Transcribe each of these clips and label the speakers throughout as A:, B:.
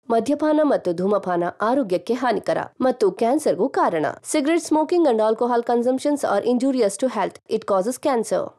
A: ಮದ್ಯಪಾನ ಮತ್ತು ಧೂಮಪಾನ ಆರೋಗ್ಯಕ್ಕೆ ಹಾನಿಕರ ಮತ್ತು ಕ್ಯಾನ್ಸರ್ಗೂ ಕಾರಣ cigarette smoking and alcohol consumptions are injurious to health it causes cancer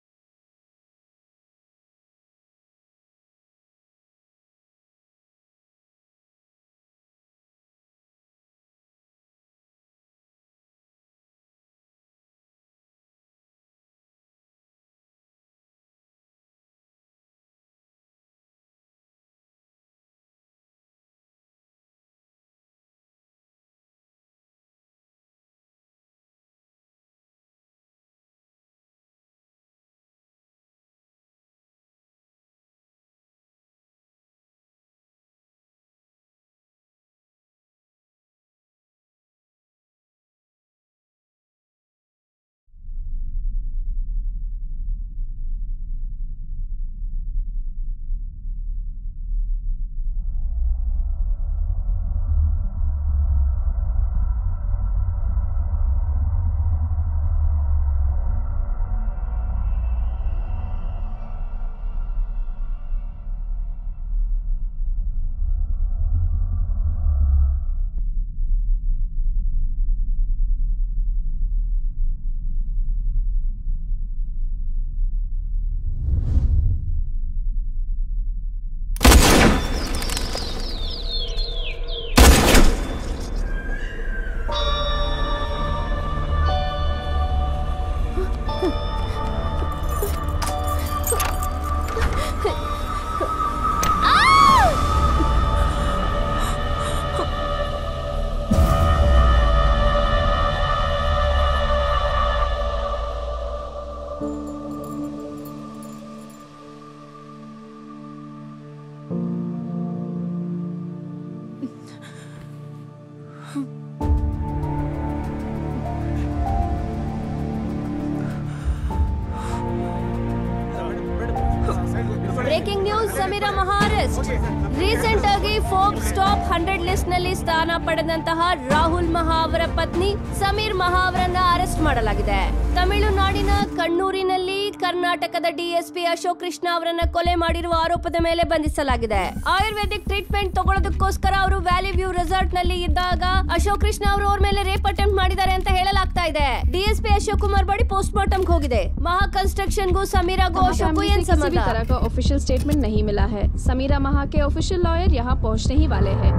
A: breaking news Sameera ಮಹಾರೆಸ್ಟ್ ರೀಸೆಂಟ್ ಆಗಿ ಫೋರ್ಬ್ಸ್ ಟಾಪ್ ಹಂಡ್ರೆಡ್ ಲಿಸ್ಟ್ ನಲ್ಲಿ ಸ್ಥಾನ ಪಡೆದಂತಹ ರಾಹುಲ್ ಮಹಾ ಅವರ ಪತ್ನಿ ಸಮೀರ್ ಮಹಾ ಅವರನ್ನ ಅರೆಸ್ಟ್ ಮಾಡಲಾಗಿದೆ ತಮಿಳುನಾಡಿನ ಕಣ್ಣೂರಿನಲ್ಲಿ ಕರ್ನಾಟಕದ ಡಿಎಸ್ಪಿ ಅಶೋಕ್ ಕೃಷ್ಣ ಅವರನ್ನ ಕೊಲೆ ಮಾಡಿರುವ ಆರೋಪದ ಮೇಲೆ ಬಂಧಿಸಲಾಗಿದೆ ಆಯುರ್ವೇದಿಕ್ ಟ್ರೀಟ್ಮೆಂಟ್ ತಗೊಳ್ಳೋದಕ್ಕೋಸ್ಕರ ಅವರು ವ್ಯಾಲಿ ವ್ಯೂ ರೆಸಾರ್ಟ್ ನಲ್ಲಿ ಇದ್ದಾಗ ಅಶೋಕ್ ಕೃಷ್ಣ ಅವರು ಅವ್ರ ಮೇಲೆ ರೇಪ್ ಅಟೆಂಪ್ಟ್ ಮಾಡಿದ್ದಾರೆ ಅಂತ ಹೇಳಲಾಗ್ತಾ ಇದೆ ಡಿಎಸ್ಪಿ ಅಶೋಕ್ ಕುಮಾರ್ ಬಡಿ ಪೋಸ್ಟ್ ಮಾರ್ಟಮ್ ಹೋಗಿದೆ ಮಹಾ ಕನ್ಸ್ಟ್ರಕ್ಷನ್ ಗು ಸಮೀರಾಗೂ
B: महा
A: ಅಶೋಕ್
B: फैमिली
A: ಏನ್
B: से किसी भी
A: ಸಂಬಂಧ
B: तरह का ऑफिशियल स्टेटमेंट नहीं मिला है समीरा महा के ऑफिशियल लॉयर यहाँ पहुँचने ही वाले हैं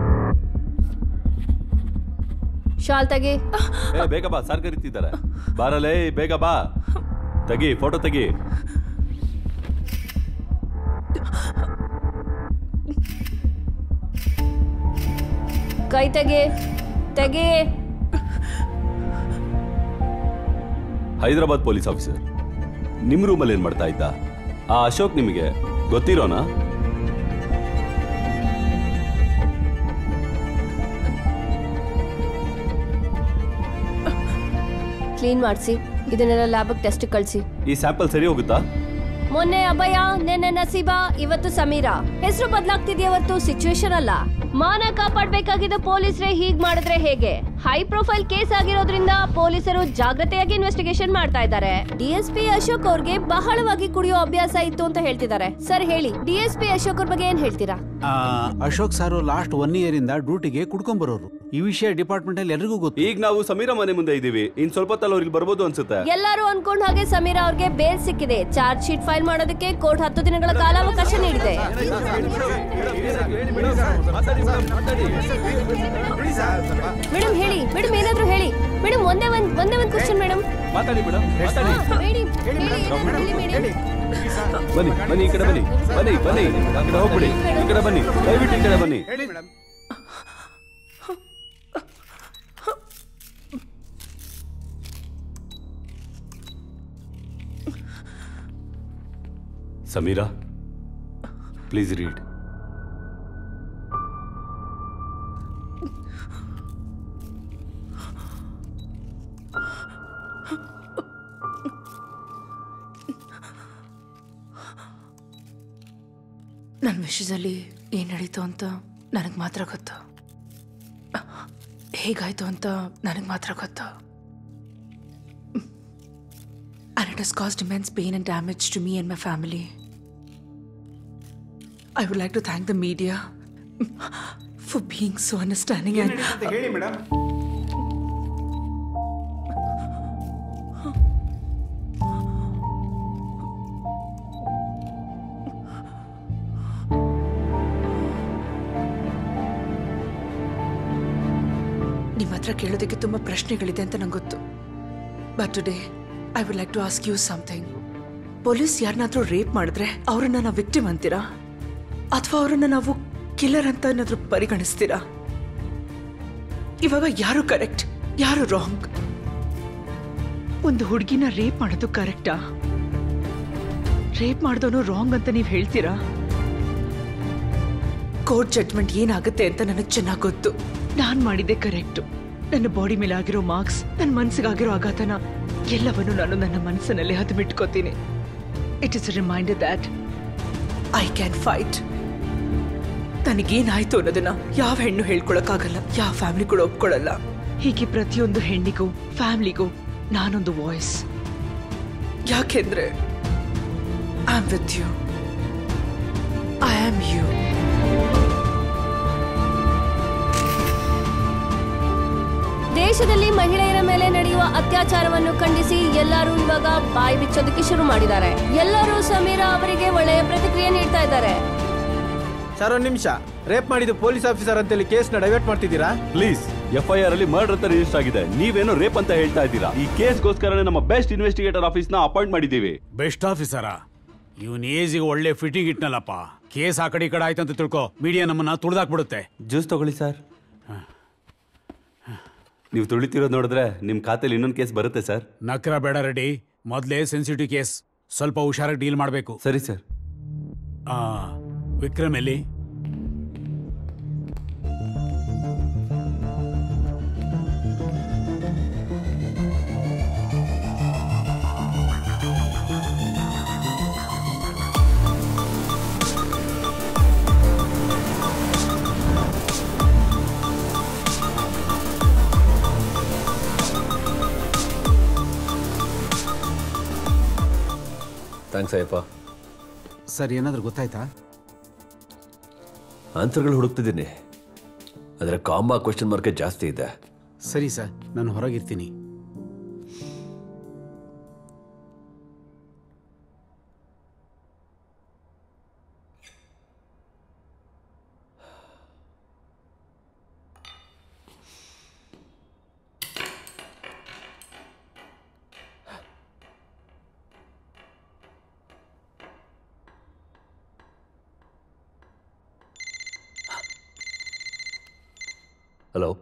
A: ಶಾಲ್ ತೆಗಿ
C: ಏ ಬೇಗ ಬಾ ಸಾರ್ ಕರೀತಿದ್ದಾರೆ ಬಾರಲೇ ಬೇಗ ಬಾ ತೆಗಿ ಫೋಟೋ ತೆಗಿ
A: ಕೈ ತೆಗಿ ತೆಗಿ
C: ಹೈದರಾಬಾದ್ ಪೊಲೀಸ್ ಆಫೀಸರ್ ನಿಮ್ ರೂಮಲ್ಲಿ ಏನ್ ಮಾಡ್ತಾ ಇದ್ದ ಆ ಅಶೋಕ್ ನಿಮಗೆ ಗೊತ್ತಿರೋನಾ
A: ಕ್ಲೀನ್ ಮಾಡಿಸಿ ಇದನ್ನೆಲ್ಲ ಲ್ಯಾಬ್ ಟೆಸ್ಟ್ ಕಳಿಸಿ
C: ಈ ಸ್ಯಾಂಪಲ್ ಸರಿ ಹೋಗುತ್ತಾ
A: ಮೊನ್ನೆ ಅಭಯ ನೆನ್ನೆ ನಸೀಬಾ ಇವತ್ತು ಸಮೀರಾ ಹೆಸರು ಬದಲಾಗ್ತಿದೆಯಾ ಹೊರತು ಸಿಚುವೇಶನ್ ಅಲ್ಲ ಮಾನ ಕಾಪಾಡ್ಬೇಕಾಗಿದ್ದ ಪೊಲೀಸರೇ ಹೀಗ್ ಮಾಡಿದ್ರೆ ಹೇಗೆ ಹೈ ಪ್ರೊಫೈಲ್ ಕೇಸ್ ಆಗಿರೋದ್ರಿಂದ ಪೊಲೀಸರು ಜಾಗ್ರತೆಯಾಗಿ ಇನ್ವೆಸ್ಟಿಗೇಷನ್ ಮಾಡ್ತಾ ಇದ್ದಾರೆ ಡಿಎಸ್ಪಿ ಅಶೋಕ್ ಅವ್ರಿಗೆ ಬಹಳವಾಗಿ ಕುಡಿಯೋ ಅಭ್ಯಾಸ ಇತ್ತು ಅಂತ ಹೇಳ್ತಿದ್ದಾರೆ ಸರ್ ಹೇಳಿ ಡಿಎಸ್ಪಿ ಅಶೋಕ್ ಅವ್ರ ಬಗ್ಗೆ ಏನ್ ಹೇಳ್ತೀರಾ
D: ಆ, ಅಶೋಕ್ ಸಾರು ಲಾಸ್ಟ್ ಒನ್ ಇಯರ್ ಇಂದ ಡ್ಯೂಟಿಗೆ ಕುಡ್ಕೊಂಬರೋರು ಈ ವಿಷಯ ಡಿಪಾರ್ಟ್ಮೆಂಟ್ ಅಲ್ಲಿ ಎಲ್ರಿಗೂ ಗೊತ್ತು
C: ಈಗ ನಾವು ಸಮೀರ ಮನೆ ಮುಂದೆ ಇದೀವಿ ಇನ್ ಸ್ವಲ್ಪ ಹೊತ್ತಲ್ಲಿ ಅವ್ರು ಇಲ್ಲಿ ಬರ್ಬೋದು ಅನ್ಸುತ್ತೆ
A: ಎಲ್ಲರೂ ಅನ್ಕೊಂಡ್ ಹಾಗೆ ಸಮೀರಾ ಅವ್ರಿಗೆ ಬೇಲ್ ಸಿಕ್ಕಿದೆ ಚಾರ್ಜ್ ಶೀಟ್ ಫೈಲ್ ಮಾಡೋದಕ್ಕೆ ಕೋರ್ಟ್ ಹತ್ತು ದಿನಗಳ ಕಾಲಾವಕಾಶ ನೀಡಿದೆ ಮೇಡಮ್ ಹೇಳಿ ಮೇಡಮ್ ಏನಾದ್ರೂ ಹೇಳಿ ಮೇಡಮ್ ಒಂದೇ ಒಂದ್ ಒಂದೇ ಒಂದ್ ಕ್ವಶನ್ ಮೇಡಮ್
C: ಮಾತಾಡಿ ಮೇಡಮ್ ಮಾತಾಡಿ
A: ಹೇಳಿ ಹೇಳಿ ಏನಾದ್ರೂ ಹೇಳಿ ಮೇಡಮ್
C: ಬನ್ನಿ ಬನ್ನಿ ಈ ಕಡೆ ಬನ್ನಿ ಬನ್ನಿ ಬನ್ನಿ ಆ ಕಡೆ ಹೋಗ್ಬಿಡಿ ಈ ಕಡೆ ಬನ್ನಿ ದಯವಿಟ್ಟು ಈ ಕಡೆ ಬನ್ನಿ ಸಮೀರಾ ಪ್ಲೀಸ್ ರೀಡ್
E: ನನ್ನ ವಿಷಯದಲ್ಲಿ ಏನು ನಡೀತು ಅಂತ ನನಗೆ ಮಾತ್ರ ಗೊತ್ತು ಹೇಗಾಯ್ತು ಅಂತ ನನಗೆ ಮಾತ್ರ ಗೊತ್ತು And it has caused immense pain and damage to me and my family. I would like to thank the media for being so understanding and
D: ಹೇಳಿ ಮೇಡಮ್
E: ನಿಮ್ಮ ಹತ್ರ ಕೇಳೋದಕ್ಕೆ ತುಂಬ ಪ್ರಶ್ನೆಗಳಿದೆ ಅಂತ ನಂಗೆ ಗೊತ್ತು but today I would like to ask you something police ಯಾರನ್ನಾದ್ರೂ ರೇಪ್ ಮಾಡಿದ್ರೆ ಅವರನ್ನ ನಾವು ವಿಕ್ಟಿಮ್ ಅಂತೀರಾ ಅಥವಾ ಅವರನ್ನ ನಾವು ಕಿಲ್ಲರ್ ಅಂತ ಏನಾದ್ರೂ ಪರಿಗಣಿಸ್ತೀರಾ ಇವಾಗ ಯಾರು ಕರೆಕ್ಟ್ ಯಾರು ರಾಂಗ್ ಒಂದು ಹುಡುಗಿನ ರೇಪ್ ಮಾಡೋದು ಕರೆಕ್ಟಾ ರೇಪ್ ಮಾಡಿದವನು ರಾಂಗ್ ಅಂತ ನೀವು ಹೇಳ್ತೀರಾ ಕೋರ್ಟ್ ಜಡ್ಜ್ಮೆಂಟ್ ಏನಾಗುತ್ತೆ ಅಂತ ನನಗೆ ಚೆನ್ನಾಗಿ ಗೊತ್ತು ನಾನ್ ಮಾಡಿದ್ದೆ ಕರೆಕ್ಟ್ ನನ್ನ ಬಾಡಿ ಮೇಲೆ ಆಗಿರೋ ಮಾರ್ಕ್ಸ್ ನನ್ನ ಮನ್ಸಿಗಾಗಿರೋ ಆಘಾತನ ಎಲ್ಲವನ್ನು ನಾನು ನನ್ನ ಮನಸ್ಸಿನಲ್ಲಿ ಹದಿಮಿಟ್ಕೋತೀನಿ it is reminder that I can fight ನನಗೇನಾಯ್ತು ಅನ್ನೋದನ್ನ ಯಾವ ಹೆಣ್ಣು ಹೇಳ್ಕೊಳಕ್ಕಾಗಲ್ಲ ಯಾವ ಫ್ಯಾಮಿಲಿ ಕೂಡ ಒಪ್ಕೊಳ್ಳಲ್ಲ ಹೀಗೆ ಪ್ರತಿಯೊಂದು ಹೆಣ್ಣಿಗೂ ಫ್ಯಾಮಿಲಿಗೂ ನಾನೊಂದು ವಾಯ್ಸ್ ಯಾಕೆಂದ್ರೆ I am with you I am you
A: ದೇಶದಲ್ಲಿ ಮಹಿಳೆಯರ ಮೇಲೆ ನಡೆಯುವ ಅತ್ಯಾಚಾರವನ್ನು ಖಂಡಿಸಿ ಎಲ್ಲರೂ ಇವಾಗ ಬಾಯಿ ಬಿಚ್ಚೋದಕ್ಕೆ ಶುರು ಮಾಡಿದ್ದಾರೆ ಎಲ್ಲರೂ ಸಮೀರಾ ಅವರಿಗೆ ಒಳ್ಳೆಯ ಪ್ರತಿಕ್ರಿಯೆ ನೀಡ್ತಾ ಇದ್ದಾರೆ
F: ಸರ್ ಒಂದ್ ನಿಮಿಷ ರೇಪ್ ಮಾಡಿದ್ದು ಪೊಲೀಸ್ ಆಫೀಸರ್ ಅಂತೇಳಿ ಕೇಸ್ನ ಡೈವರ್ಟ್ ಮಾಡ್ತಿದ್ದೀರಾ
C: ಪ್ಲೀಸ್ ಎಫ್ ಐ ಆರ್ ಅಲ್ಲಿ ಮರ್ಡರ್ ಅಂತ ರಿಜಿಸ್ಟರ್ ಆಗಿದೆ ನೀವೇನೋ ರೇಪ್ ಅಂತ ಹೇಳ್ತಾ ಇದ್ದೀರಾ ಈ ಕೇಸ್ಗೋಸ್ಕರನೇ ನಮ್ಮ ಬೆಸ್ಟ್ ಇನ್ವೆಸ್ಟಿಗೇಟರ್ ಆಫೀಸ್ ನ ಅಪಾಯಿಂಟ್ ಮಾಡಿದ್ದೀವಿ
D: ಬೆಸ್ಟ್ ಆಫೀಸರಾ ಇವನ್ ಏಜಿಗೆ ಒಳ್ಳೆ ಫಿಟ್ಟಿಂಗ್ ಇಟ್ನಲ್ಲಪ್ಪ ಕೇಸ್ ಆ ಕಡೆ ಈ ಕಡೆ ಆಯ್ತು ಅಂತ ತಿಳ್ಕೊ ಮೀಡಿಯಾ ನಮ್ಮನ್ನ ತುಳಿದಾಕ್ಬಿಡುತ್ತೆ
C: ಜ್ಯೂಸ್ ತಗೊಳ್ಳಿ ಸರ್ ನೀವು ತುಳಿತಿರೋದು ನೋಡಿದ್ರೆ ನಿಮ್ ಖಾತೆಲಿ ಇನ್ನೊಂದು ಕೇಸ್ ಬರುತ್ತೆ ಸರ್
D: ನಕ್ರ ಬೇಡ ರೆಡಿ ಮೊದಲೇ ಸೆನ್ಸಿಟಿವ್ ಕೇಸ್ ಸ್ವಲ್ಪ ಹುಷಾರಾಗಿ ಡೀಲ್ ಮಾಡಬೇಕು
C: ಸರಿ ಸರ್
D: ವಿಕ್ರಮ್ ಎಲ್ಲಿ
G: ಥ್ಯಾಂಕ್ಸ್ ಅಯ್ಯಪ್ಪ
D: ಸರ್ ಏನಾದ್ರೂ ಗೊತ್ತಾಯ್ತಾ
G: ಆನ್ಸರ್ಗಳು ಹುಡುಕ್ತಿದ್ದೀನಿ ಆದರೆ ಕಾಂಬಾ ಕ್ವೆಶನ್ ಮಾರ್ಕೆ ಜಾಸ್ತಿ ಇದೆ
D: ಸರಿ ಸರ್ ನಾನು ಹೊರಗಿರ್ತೀನಿ
G: ಹಲೋ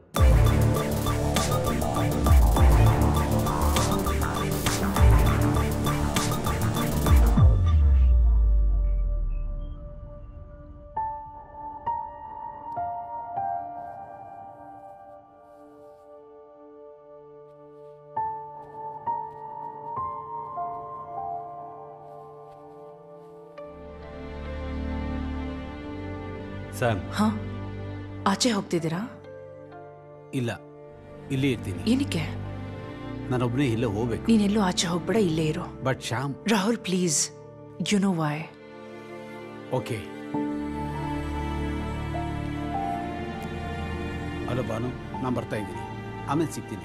C: ಸ್ಯಾಮ್
E: ಹಾ ಆಚೆ ಹೋಗ್ತಿದ್ದೀರಾ
D: ಇಲ್ಲ ಇಲ್ಲಿ ಇರ್ತೀನಿ
E: ಏನಕ್ಕೆ
D: ನಾನೊಬ್ಬನೇ ಇಲ್ಲೇ ಹೋಗ್ಬೇಕು
E: ನೀನೆಲ್ಲೂ ಆಚೆ ಹೋಗ್ಬೇಡ ಇಲ್ಲೇ ಇರು
D: but Shyam
E: Rahul please you know why
D: okay hello Bhanu ನಾನು ಬರ್ತಾ ಇದ್ದೀನಿ ಆಮೇಲೆ ಸಿಗ್ತೀನಿ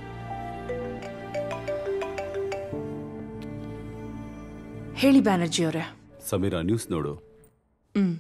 E: ಹೇಳಿ ಬ್ಯಾನರ್ಜಿ ಅವರೇ
C: ಸಮೀರಾ ನ್ಯೂಸ್ ನೋಡು
E: ಹ್ಮ್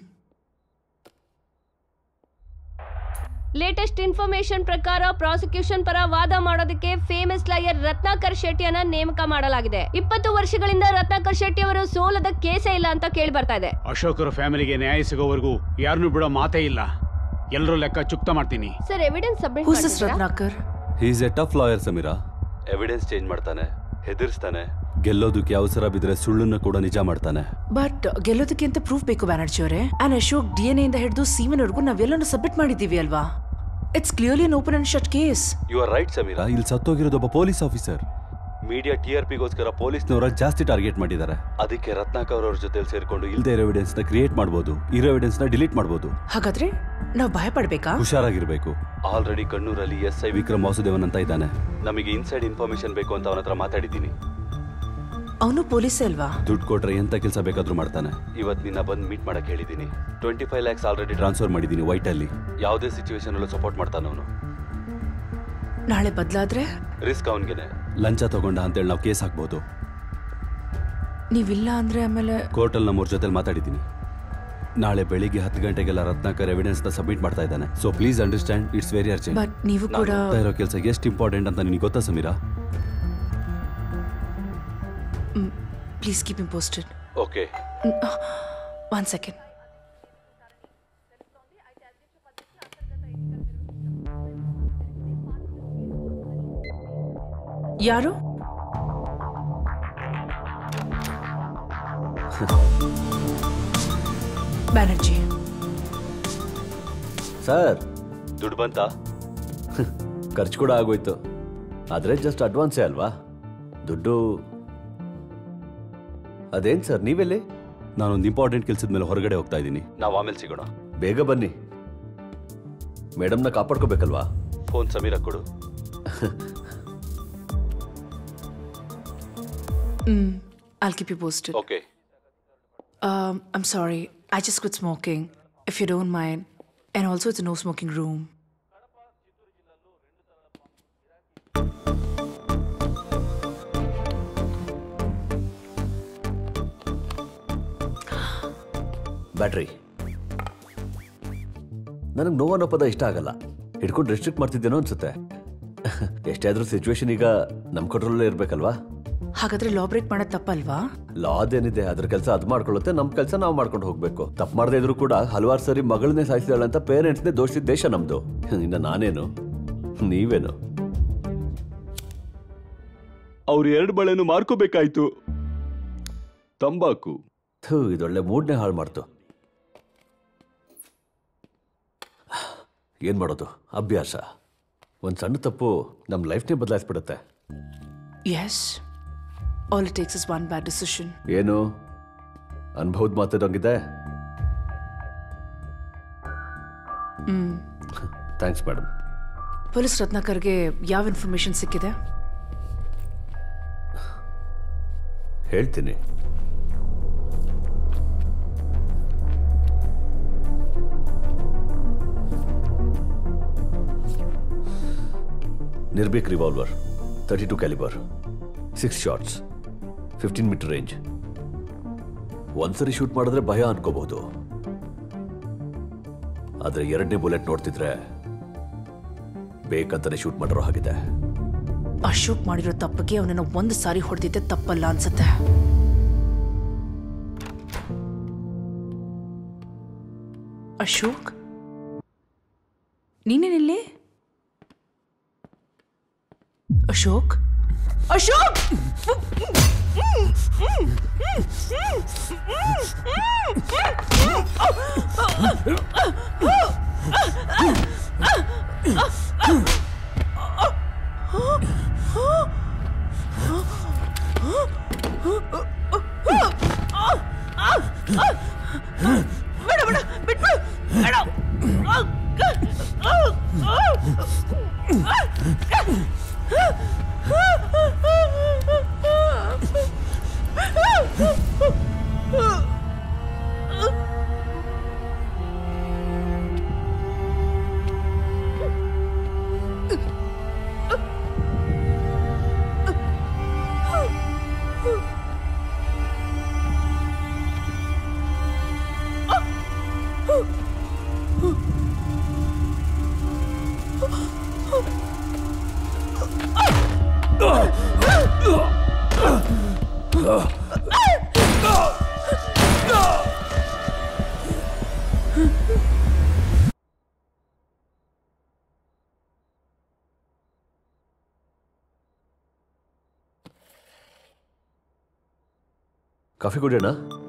A: ಲೇಟೆಸ್ಟ್ ಇನ್ಫಾರ್ಮೇಶನ್ ಪ್ರಕಾರ ಪ್ರಾಸಿಕ್ಯೂಷನ್ ಪರ ವಾದ ಮಾಡೋದಕ್ಕೆ ಫೇಮಸ್ ಲಾಯರ್ ರತ್ನಾಕರ್ ಶೆಟ್ಟಿಯನ್ನ ನೇಮಕ ಮಾಡಲಾಗಿದೆ ಇಪ್ಪತ್ತು ವರ್ಷಗಳಿಂದ ರತ್ನಾಕರ್ ಶೆಟ್ಟಿ ಅವರು ಸೋಲದ ಕೇಸೇ ಇಲ್ಲ ಅಂತ ಕೇಳಿ ಬರ್ತಾ ಇದೆ
D: ಅಶೋಕರ ಫ್ಯಾಮಿಲಿಗೆ ನ್ಯಾಯ ಸಿಗೋವರೆಗೂ ಯಾರನ್ನೂ ಬಿಡೋ ಮಾತೇ ಇಲ್ಲ ಎಲ್ಲರೂ ಲೆಕ್ಕ ಚುಕ್ತ ಮಾಡ್ತೀನಿ
A: sir evidence submit
E: who's this Ratnakar
C: is a tough lawyer Sameera evidence change ಮಾಡ್ತಾನೆ ಹೆದರ್ಸ್ತಾನೆ ಗೆಲ್ಲೋದಕ್ಕೆ ಅವಸರ ಬಿದ್ರೆ ಸುಳ್ಳನ್ನ ಕೂಡ ನಿಜ ಮಾಡ್ತಾನೆ
E: ಬಟ್ ಗೆಲ್ಲೋದಕ್ಕೆ ಅಂತ ಪ್ರೂಫ್ ಬೇಕು ಬ್ಯಾನರ್ಜಿ ಅವರೇ ಆನ್ ಅಶೋಕ್ ಡಿ ಎನ್ ಇಂದ ಹಿಡಿದು ಸೀಮೆನ್ವರೆಗೂ ನಾವೆಲ್ಲನೂ ಸಬ್ಮಿಟ್ ಮಾಡಿದ್ದೀವಿ ಅಲ್ವಾ it's clearly an open and shut case
C: you are right Sameera ಇಲ್ಲಿ ಸತ್ತೋಗಿರೋದು ಒಬ್ಬ police officer media T R ಪಿಗೋಸ್ಕರ ಪೊಲೀಸ್ನವರ ಜಾಸ್ತಿ ಟಾರ್ಗೆಟ್ ಮಾಡಿದ್ದಾರೆ ಅದಕ್ಕೆ ರತ್ನಾಕರ್ ಅವ್ರ ಜೊತೆ ಸೇರ್ಕೊಂಡು ಇಲ್ದೇ ಇರೋ ಎವಿಡೆನ್ಸ್ ನ ಕ್ರಿಯೇಟ್ ಮಾಡಬಹುದು ಇರೋ ಎವಿಡೆನ್ಸ್ ನ ಡಿಲೀಟ್ ಮಾಡಬಹುದು
E: ಹಾಗಾದ್ರೆ ನಾವು ಭಯ ಪಡ್ಬೇಕಾ
C: ಹುಷಾರಾಗಿರ್ಬೇಕು ಆಲ್ರೆಡಿ ಕಣ್ಣೂರಲ್ಲಿ ಎಸ್ ಐ ವಿಕ್ರಮ್ ವಾಸುದೇವನ್ ಅಂತ ಇದ್ದಾನೆ ನಮಗೆ ಇನ್ಸೈಡ್ ಇನ್ಫಾರ್ಮೇಶನ್ ಬೇಕು ಅಂತ ಅವನ ಹತ್ರ ಮಾತಾಡಿದ್ದೀನಿ
E: ಅವನು ಪೊಲೀಸೇ ಅಲ್ವಾ
C: ದುಡ್ಡು ಕೊಟ್ರೆ ಎಂತ ಕೆಲಸ ಬೇಕಾದ್ರೂ ಮಾಡ್ತಾನೆ ಇವತ್ತು ನಿನ್ನ ಬಂದು ಮೀಟ್ ಮಾಡಕ್ ಹೇಳಿದ್ದೀನಿ twenty five lakhs already transfer ಮಾಡಿದ್ದೀನಿ ವೈಟಲ್ಲಿ ಯಾವುದೇ ಸಿಚುವೇಶನ್ ಅಲ್ಲೂ ಸಪೋರ್ಟ್ ಮಾಡ್ತಾನೆ ಅವನು
E: ನಾಳೆ ಬದಲಾದ್ರೆ
C: ರಿಸ್ಕ್ ಅವನಿಗೆ ಲಂಚ ತಗೊಂಡ ಅಂತೇಳಿ ನಾವು ಕೇಸ್ ಹಾಕ್ಬೋದು
E: ನೀವಿಲ್ಲ ಅಂದ್ರೆ ಆಮೇಲೆ
C: ಕೋರ್ಟಲ್ಲಿ ನಮ್ಮವ್ರ ಜೊತೆಲಿ ಮಾತಾಡಿದ್ದೀನಿ ನಾಳೆ ಬೆಳಿಗ್ಗೆ ಹತ್ತು ಗಂಟೆಗೆಲ್ಲ ರತ್ನಾಕರ್ ಎವಿಡೆನ್ಸ್ನ ಸಬ್ಮಿಟ್ ಮಾಡ್ತಾ ಇದ್ದಾನೆ so please understand it's very urgent
E: but ನೀವು ಕೂಡ
C: ಇರೋ ಕೆಲಸ ಎಷ್ಟು ಇಂಪಾರ್ಟೆಂಟ್ ಅಂತ ನಿನಗೆ ಗೊತ್ತಾ Sameera
E: please keep him posted
C: okay
E: one second ಯಾರು ಬ್ಯಾನರ್ಜಿ
G: ಸರ್
C: ದುಡ್ಡು ಬಂತಾ
G: ಖರ್ಚು ಕೂಡ ಆಗೋಯ್ತು ಆದರೆ ಜಸ್ಟ್ ಅಡ್ವಾನ್ಸೇ ಅಲ್ವಾ ದುಡ್ಡು ಅದೇನ್ ಸರ್ ನೀವೆಲ್ಲಿ
C: ನಾನೊಂದು ಇಂಪಾರ್ಟೆಂಟ್ ಕೆಲಸದ ಮೇಲೆ ಹೊರಗಡೆ ಹೋಗ್ತಾ ಇದ್ದೀನಿ ನಾವು ಆಮೇಲೆ ಸಿಗೋಣ
G: ಬೇಗ ಬನ್ನಿ ಮೇಡಮ್ನ ಕಾಪಾಡ್ಕೋಬೇಕಲ್ವಾ
C: ಫೋನ್ ಸಮೀರ ಕೊಡು
E: ಹ್ಮ್ I'll keep you posted.
C: Okay
E: Um, I'm sorry. I just quit smoking, if you don't mind. And also, it's a no smoking room.
G: Battery ನನಗೆ ನೋವು ಅನ್ನೋ ಪದ ಇಷ್ಟ ಆಗಲ್ಲ ಹಿಡ್ಕೊಂಡು ರೆಸ್ಟ್ರಿಕ್ಟ್ ಮಾಡ್ತಿದ್ದೇನೋ ಅನ್ಸುತ್ತೆ ಎಷ್ಟೇ ಆದ್ರೂ ಸಿಚುವೇಶನ್ ಈಗ ನಮ್ಮ ಕಂಟ್ರೋಲಲ್ಲೇ ಇರ್ಬೇಕಲ್ವಾ
E: ಹಾಗಾದ್ರೆ ಲಾ ಬ್ರೇಕ್ ಮಾಡೋದು ತಪ್ಪಲ್ವಾ
G: ಲಾದೇನಿದೆ ಅದ್ರ ಕೆಲಸ ಅದು ಮಾಡ್ಕೊಳ್ಳುತ್ತೆ ನಮ್ಮ ಕೆಲಸ ನಾವು ಮಾಡ್ಕೊಂಡು ಹೋಗ್ಬೇಕು ತಪ್ಪು ಮಾಡದೇ ಇದ್ರು ಕೂಡ ಹಲವಾರು ಸರಿ ಮಗಳನ್ನೇ ಸಾಯಿಸಿದಾಳೆ ಅಂತ ಪೇರೆಂಟ್ಸ್ನೇ ದೋಷಿದ ದೇಶ ನಮ್ದು ಇನ್ನು ನಾನೇನು ನೀವೇನು
C: ಅವ್ರು ಎರಡು ಬಳೆನು ಮಾರ್ಕೋಬೇಕಾಯ್ತು ತಂಬಾಕು
G: ಥೂ ಇದೊಳ್ಳೆ ಮೂಡ್ನೇ ಹಾಳು ಮಾಡ್ತು ಏನ್ ಮಾಡೋದು ಅಭ್ಯಾಸ ಒಂದು ಸಣ್ಣ ತಪ್ಪು ನಮ್ಮ ಲೈಫ್ನೇ ಬದಲಾಯಿಸ್ಬಿಡುತ್ತೆ
E: Yes. All it takes is one bad decision.
G: ಏನು ಅನುಭವದ ಮಾತಾಡೋಂಗಿದೆ ಥ್ಯಾಂಕ್ಸ್ ಮೇಡಮ್
E: ಪೊಲೀಸ್ ರತ್ನಾಕರ್ಗೆ ಯಾವ ಇನ್ಫಾರ್ಮೇಶನ್ ಸಿಕ್ಕಿದೆ
G: ಹೇಳ್ತೀನಿ Nirbheek revolver thirty two calibre six shots fifteen metre range ಒಂದ್ಸರಿ ಶೂಟ್ ಮಾಡಿದ್ರೆ ಭಯ ಅನ್ಕೋಬಹುದು ಆದ್ರೆ ಎರಡನೇ ಬುಲೆಟ್ ನೋಡ್ತಿದ್ರೆ ಬೇಕಂತಾನೆ ಶೂಟ್ ಮಾಡಿರೋ ಹಾಗಿದೆ
E: ಅಶೋಕ್ ಮಾಡಿರೋ ತಪ್ಪಿಗೆ ಅವನನ್ನ ಒಂದು ಸಾರಿ ಹೊಡೆದಿದ್ದೆ ತಪ್ಪಲ್ಲ ಅನ್ಸುತ್ತೆ ಅಶೋಕ್ ನೀನೇನಿಲ್ಲಿ ಅಶೋಕ್ ಅಶೋಕ್
G: ಕಾಫಿ ಕುಡಿಯೋಣ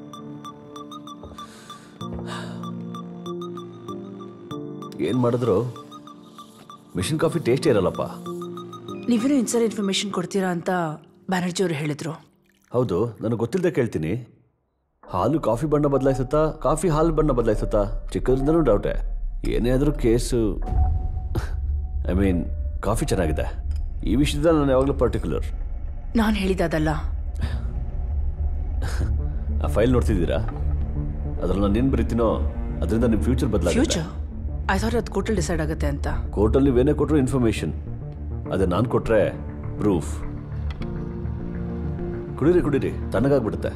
G: ಏನ್ ಮಾಡಿದ್ರು ಮಿಷಿನ್ ಕಾಫಿ ಟೇಸ್ಟ್ ಇರಲ್ಲಪ್ಪ
E: ನೀವೇನು ಇನ್ಸರ್ ಇನ್ಫಾರ್ಮೇಶನ್ ಕೊಡ್ತೀರಾ ಅಂತ ಬ್ಯಾನರ್ಜಿ ಅವರು ಹೇಳಿದ್ರು
G: ಹೌದು ನನಗೆ ಗೊತ್ತಿಲ್ಲದೆ ಕೇಳ್ತೀನಿ ಹಾಲು ಕಾಫಿ ಬಣ್ಣ ಬದಲಾಯಿಸುತ್ತಾ ಕಾಫಿ ಹಾಲು ಬಣ್ಣ ಬದಲಾಯಿಸುತ್ತಾ ಚಿಕ್ಕದ್ರಿಂದನೂ ಡೌಟೆ ಏನೇ ಆದರೂ ಕೇಸು ಐ ಮೀನ್ ಕಾಫಿ ಚೆನ್ನಾಗಿದೆ ಈ ವಿಷಯದಲ್ಲಿ ನಾನು ಯಾವಾಗಲೂ ಪರ್ಟಿಕ್ಯುಲರ್
E: ನಾನು ಹೇಳಿದ್ದಲ್ಲ
G: ಆ ಫೈಲ್ ನೋಡ್ತಿದ್ದೀರಾ ಅದ್ರಲ್ಲಿ ನಾನು ಏನು ಬರೀತೀನೋ ಅದರಿಂದ ನಿಮ್ಮ ಫ್ಯೂಚರ್ ಬದಲಾಗುತ್ತೆ
E: ಫ್ಯೂಚರ್ ಐ ಥಾಟ್ ಅದು ಕೋರ್ಟಲ್ಲಿ ಡಿಸೈಡ್ ಆಗುತ್ತೆ ಅಂತ
G: ಕೋರ್ಟಲ್ಲಿ ನೀವೇನೇ ಕೊಟ್ಟರು ಇನ್ಫಾರ್ಮೇಶನ್ ಅದೇ ನಾನು ಕೊಟ್ಟರೆ ಪ್ರೂಫ್ ಕುಡೀರಿ ಕುಡೀರಿ ತಣ್ಣಗಾಗ್ಬಿಡುತ್ತೆ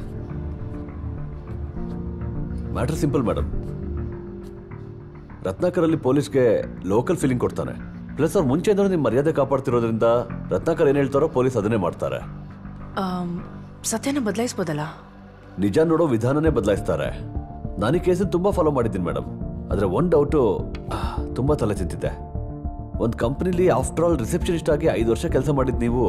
G: ಮ್ಯಾಟ್ರ್ ಸಿಂಪಲ್ ಮೇಡಮ್ ರತ್ನಾಕರಲ್ಲಿ ಪೊಲೀಸ್ಗೆ ಲೋಕಲ್ ಫೀಲಿಂಗ್ ಕೊಡ್ತಾನೆ ಪ್ಲಸ್ ಅವ್ರು ಮುಂಚೆಯಿಂದ ನಿಮ್ಮ ಮರ್ಯಾದೆ ಕಾಪಾಡ್ತಿರೋದ್ರಿಂದ ರತ್ನಾಕರ್ ಏನು ಹೇಳ್ತಾರೋ ಪೊಲೀಸ್ ಅದನ್ನೇ ಮಾಡ್ತಾರೆ
E: ಆಮ್, ಸತ್ಯನ ಬದಲಾಯಿಸ್ಬೋದಲ್ಲ
G: ನಿಜ ನೋಡೋ ವಿಧಾನನೇ ಬದಲಾಯಿಸ್ತಾರೆ ನಾನು ಈ ಕೇಸನ್ನು ತುಂಬ ಫಾಲೋ ಮಾಡಿದ್ದೀನಿ ಮೇಡಮ್ ಆದರೆ ಒಂದು ಡೌಟು ತುಂಬ ತಲೆ ತಿಂತಿದ್ದೆ ಒಂದು ಕಂಪ್ನಿಲಿ ಆಫ್ಟರ್ ಆಲ್ ರಿಸೆಪ್ಷನಿಸ್ಟ್ ಆಗಿ ಐದು ವರ್ಷ ಕೆಲಸ ಮಾಡಿದ್ದು ನೀವು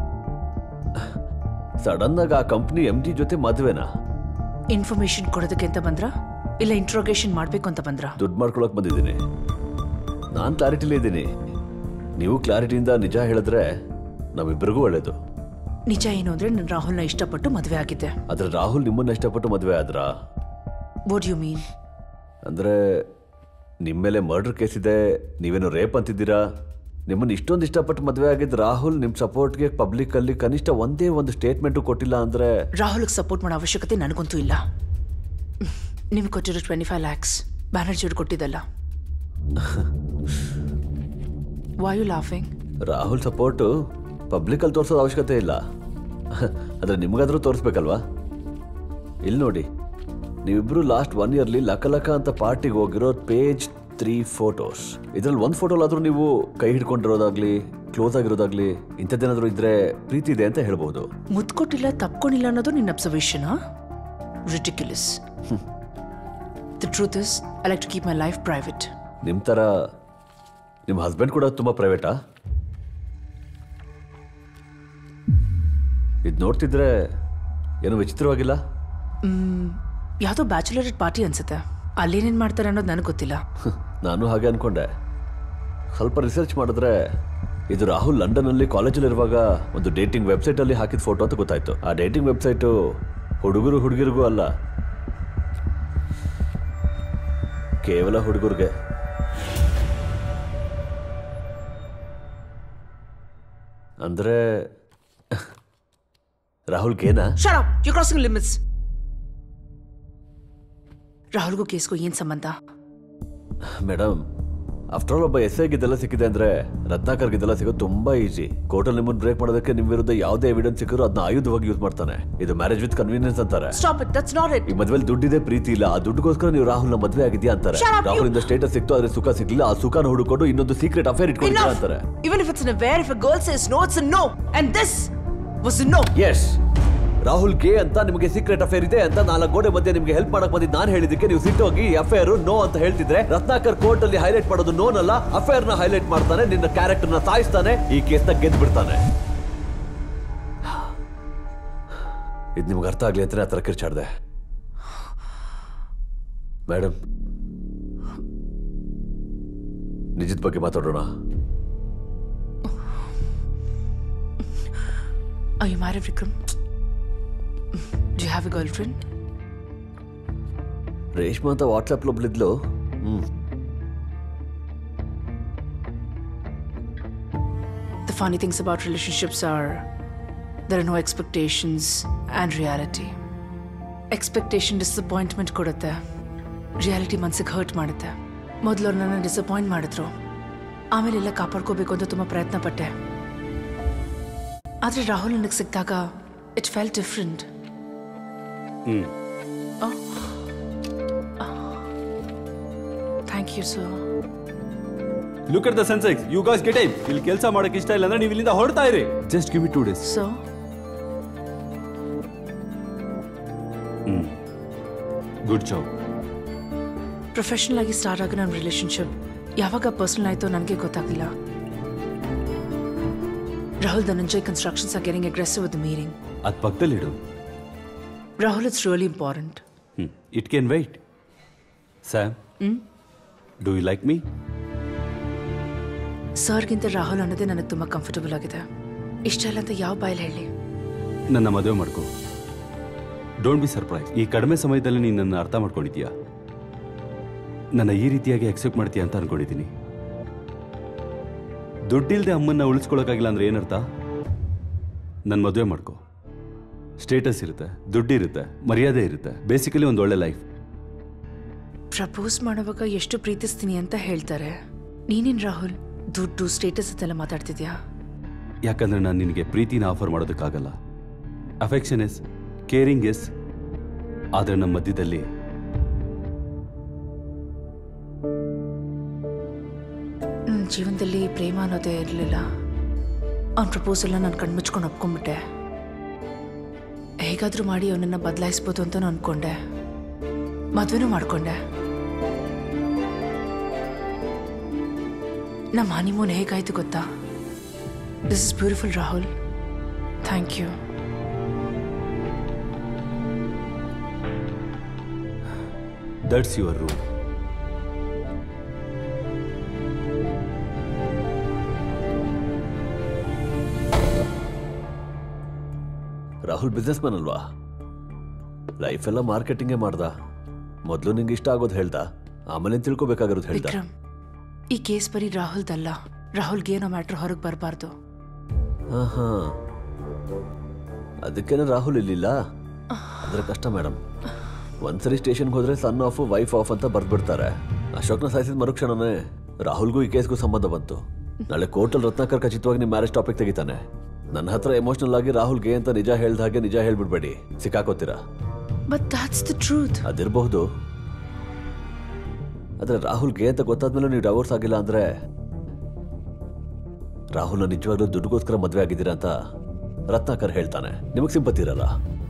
G: ಸಡನ್ ಆಗಿ ಆ ಕಂಪ್ನಿ ಎಮ್ ಡಿ ಜೊತೆ ಮದುವೆನಾ
E: ಇನ್ಫಾರ್ಮೇಶನ್ ಕೊಡೋದಕ್ಕೆ ಅಂತ ಬಂದ್ರ ಇಲ್ಲ ಇಂಟ್ರೋಗೇಷನ್ ಮಾಡಬೇಕು ಅಂತ ಬಂದ್ರ
G: ದುಡ್ಡು ಮಾಡ್ಕೊಳಕ್ ಬಂದಿದ್ದೀನಿ ನಾನು ಕ್ಲಾರಿಟಿಲೇ ಇದ್ದೀನಿ ನೀವು ಕ್ಲಾರಿಟಿಯಿಂದ ನಿಜ ಹೇಳಿದ್ರೆ ನಮ್ಮಿಬ್ಬರಿಗೂ ಒಳ್ಳೇದು
E: ನಿಜ ಏನು ಅಂದ್ರೆ ನಾನು ರಾಹುಲ್ನ ಇಷ್ಟಪಟ್ಟು ಮದುವೆ ಆಗಿದ್ದೆ
G: ಆದರೆ ರಾಹುಲ್ ನಿಮ್ಮನ್ನ ಇಷ್ಟಪಟ್ಟು ಮದುವೆ ಆದ್ರಾ
E: ವಾಟ್ ಯು ಮೀನ್
G: ಅಂದರೆ ನಿಮ್ಮ ಮೇಲೆ ಮರ್ಡರ್ ಕೇಸ್ ಇದೆ ನೀವೇನು ರೇಪ್ ಅಂತಿದ್ದೀರಾ ನಿಮ್ಮನ್ನು ಇಷ್ಟೊಂದು ಇಷ್ಟಪಟ್ಟು ಮದುವೆ ಆಗಿದ್ದು ರಾಹುಲ್ ನಿಮ್ಮ ಸಪೋರ್ಟ್ಗೆ ಪಬ್ಲಿಕ್ಕಲ್ಲಿ ಕನಿಷ್ಠ ಒಂದೇ ಒಂದು ಸ್ಟೇಟ್ಮೆಂಟು ಕೊಟ್ಟಿಲ್ಲ ಅಂದರೆ
E: ರಾಹುಲ್ಗೆ ಸಪೋರ್ಟ್ ಮಾಡೋ ಅವಶ್ಯಕತೆ ನನಗಂತೂ ಇಲ್ಲ ನಿಮ್ಗೆ ಕೊಟ್ಟಿರೋ ಟ್ವೆಂಟಿ ಫೈವ್ ಲ್ಯಾಕ್ಸ್ ಬ್ಯಾನರ್ಜಿಯವ್ರು ಕೊಟ್ಟಿದ್ದಲ್ಲ why you laughing
G: Rahul support ಪಬ್ಲಿಕಲ್ಲಿ ತೋರಿಸೋದು ಅವಶ್ಯಕತೆ ಇಲ್ಲ ಆದರೆ ನಿಮಗಾದರೂ ತೋರಿಸ್ಬೇಕಲ್ವಾ ಇಲ್ಲಿ ನೋಡಿ ನೀವಿಬ್ಬರು ಲಾಸ್ಟ್ ಒನ್ ಇಯರ್ಲಿ ಲಕ ಲಕ ಅಂತ ಪಾರ್ಟಿಗೆ ಹೋಗಿರೋ ಪೇಜ್ ತ್ರೀ ಫೋಟೋಸ್ ಇದರಲ್ಲಿ ಒಂದು ಫೋಟೋಲಾದರೂ ನೀವು ಕೈ ಹಿಡ್ಕೊಂಡಿರೋದಾಗ್ಲಿ ಕ್ಲೋಸ್ ಆಗಿರೋದಾಗ್ಲಿ ಇಂಥದ್ದೇನಾದರೂ ಇದ್ರೆ ಪ್ರೀತಿ ಇದೆ ಅಂತ ಹೇಳ್ಬೋದು
E: ಮುದ್ದು ಕೊಟ್ಟಿಲ್ಲ ತಪ್ಕೊಂಡಿಲ್ಲ ಅನ್ನೋದು ನಿನ್ನ observation ridiculous the truth is I like to keep my life private
G: ನಿಮ್ಮ ಥರ ನಿಮ್ಮ ಹಸ್ಬೆಂಡ್ ಕೂಡ ತುಂಬ ಪ್ರೈವೇಟಾ ಇದು ನೋಡ್ತಿದ್ರೆ ಏನು ವಿಚಿತ್ರವಾಗಿಲ್ಲ
E: ಯಾವುದೋ ಬ್ಯಾಚುಲರೇಟ್ ಪಾರ್ಟಿ ಅನ್ಸುತ್ತೆ ಅಲ್ಲೇನೇನು ಮಾಡ್ತಾರೆ ಅನ್ನೋದು ನನಗೆ ಗೊತ್ತಿಲ್ಲ
G: ನಾನು ಹಾಗೆ ಅನ್ಕೊಂಡೆ ಸ್ವಲ್ಪ ರಿಸರ್ಚ್ ಮಾಡಿದ್ರೆ ಇದು ರಾಹುಲ್ ಲಂಡನ್ನಲ್ಲಿ ಕಾಲೇಜಲ್ಲಿರುವಾಗ ಒಂದು ಡೇಟಿಂಗ್ ವೆಬ್ಸೈಟಲ್ಲಿ ಹಾಕಿದ ಫೋಟೋ ಅಂತ ಗೊತ್ತಾಯ್ತು ಆ ಡೇಟಿಂಗ್ ವೆಬ್ಸೈಟು ಹುಡುಗರು ಹುಡುಗಿರಿಗೂ ಅಲ್ಲ ಕೇವಲ ಹುಡುಗರಿಗೆ ಅಂದರೆ ರಾಹುಲ್ ಗೇನಾ
E: shut up you crossing limits ರಾಹುಲ್ಗೂ ಕೇಸ್ಗೂ ಏನು ಸಂಬಂಧ
G: ಮೇಡಮ್ ಆಫ್ಟರ್ ಆಲ್ ಒಬ್ಬ ಎಸ್ ಇದೆಲ್ಲ ಸಿಕ್ಕಿದೆ ಅಂದ್ರೆ ರತ್ನಾಕರ್ಗೆ ಇದೆಲ್ಲ ಸಿಗೋದು ತುಂಬಾ ಈಸಿ ಕೋರ್ಟಲ್ಲಿ ನಿಮ್ಮನ್ನು ಬ್ರೇಕ್ ಮಾಡೋದಕ್ಕೆ ನಿಮ್ಮ ವಿರುದ್ಧ ಯಾವುದೇ ಎವಿಡೆನ್ಸ್ ಸಿಕ್ಕರೂ ಅದನ್ನ ಆಯುಧವಾಗಿ ಯೂಸ್ ಮಾಡ್ತಾನೆ ಇದು ಮ್ಯಾರೇಜ್ ವಿತ್ ಕನ್ವೀನಿಯನ್ಸ್ ಅಂತಾರೆ
E: stop it that's not it
G: ಈ ಮದ್ವೆಲಿ ದುಡ್ಡಿದೆ ಪ್ರೀತಿ ಇಲ್ಲ ಆ ದುಡ್ಡುಗೋಸ್ಕರ ನೀವು ರಾಹುಲ್ನ ಮದ್ವೆ ಆಗಿದ್ಯಾ ಅಂತಾರೆ
E: Shut up, you-
G: ರಾಹುಲ್ ಇಂದ ಸ್ಟೇಟಸ್ ಸಿಕ್ತು ಆದ್ರೆ ಸುಖ ಸಿಗ್ಲಿಲ್ಲ ಆ ಸುಖನ ಹುಡುಕೊಂಡು ಇನ್ನೊಂದು ಸೀಕ್ರೆಟ್ ಅಫೇರ್ ಇಟ್ಕೊಂಡಿದ್ದೀರಾ
E: Enough!
G: ಅಂತಾರೆ
E: Even if it's an affair, if a girl says no, it's a no. And this was a no.
G: Yes Rahul ಕೆ ಅಂತ ನಿಮಗೆ ಸೀಕ್ರೆಟ್ ಅಫೇರ್ ಇದೆ ಅಂತ ನಾಲ್ಕು ಗೋಡೆ ಮಧ್ಯೆ ನಿಮಗೆ ಹೆಲ್ಪ್ ಮಾಡಕ್ ಬಂದಿದ್ದು ನಾನು ಹೇಳಿದಕ್ಕೆ ನೀವು ಸಿಟ್ಟೋಗಿ ಅಫೇರ್ ನೋ ಅಂತ ಹೇಳ್ತಿದ್ರೆ ರತ್ನಾಕರ್ ಕೋರ್ಟ್ ಅಲ್ಲಿ ಹೈಲೈಟ್ ಮಾಡೋದು ನೋನಲ್ಲ ಅಫೇರ್ ನ ಹೈಲೈಟ್ ಮಾಡ್ತಾನೆ ನಿನ್ನ ಕ್ಯಾರೆಕ್ಟರ್ ನ ಸಾಯಿಸ್ತಾನೆ ಈ ಕೇಸ್ ನ ಗೆದ್ದು ಬಿಡ್ತಾನೆ ಇದು ನಿಮ್ಗೆ ಅರ್ಥ ಆಗ್ಲಿ ಅಂತ ಆ ಥರ ಕಿರ್ಚಾಡ್ದೆ ಮೇಡಮ್ ನಿಜದ ಬಗ್ಗೆ ಮಾತಾಡೋಣ
E: Are you married, Vikram? Do you have a girlfriend?
G: Reshma ಅಂತ ವಾಟ್ಸಪ್ ಒಬ್ಳಿದ್ಲು ಹ್ಮ್
E: The funny things about relationships are there are no expectations and reality. Expectation disappointment ಕೊಡುತ್ತೆ ರಿಯಾಲಿಟಿ ಮನ್ಸಿಗೆ ಹರ್ಟ್ ಮಾಡುತ್ತೆ ಮೊದಲು ಅವ್ರು ನನ್ನ ಡಿಸಪಾಯಿಂಟ್ ಮಾಡಿದ್ರು ಆಮೇಲೆ ಎಲ್ಲ ಕಾಪಾಡ್ಕೋಬೇಕು ಅಂತ ತುಂಬ ಪ್ರಯತ್ನ ಪಟ್ಟೆ ಆದರೆ ರಾಹುಲ್ ನನಗೆ ಸಿಕ್ಕಿದಾಗ it felt different thank you sir
C: look at the Sensex you guys get I'm ಇಲ್ಲಿ ಕೆಲಸ ಮಾಡಕ್ಕೆ ಇಷ್ಟ ಇಲ್ಲ ಅಂದ್ರೆ ನೀವು ಇಲ್ಲಿಂದ ಹೊರಡ್ತಾ ಇರಿ just give me two days
E: so
C: good job
E: professional ಆಗಿ ಸ್ಟಾರ್ಟ್ ಆಗೋ ನನ್ನ ರಿಲೇಶನ್ಶಿಪ್ ಯಾವಾಗ ಪರ್ಸನಲ್ ಆಯಿತೋ ನನಗೆ ಗೊತ್ತಾಗಲಿಲ್ಲ Rahul Dhananjay constructions are getting aggressive with meeting
C: ಅದ್ ಪಕ್ಕದಲ್ಲಿಡು
E: Rahul it's really important
C: it can wait Sam do you like me
E: ಸರ್ಗಿಂತ ರಾಹುಲ್ ಅನ್ನೋದೇ ನನಗೆ ತುಂಬ ಕಂಫರ್ಟಬಲ್ ಆಗಿದೆ ಇಷ್ಟ ಇಲ್ಲ ಅಂತ ಯಾವ ಬಾಯಲ್ಲಿ ಹೇಳಿ
C: ನನ್ನ ಮದುವೆ ಮಾಡ್ಕೋ ಡೋಂಟ್ ಬಿ ಸರ್ಪ್ರೈಸ್ ಈ ಕಡಿಮೆ ಸಮಯದಲ್ಲಿ ನೀನು ನನ್ನ ಅರ್ಥ ಮಾಡ್ಕೊಂಡಿದ್ಯಾ ನನ್ನ ಈ ರೀತಿಯಾಗಿ ಎಕ್ಸೆಪ್ಟ್ ಮಾಡ್ತೀಯ ಅಂತ ಅನ್ಕೊಂಡಿದ್ದೀನಿ ದುಡ್ಡಿಲ್ದೆ ಅಮ್ಮನ್ನ ಉಳಿಸ್ಕೊಳಕ್ಕಾಗಿಲ್ಲ ಅಂದ್ರೆ ಏನರ್ಥ ನನ್ನ ಮದುವೆ ಮಾಡ್ಕೋ ಸ್ಟೇಟಸ್ ಇರುತ್ತೆ ದುಡ್ಡಿರುತ್ತೆ ಮರ್ಯಾದೆ ಇರುತ್ತೆ ಬೇಸಿಕಲಿ ಒಂದು ಒಳ್ಳೆ ಲೈಫ್
E: ಪ್ರಪೋಸ್ ಮಾಡುವಾಗ ಎಷ್ಟು ಪ್ರೀತಿಸ್ತೀನಿ ಅಂತ ಹೇಳ್ತಾರೆ ನೀನೇನ್ ರಾಹುಲ್ ದುಡ್ಡು ಸ್ಟೇಟಸ್ ಅದೆಲ್ಲ ಮಾತಾಡ್ತಿದ್ಯಾ
C: ಯಾಕಂದ್ರೆ ನಾನು ನಿನಗೆ ಪ್ರೀತಿನ ಆಫರ್ ಮಾಡೋದಕ್ಕಾಗಲ್ಲ ಅಫೆಕ್ಷನ್ ಎಸ್ ಕೇರಿಂಗ್ ಎಸ್ ಆದರೆ ನಮ್ಮ ಮಧ್ಯದಲ್ಲಿ
E: ನನ್ನ ಜೀವನದಲ್ಲಿ ಪ್ರೇಮ ಅನ್ನೋದೇ ಇರಲಿಲ್ಲ ಅವ್ನ ಪ್ರಪೋಸಲ್ನ ನಾನು ಕಣ್ಮುಚ್ಕೊಂಡು ಒಪ್ಕೊಂಡ್ಬಿಟ್ಟೆ ಹೇಗಾದರೂ ಮಾಡಿ ಅವನನ್ನು ಬದಲಾಯಿಸ್ಬೋದು ಅಂತ ನಾನು ಅನ್ಕೊಂಡೆ ಮದುವೆನೂ ಮಾಡ್ಕೊಂಡೆ ನಮ್ಮ ಹನಿಮೂನ್ ಹೇಗಾಯ್ತು ಗೊತ್ತಾ this is beautiful Rahul thank you
C: that's your room
G: Rahul businessman ಅಲ್ವಾ ಲೈಫ್ ಎಲ್ಲ ಮಾರ್ಕೆಟಿಂಗೇ ಮಾಡ್ದ ಮೊದಲು ನಿಂಗೆ ಇಷ್ಟ ಆಗೋದು ಹೇಳ್ದ ಆಮೇಲೆ ತಿಳ್ಕೊಬೇಕಾಗಿರೋದು ಹೇಳ್ದ
E: ವಿಕ್ರಮ್ ಈ ಕೇಸ್ ಬರೀ ರಾಹುಲ್ದಲ್ಲ ರಾಹುಲ್ಗೆ ಏನೋ ಮ್ಯಾಟ್ರ್ ಹೊರಗೆ ಬರಬಾರ್ದು
G: ಹಾ ಹಾ ಅದಕ್ಕೇನೆ ರಾಹುಲ್ ಇಲ್ಲಿಲ್ಲ ಅದ್ರ ಕಷ್ಟ ಮೇಡಮ್ ಒಂದ್ಸರಿ ಸ್ಟೇಷನ್ಗೆ ಹೋದ್ರೆ ಸನ್ ಆಫ್ ವೈಫ್ ಆಫ್ ಅಂತ ಬರ್ದ್ಬಿಡ್ತಾರೆ ಅಶೋಕ್ನ ಸಾಯಿಸಿದ ಮರುಕ್ಷಣನೇ ರಾಹುಲ್ಗೂ ಈ ಕೇಸ್ಗೂ ಸಂಬಂಧ ಬಂತು ನಾಳೆ ಕೋರ್ಟಲ್ಲಿ ರತ್ನಾಕರ್ ಖಚಿತವಾಗಿ ನಿಮ್ಮ ಮ್ಯಾರೇಜ್ ಟಾಪಿಕ್ ತೆಗಿತಾನೆ ನನ್ನ ಹತ್ರ ಎಮೋಷನಲ್ ಆಗಿ ರಾಹುಲ್ಗೆ ಅಂತ ನಿಜ ಹೇಳ್ದ ಹಾಗೆ ನಿಜ ಹೇಳ್ಬಿಡ್ಬೇಡಿ ಸಿಕ್ಕಾಕೋತೀರಾ
E: ಬಟ್ ದಾಟ್ಸ್ ದ ಟ್ರೂತ್
G: ಅದಿರಬಹುದು ಆದ್ರೆ ರಾಹುಲ್ಗೆ ಅಂತ ಗೊತ್ತಾದ್ಮೇಲೆ ನೀವು ಡೈವೋರ್ಸ್ ಆಗಿಲ್ಲ ಅಂದ್ರೆ ರಾಹುಲ್ನ ನಿಜವಾಗ್ಲೂ ದುಡ್ಡುಗೋಸ್ಕರ ಮದ್ವೆ ಆಗಿದ್ದೀರಾ ಅಂತ ರತ್ನಾಕರ್ ಹೇಳ್ತಾನೆ ನಿಮಗೆ ಸಿಂಪತಿ ಇರಲ್ಲ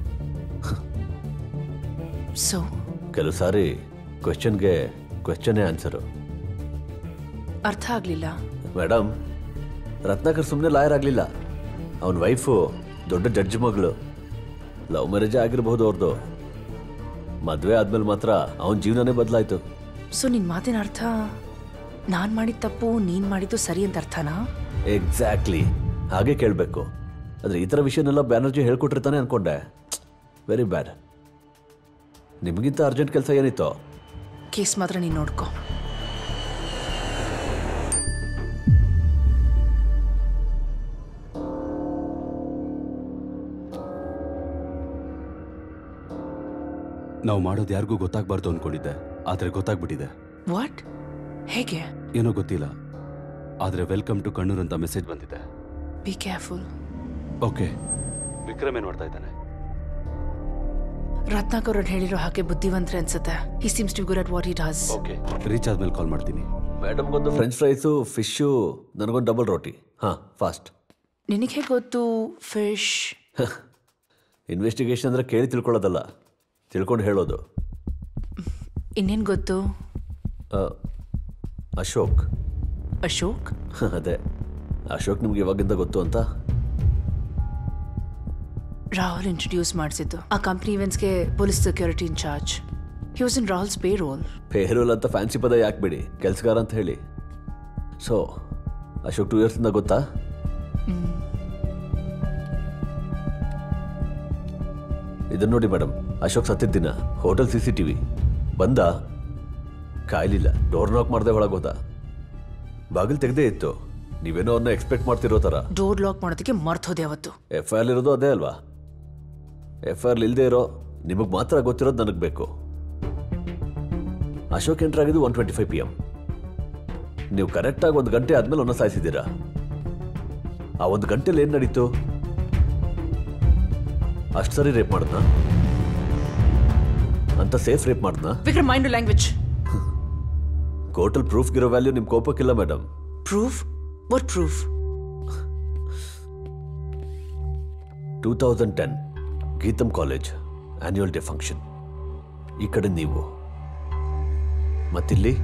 E: ಸೊ
G: ಕೆಲವು ಸಾರಿ ಕ್ವೆಶ್ಚನ್ಗೆ ಕ್ವೆಶ್ಚನ್ನೇ ಆನ್ಸರು
E: ಅರ್ಥ ಆಗ್ಲಿಲ್ಲ
G: ಮೇಡಮ್ ರತ್ನಾಕರ್ ಸುಮ್ಮನೆ ಲಾಯರ್ ಆಗಲಿಲ್ಲ ಅವನ ವೈಫು ದೊಡ್ಡ ಜಡ್ಜ್ ಮಗಳು ಲವ್ ಮ್ಯಾರೇಜ್ ಆಗಿರಬಹುದು ಅವ್ರದ್ದು ಮದುವೆ ಆದ್ಮೇಲೆ ಮಾತ್ರ ಅವನ ಜೀವನನೇ ಬದಲಾಯ್ತು
E: ಸೊ ನಿನ್ ಮಾತಿನ ಅರ್ಥ ನಾನ್ ಮಾಡಿದ ತಪ್ಪು ನೀನ್ ಮಾಡಿದ್ದು ಸರಿ ಅಂತ ಅರ್ಥನಾ
G: ಎಕ್ಸಾಕ್ಟ್ಲಿ ಹಾಗೆ ಕೇಳಬೇಕು ಆದರೆ ಈ ಥರ ವಿಷಯನೆಲ್ಲ ಬ್ಯಾನರ್ಜಿ ಹೇಳ್ಕೊಟ್ಟಿರ್ತಾನೆ ಅನ್ಕೊಂಡೆ ವೆರಿ ಬ್ಯಾಡ್ ನಿಮಗಿಂತ ಅರ್ಜೆಂಟ್ ಕೆಲಸ ಏನಿತ್ತು
E: ಕೇಸ್ ಮಾತ್ರ ನೀನ್ ನೋಡ್ಕೋ
C: ನಾವು ಮಾಡೋದು ಯಾರಿಗೂ ಗೊತ್ತಾಗಬಾರ್ದು ಅಂದ್ಕೊಂಡಿದ್ದೆ ಆದರೆ ಗೊತ್ತಾಗ್ಬಿಟ್ಟಿದೆ
E: ವಾಟ್ ಹೇಗೆ
C: ಏನೋ ಗೊತ್ತಿಲ್ಲ ಆದರೆ ವೆಲ್ಕಮ್ ಟು ಕಣ್ಣೂರ್ ಅಂತ ಮೆಸೇಜ್ ಬಂದಿದೆ
E: ಬಿ ಕೇರ್ಫುಲ್
C: ಓಕೆ ವಿಕ್ರಮ್ ಏನು ಮಾಡ್ತಾ ಇದ್ದಾನೆ
E: ರತ್ನಾಕರ್ ಅವ್ರು ಹೇಳಿರೋ ಹಾಗೆ ಬುದ್ಧಿವಂತ್ರೆ ಅನ್ಸುತ್ತೆ he seems to good at what he does
C: okay reach ಆದ್ಮೇಲೆ ಕಾಲ್ ಮಾಡ್ತೀನಿ
G: ಮೇಡಮ್ಗೊಂದು ಫ್ರೆಂಚ್ ಫ್ರೈಸು ಫಿಶ್ಶು ನನಗೊಂದು ಡಬಲ್ ರೋಟಿ ಹಾಂ ಫಾಸ್ಟ್
E: ನಿನಗೆ ಹೇಗೆ ಗೊತ್ತು ಫಿಶ್
G: ಇನ್ವೆಸ್ಟಿಗೇಷನ್ ಅಂದರೆ ಕೇಳಿ ತಿಳ್ಕೊಳ್ಳೋದಲ್ಲ ತಿಳ್ಕೊಂಡು ಹೇಳೋದು
E: ಇನ್ನೇನು ಗೊತ್ತು
G: ಆ, ಅಶೋಕ್
E: ಅಶೋಕ್
G: ಅದೇ ಅಶೋಕ್ ನಿಮ್ಗೆ ಇವಾಗಿಂದ ಗೊತ್ತು ಅಂತ
E: ರಾಹುಲ್ ಇಂಟ್ರೊಡ್ಯೂಸ್ ಮಾಡಿಸಿದ್ದು ಆ ಕಂಪ್ನಿ ಇವೆಂಟ್ಸ್ಗೆ police security incharge he was in Rahul's payroll
G: payroll ಅಂತ ಫ್ಯಾನ್ಸಿ ಪದ ಯಾಕೆ ಬಿಡಿ ಕೆಲಸಗಾರ ಅಂತ ಹೇಳಿ ಸೊ ಅಶೋಕ್ ಟೂ ಇಯರ್ಸಿಂದ ಗೊತ್ತಾ ಇದನ್ನ ನೋಡಿ ಮೇಡಮ್ ಅಶೋಕ್ ಸತ್ತಿದ್ದ ದಿನ ಹೋಟೆಲ್ ಸಿ ಸಿ ಟಿವಿ ಬಂದ ಕಾಯ್ಲಿಲ್ಲ ಡೋರ್ ನಾಕ್ ಮಾಡದೆ ಒಳಗೆ ಹೋದ ಬಾಗಿಲು ತೆಗೆದೇ ಇತ್ತು ನೀವೇನೋ ಅವ್ರನ್ನ ಎಕ್ಸ್ಪೆಕ್ಟ್ ಮಾಡ್ತಿರೋ ಥರ
E: ಡೋರ್ ಲಾಕ್ ಮಾಡೋದಕ್ಕೆ ಮರ್ತೋದೆ ಅವತ್ತು
G: ಎಫ್ ಐ ಆರ್ ಇರೋದು ಅದೇ ಅಲ್ವಾ ಎಫ್ ಐ ಆರ್ ಇಲ್ಲದೆ ಇರೋ ನಿಮಗೆ ಮಾತ್ರ ಗೊತ್ತಿರೋದು ನನಗೆ ಬೇಕು ಅಶೋಕ್ ಎಂಟರ್ ಆಗಿದ್ದು one twenty five P M ನೀವು ಕರೆಕ್ಟಾಗಿ ಒಂದು ಗಂಟೆ ಆದ್ಮೇಲೆ ಅವನ್ನ ಸಾಯಿಸಿದ್ದೀರಾ ಆ ಒಂದು ಗಂಟೆಲಿ ಏನು ನಡೀತು ಅಷ್ಟು ಸರಿ ರೇಪ್ ಮಾಡಿದ್ನ ಅಂತ ಸೇಫ್ ರೇಪ್ ಮಾಡಿದ್ನ
E: ವಿಕ್ರಮ್ ಮೈಂಡ್ ಲ್ಯಾಂಗ್ವೇಜ್
G: ಕೋರ್ಟಲ್ ಪ್ರೂಫ್ಗಿರೋ ವ್ಯಾಲ್ಯೂ ನಿಮ್ಮ ಕೋಪಕ್ಕಿಲ್ಲ madam
E: proof what proof
G: two thousand ten Geetham college annual day function ಈ ಕಡೆ ನೀವು ಮತ್ತಿಲ್ಲಿ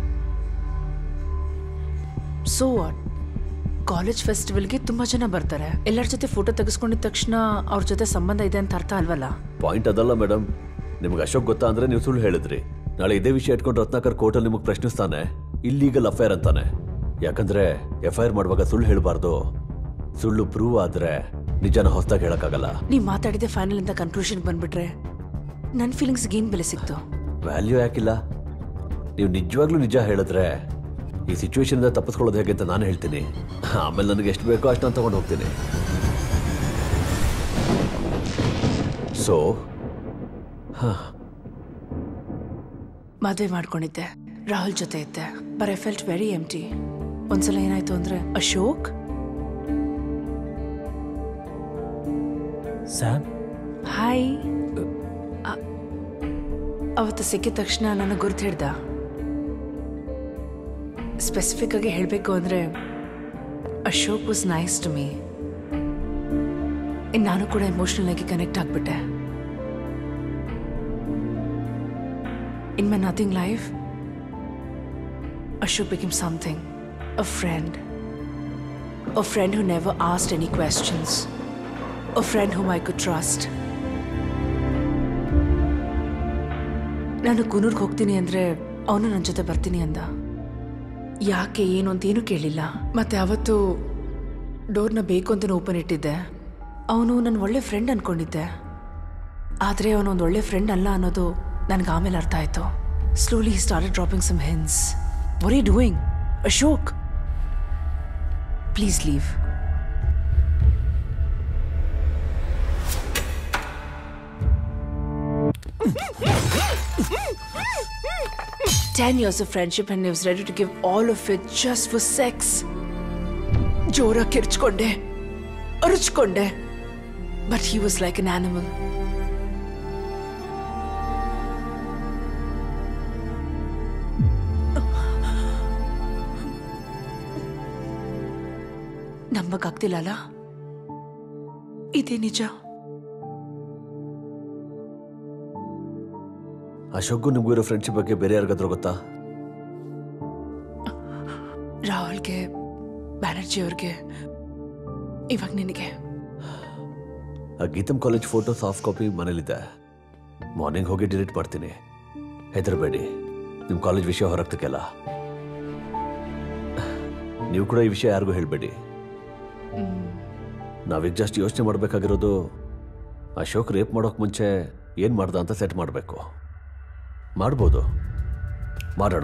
E: ಸೊ ವಾಟ್ ಕಾಲೇಜ್ ಫೆಸ್ಟಿವಲ್ಗೆ ತುಂಬಾ ಜನ ಬರ್ತಾರೆ ಎಲ್ಲರ ಜೊತೆ ಫೋಟೋ ತೆಗೆಸ್ಕೊಂಡಿದ ತಕ್ಷಣ ಅವ್ರ ಜೊತೆ ಸಂಬಂಧ ಇದೆ ಅಂತ ಅರ್ಥ ಅಲ್ವಲ್ಲ
G: ಪಾಯಿಂಟ್ ಅದಲ್ಲ ಮೇಡಮ್ ನಿಮ್ಗೆ ಅಶೋಕ್ ಗೊತ್ತಾ ಅಂದ್ರೆ ನೀವು ಸುಳ್ಳು ಹೇಳಿದ್ರಿ ನಾಳೆ ಇದೇ ವಿಷಯ ಇಟ್ಕೊಂಡು ರತ್ನಾಕರ್ ಕೋರ್ಟಲ್ಲಿ ನಿಮಗೆ ಪ್ರಶ್ನಿಸ್ತಾನೆ ಇಲ್ಲೀಗಲ್ ಅಫೇರ್ ಅಂತಾನೆ ಯಾಕಂದ್ರೆ ಎಫ್ ಐ ಆರ್ ಮಾಡುವಾಗ ಸುಳ್ಳು ಹೇಳಬಾರ್ದು ಸುಳ್ಳು ಪ್ರೂವ್ ಆದ್ರೆ ನಿಜನ ಹೊಸದಾಗಿ ಹೇಳಕ್ಕಾಗಲ್ಲ
E: ನೀವ್ ಮಾತಾಡಿದೆ ಫೈನಲ್ ಅಂತ ಕನ್ಕ್ಲೂಷನ್ ಬಂದ್ಬಿಟ್ರೆ ನನ್ನ ಫೀಲಿಂಗ್ಸ್ಗೆ ಏನ್ ಬೆಲೆ ಸಿಕ್ತು
G: ವ್ಯಾಲ್ಯೂ ಯಾಕಿಲ್ಲ ನೀವು ನಿಜವಾಗ್ಲೂ ನಿಜ ಹೇಳಿದ್ರೆ ಈ ಸಿಚುವೇಶನ್ ತಪ್ಪಿಸ್ಕೊಳ್ಳೋದು ಹೇಗೆ ಅಂತ ನಾನು ಹೇಳ್ತೀನಿ ಆಮೇಲೆ ನನಗೆ ಎಷ್ಟು ಬೇಕೋ ಅಷ್ಟು ನಾನು ತಗೊಂಡು ಹೋಗ್ತೀನಿ ಸೊ
E: ಮದುವೆ ಮಾಡ್ಕೊಂಡಿದ್ದೆ ರಾಹುಲ್ ಜೊತೆ ಇದ್ದೆ but I felt very empty ಒಂದ್ಸಲ ಏನಾಯ್ತು ಅಂದ್ರೆ ಅಶೋಕ್
F: ಸ್ಯಾಮ್
E: ಹಾಯ್ ಅ- ಅವತ್ತು ಸಿಕ್ಕಿದ ತಕ್ಷಣ ನನಗೆ ಗುರ್ತು ಹಿಡ್ದ ಸ್ಪೆಸಿಫಿಕ್ ಆಗಿ ಹೇಳಬೇಕು ಅಂದರೆ Ashok was nice to me ಇನ್ನು ನಾನು ಕೂಡ ಎಮೋಷನಲ್ ಆಗಿ ಕನೆಕ್ಟ್ ಆಗಿಬಿಟ್ಟೆ in my nothing life Ashok become something a friend a friend who never asked any questions a friend whom I could trust. ನಾನು ಕುನೂರ್ಗೆ ಹೋಗ್ತೀನಿ ಅಂದ್ರೆ ಅವನು ನನ್ನ ಜೊತೆ ಬರ್ತೀನಿ ಅಂದ ಯಾಕೆ ಏನು ಅಂತ ಏನೂ ಕೇಳಿಲ್ಲ ಮತ್ತೆ ಅವತ್ತು ಡೋರ್ನ ಬೇಕು ಅಂತ ಓಪನ್ ಇಟ್ಟಿದ್ದೆ ಅವನು ನನ್ನ ಒಳ್ಳೆ ಫ್ರೆಂಡ್ ಅನ್ಕೊಂಡಿದ್ದೆ ಆದರೆ ಅವನೊಂದು ಒಳ್ಳೆ ಫ್ರೆಂಡ್ ಅಲ್ಲ ಅನ್ನೋದು ನನಗೆ ಆಮೇಲೆ ಅರ್ಥ ಆಯಿತು slowly start dropping some hints were ಈ doing Ashok please leave Ten years of friendship and he was ready to give all of it just for sex. ಜೋರ ಕಿರ್ಚ್ಕೊಂಡೆ ಅರುಚ್ಕೊಂಡೆ but he was like an animal ನಂಬಕ್ಕಾಗ್ತಿಲ್ಲ ಅಲ್ಲ ಇದೇ ನಿಜ
G: ಅಶೋಕ್ಗೂ ನಿಮಗೂ ಇರೋ ಫ್ರೆಂಡ್ಶಿಪ್ ಬಗ್ಗೆ ಬೇರೆ ಯಾರಿಗಾದ್ರೂ ಗೊತ್ತಾ
E: ರಾಹುಲ್ಗೆ ಬ್ಯಾನರ್ಜಿ ಅವ್ರಿಗೆ ಇವಾಗ ನಿನಗೆ
G: ಆ Geetham college photo soft copy ಮನೇಲಿದೆ ಮಾರ್ನಿಂಗ್ ಹೋಗಿ ಡಿಲೀಟ್ ಮಾಡ್ತೀನಿ ಹೆದರಬೇಡಿ ನಿಮ್ಮ ಕಾಲೇಜ್ ವಿಷಯ ಹೊರಗ್ತಕ್ಕೆಲ್ಲ ನೀವು ಕೂಡ ಈ ವಿಷಯ ಯಾರಿಗೂ ಹೇಳಬೇಡಿ ನಾವೀಗ ಜಸ್ಟ್ ಯೋಚನೆ ಮಾಡಬೇಕಾಗಿರೋದು ಅಶೋಕ್ ರೇಪ್ ಮಾಡೋಕೆ ಮುಂಚೆ ಏನು ಮಾಡ್ದ ಅಂತ ಸೆಟ್ ಮಾಡಬೇಕು ಮಾಡ್ಬೋದು ಮಾಡೋಣ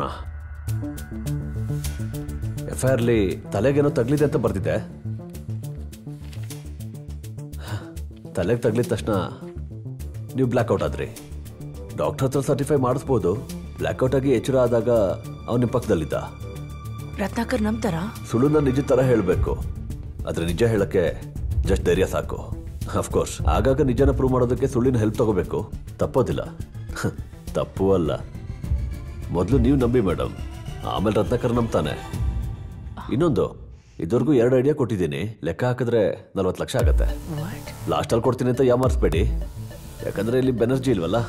G: ಎಫ್ ಐ ಆರ್ಲಿ ತಲೆಗೇನೋ ತಗಲಿದೆ ಅಂತ ಬರ್ದಿದೆ ತಲೆಗೆ ತಗ್ಲಿದ ತಕ್ಷಣ ನೀವು ಬ್ಲ್ಯಾಕ್ಔಟ್ ಆದ್ರಿ ಡಾಕ್ಟರ್ ಹತ್ರ ಸರ್ಟಿಫೈ ಮಾಡಿಸ್ಬೋದು ಬ್ಲ್ಯಾಕ್ಔಟ್ ಆಗಿ ಎಚ್ಚರ ಆದಾಗ ಅವನ ನಿಮ್ಮ ಪಕ್ಕದಲ್ಲಿದ್ದ
E: ರತ್ನಾಕರ್ ನಂಬ್ತಾರಾ
G: ಸುಳ್ಳುನ ನಿಜ ಥರ ಹೇಳಬೇಕು ಆದರೆ ನಿಜ ಹೇಳಕ್ಕೆ ಜಸ್ಟ್ ಧೈರ್ಯ ಸಾಕು ಅಫ್ಕೋರ್ಸ್ ಆಗಾಗ ನಿಜನ ಪ್ರೂವ್ ಮಾಡೋದಕ್ಕೆ ಸುಳ್ಳಿನ ಹೆಲ್ಪ್ ತಗೋಬೇಕು ತಪ್ಪೋದಿಲ್ಲ ತಪ್ಪು ಅಲ್ಲ ಮೊದಲು ನೀವು ನಂಬಿ ಮೇಡಮ್ ಆಮೇಲೆ ರತ್ನಾಕರ್ ನಂಬ್ತಾನೆ ಇನ್ನೊಂದು ಇದುವರೆಗೂ ಎರಡು ಐಡಿಯಾ ಕೊಟ್ಟಿದ್ದೀನಿ ಲೆಕ್ಕ ಹಾಕಿದ್ರೆ ನಲ್ವತ್ತು ಲಕ್ಷ ಆಗತ್ತೆ ಲಾಸ್ಟಲ್ಲಿ ಕೊಡ್ತೀನಿ ಅಂತ ಯಾಮಾರಿಸ್ಬೇಡಿ ಯಾಕಂದ್ರೆ ಇಲ್ಲಿ ಬೆನರ್ಜಿ ಇಲ್ವಲ್ಲ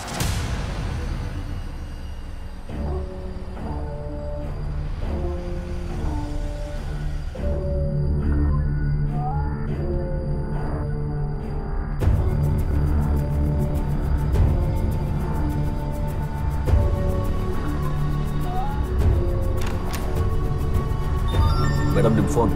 G: ಮೇಡಮ್ ನಿಮ್ಮ ಫೋನ್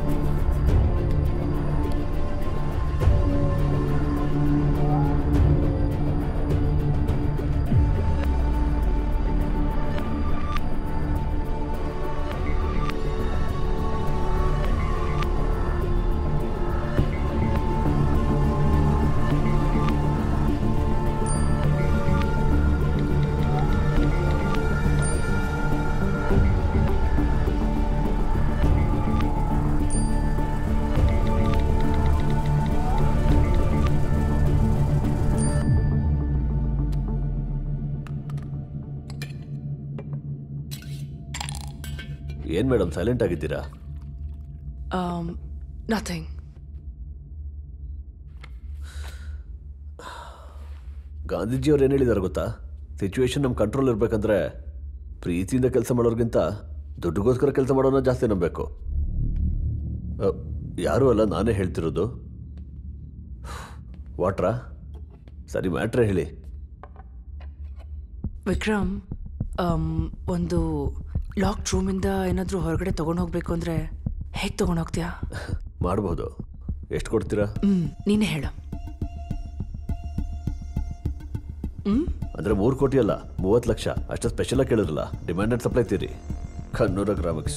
G: ಏನು ಮೇಡಮ್ ಸೈಲೆಂಟ್ ಆಗಿದ್ದೀರಾ
E: ನಥಿಂಗ್
G: ಗಾಂಧೀಜಿಯವ್ರು ಏನು ಹೇಳಿದಾರೆ ಗೊತ್ತಾ ಸಿಚುವೇಶನ್ ನಮ್ಮ ಕಂಟ್ರೋಲ್ ಇರಬೇಕಂದ್ರೆ ಪ್ರೀತಿಯಿಂದ ಕೆಲಸ ಮಾಡೋರ್ಗಿಂತ ದುಡ್ಡುಗೋಸ್ಕರ ಕೆಲಸ ಮಾಡೋನ ಜಾಸ್ತಿ ನಂಬಬೇಕು ಅ, ಯಾರೂ ಅಲ್ಲ ನಾನೇ ಹೇಳ್ತಿರೋದು ವಾಟ್ರಾ ಸರಿ ಮ್ಯಾಟ್ರೇ ಹೇಳಿ
E: ವಿಕ್ರಮ್ ಆಮ್, ಒಂದು ಲಾಕ್ಡ್ ರೂಮಿಂದ ಏನಾದರೂ ಹೊರಗಡೆ ತೊಗೊಂಡು ಹೋಗ್ಬೇಕು ಅಂದರೆ ಹೇಗೆ ತೊಗೊಂಡು ಹೋಗ್ತೀಯಾ
G: ಮಾಡ್ಬೋದು ಎಷ್ಟು ಕೊಡ್ತೀರಾ
E: ಹ್ಞೂ ನೀನೇ ಹೇಳು
G: ಅಂದರೆ ಮೂರು ಕೋಟಿ ಅಲ್ಲ ಮೂವತ್ತು ಲಕ್ಷ ಅಷ್ಟು ಸ್ಪೆಷಲಾಗಿ ಕೇಳಿದ್ರಲ್ಲ ಡಿಮ್ಯಾಂಡ್ ಆ್ಯಂಡ್ ಸಪ್ಲೈ ತೀರಿ ಕನ್ನೂರ ಗ್ರಾಮಿಕ್ಸ್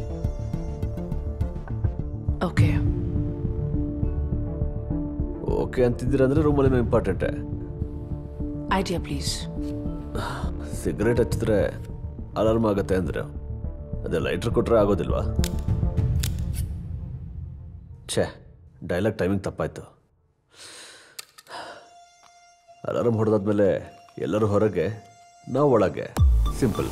E: ಓಕೆ
G: ಓಕೆ ಓಕೆ ಅಂತಿದ್ದೀರ ಅಂದರೆ ರೂಮಲ್ಲಿ ಇಂಪಾರ್ಟೆಂಟೇ
E: ಐಡಿಯಾ ಪ್ಲೀಸ್
G: ಸಿಗರೇಟ್ ಹಚ್ಚಿದ್ರೆ ಅಲಾರ್ಮ್ ಆಗುತ್ತೆ ಅಂದ್ರೆ ಅದೇ ಲೈಟ್ರ್ ಕೊಟ್ಟರೆ ಆಗೋದಿಲ್ವಾ ಛೇ ಡೈಲಾಗ್ ಟೈಮಿಂಗ್ ತಪ್ಪಾಯ್ತು ಅಲಾರ್ಮ್ ಹೊಡೆದಾದ್ಮೇಲೆ ಎಲ್ಲರೂ ಹೊರಗೆ ನಾವು ಒಳಗೆ ಸಿಂಪಲ್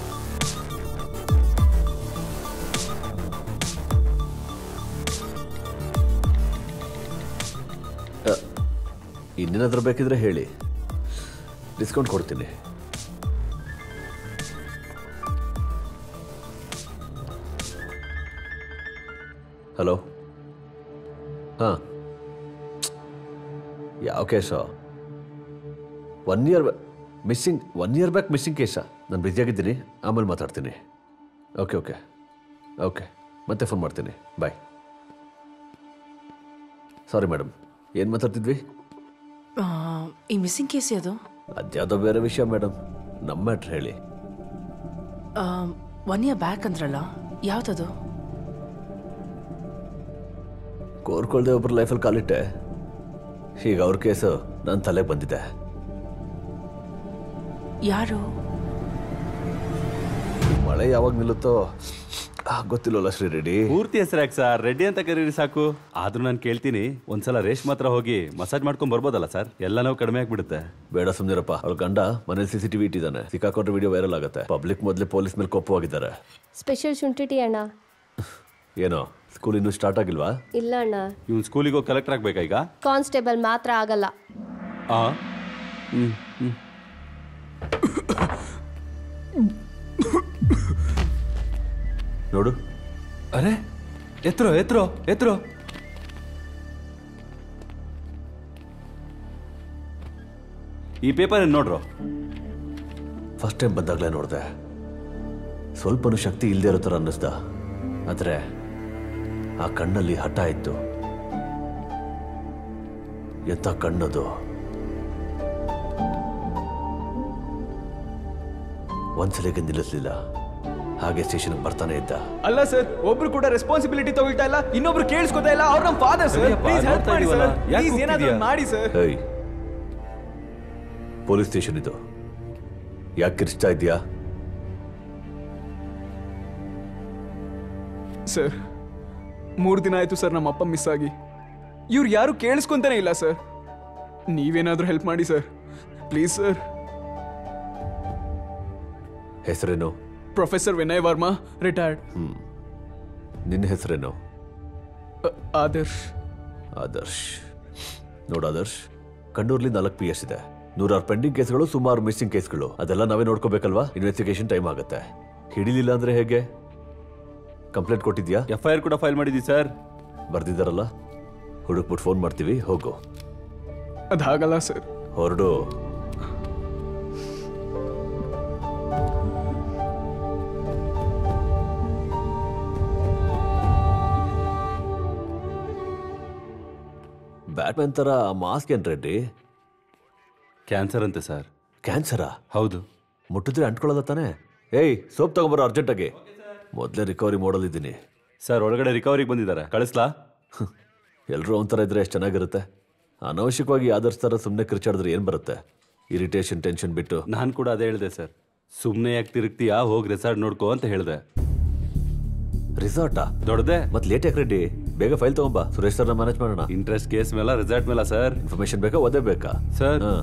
G: ಇನ್ನೇನಾದ್ರೂ ಬೇಕಿದ್ರೆ ಹೇಳಿ ಡಿಸ್ಕೌಂಟ್ ಕೊಡ್ತೀನಿ ಹಲೋ ಹಾಂ ಯಾವ case one year missing one year back missing ಕೇಸಾ ನಾನು ಬ್ಯುಸಿಯಾಗಿದ್ದೀನಿ ಆಮೇಲೆ ಮಾತಾಡ್ತೀನಿ ಓಕೆ ಓಕೆ ಓಕೆ ಮತ್ತೆ ಫೋನ್ ಮಾಡ್ತೀನಿ ಬಾಯ್ ಸಾರಿ ಮೇಡಮ್ ಏನು ಮಾತಾಡ್ತಿದ್ವಿ
E: ಈ ಮಿಸ್ಸಿಂಗ್ ಕೇಸ್ ಅದು
G: ಅದ್ಯಾವುದೋ ಬೇರೆ ವಿಷಯ ಮೇಡಮ್ ನಮ್ಮ ಮ್ಯಾಟ್ರ್ ಹೇಳಿ
E: ಒನ್ ಇಯರ್ ಬ್ಯಾಕ್ ಅಂದ್ರಲ್ಲ ಯಾವ್ದದು
G: ಕೋರ್ಕೊಳ್ದೆ ಒಬ್ಬರ ಲೈಫಲ್ಲಿ ಕಾಲಿಟ್ಟೆ ಈಗ ಅವ್ರ ಕೇಸು ನನ್ನ ತಲೆಗೆ ಬಂದಿದೆ
E: ಯಾರು
G: ಮಳೆ ಯಾವಾಗ ನಿಲ್ಲುತ್ತೋ ಆ, ಗೊತ್ತಿಲ್ಲವಲ್ಲ ಶ್ರೀ ರೆಡ್ಡಿ
C: ಪೂರ್ತಿ ಹೆಸರು ಯಾಕೆ ಸರ್ ರೆಡ್ಡಿ ಅಂತ ಕರೀರಿ ಸಾಕು ಆದ್ರೂ ನಾನು ಕೇಳ್ತೀನಿ ಒಂದ್ಸಲ ರೇಷ್ಮೆ ಹತ್ರ ಹೋಗಿ ಮಸಾಜ್ ಮಾಡ್ಕೊಂಡ್ ಬರ್ಬೋದಲ್ಲ ಸರ್ ಎಲ್ಲ ನಾವು ಕಡಿಮೆ ಆಗ್ಬಿಡುತ್ತೆ
G: ಬೇಡ ಸುಮ್ನಿರಪ್ಪ ಅವ್ಳ ಗಂಡ ಮನೇಲಿ ಸಿ ಸಿ ಟಿವಿ ಇಟ್ಟಿದ್ದಾನೆ ಸಿಕ್ಕಾಕೊಂಡ್ರೆ ವಿಡಿಯೋ ವೈರಲ್ ಆಗುತ್ತೆ ಪಬ್ಲಿಕ್ ಮೊದಲೇ ಪೊಲೀಸ್ ಮೇಲೆ ಕೋಪವಾಗಿದ್ದಾರೆ
A: ಸ್ಪೆಷಲ್ ಶುಂಠಿ ಟೀ ಅಣ್ಣ
G: ಏನೋ ಸ್ಕೂಲ್ ಇನ್ನೂ ಸ್ಟಾರ್ಟ್ ಆಗಿಲ್ವಾ
A: ಇಲ್ಲ ಅಣ್ಣ
C: ಇವ್ನು ಸ್ಕೂಲಿಗೆ ಹೋಗಿ ಕಲೆಕ್ಟರ್ ಆಗ್ಬೇಕಾ ಈಗ
A: ಕಾನ್ಸ್ಟೇಬಲ್ ಮಾತ್ರ ಆಗಲ್ಲ
C: ಆ ಹ್ಮ್ ಹ್ಮ್
G: ನೋಡು
C: ಅರೆ ಎತ್ರೋ ಎತ್ರೋ ಎತ್ರೋ ಈ ಪೇಪರ್ ನೋಡ್ರೋ
G: ಫಸ್ಟ್ ಟೈಮ್ ಬಂದಾಗಲೇ ನೋಡಿದೆ ಸ್ವಲ್ಪನೂ ಶಕ್ತಿ ಇಲ್ಲದೆ ಇರೋ ಥರ ಅನ್ನಿಸ್ದ ಆದರೆ ಆ ಕಣ್ಣಲ್ಲಿ ಹಠ ಇತ್ತು ಎಂಥ ಕಣ್ಣದು ಒಂದ್ಸಲಿಗೆ ನಿಲ್ಲಿಸ್ಲಿಲ್ಲ ಹಾಗೆ ಸ್ಟೇಷನ್ಗೆ ಬರ್ತಾನೆ ಇದ್ದ
F: ಅಲ್ಲ ಸರ್ ಒಬ್ರು ಕೂಡ ರೆಸ್ಪಾನ್ಸಿಬಿಲಿಟಿ ತಗೊಳ್ತಾ ಇಲ್ಲ ಇನ್ನೊಬ್ರು ಕೇಳಿಸ್ಕೊತಾ ಇಲ್ಲ ಅವ್ರ ನಮ್ಮ ಫಾದರ್ ಸರ್
C: ಸರಿಯಪ್ಪ,
F: ಪ್ಲೀಸ್ ಹೆಲ್ಪ್
C: ನೋಡ್ತಾ
F: ಮಾಡಿ
C: ಇದೀವಲ್ಲ.
F: ಸರ್
C: ಯಾಕ್
F: ಪ್ಲೀಸ್ ಏನಾದ್ರು
C: ಕೂಗ್ತಿದ್ಯಾ?
F: ಮಾಡಿ ಸರ್
G: ಹೇಯ್ ಪೊಲೀಸ್ ಸ್ಟೇಷನ್ ಇದು ಯಾಕೆ ಕಿರ್ಚ್ತಾ ಇದೆಯಾ
F: ಸರ್ ಮೂರು ದಿನ ಆಯ್ತು ಸರ್ ನಮ್ಮ ಅಪ್ಪ ಮಿಸ್ ಆಗಿ ಇವ್ರು ಯಾರು ಕೇಳಿಸ್ಕೊಂತಾನೆ ಇಲ್ಲ ಸರ್ ನೀವೇನಾದ್ರೂ ಹೆಲ್ಪ್ ಮಾಡಿ ಸರ್ ಪ್ಲೀಸ್ ಸರ್
G: ಹೆಸರೇನು
F: ಪ್ರೊಫೆಸರ್ ವಿನಯ್ ವರ್ಮಾ ರಿಟೈರ್ಡ್
G: ನಿನ್ನ ಹೆಸರೇನು
F: ಆದರ್ಶ್
G: ಆದರ್ಶ್ ನೋಡು ಆದರ್ಶ್ ಕಣ್ಣೂರ್ಲಿ ನಾಲ್ಕು ಪಿ ಎಸ್ ಇದೆ ನೂರಾರು ಪೆಂಡಿಂಗ್ ಕೇಸ್ಗಳು ಸುಮಾರು ಮಿಸ್ಸಿಂಗ್ ಕೇಸ್ಗಳು ಅದೆಲ್ಲ ನಾವೇ ನೋಡ್ಕೋಬೇಕಲ್ವಾ ಇನ್ವೆಸ್ಟಿಗೇಷನ್ ಟೈಮ್ ಆಗುತ್ತೆ ಹಿಡಿಲಿಲ್ಲ ಅಂದ್ರೆ ಹೇಗೆ ಕಂಪ್ಲೇಂಟ್ ಕೊಟ್ಟಿದ್ಯಾ
C: ಎಫ್ ಐ ಆರ್ ಕೂಡ ಫೈಲ್ ಮಾಡಿದ್ವಿ ಸರ್
G: ಬರ್ದಿದ್ದಾರಲ್ಲ ಹುಡುಕ್ಬಿಟ್ಟು ಫೋನ್ ಮಾಡ್ತೀವಿ ಹೋಗು
F: ಅದಾಗಲ್ಲ ಸರ್
G: ಹೊರಡು ಬ್ಯಾಟ್ಮ್ಯಾನ್ ತರ ಮಾಸ್ಕ್ ಏನ್ ರೆಡ್ಡಿ
C: ಕ್ಯಾನ್ಸರ್ ಅಂತೆ ಸರ್
G: ಕ್ಯಾನ್ಸರಾ
C: ಹೌದು
G: ಮುಟ್ಟಿದ್ರೆ ಅಂಟ್ಕೊಳ್ಳೋದ ತಾನೆ ಏಯ್ ಸೋಪ್ ತಗೊಂಬರೋ ಅರ್ಜೆಂಟಾಗಿ ಮೊದಲೇ ರಿಕವರಿ ಮಾಡೋದಿದ್ದೀನಿ
C: ಸರ್ ಒಳಗಡೆ ರಿಕವರಿಗೆ ಬಂದಿದ್ದಾರೆ ಕಳಿಸ್ಲಾ
G: ಎಲ್ಲರೂ ಒಂಥರ ಇದ್ರೆ ಎಷ್ಟು ಚೆನ್ನಾಗಿರುತ್ತೆ ಅನವಶ್ಯಕವಾಗಿ ಆದರ್ಶ ಥರ ಸುಮ್ಮನೆ ಕಿರ್ಚಾಡಿದ್ರೆ ಏನು ಬರುತ್ತೆ ಇರಿಟೇಷನ್ ಟೆನ್ಷನ್ ಬಿಟ್ಟು
C: ನಾನು ಕೂಡ ಅದೇ ಹೇಳಿದೆ ಸರ್ ಸುಮ್ಮನೆ ಯಾಕೆ ತಿರುಗ್ತೀಯಾ ಹೋಗಿ ರೆಸಾರ್ಟ್ ನೋಡ್ಕೋ ಅಂತ ಹೇಳಿದೆ
G: ರಿಸಾರ್ಟಾ
C: ದೊಡ್ಡದೆ
G: ಮತ್ತೆ ಲೇಟ್ ಯಾಕೆ ರೆಡ್ಡಿ ಬೇಗ ಫೈಲ್ ತಗೊಂಬ ಸುರೇಶ್ ಸರ್ನ ಮ್ಯಾನೇಜ್ ಮಾಡೋಣ
C: ಇಂಟ್ರೆಸ್ಟ್ ಕೇಸ್ ಮೇಲೆ ರೆಸಾರ್ಟ್ ಮೇಲೆ ಸರ್
G: ಇನ್ಫಾರ್ಮೇಶನ್ ಬೇಕಾ ಓದೇ ಬೇಕಾ
C: ಸರ್
G: ಹಾ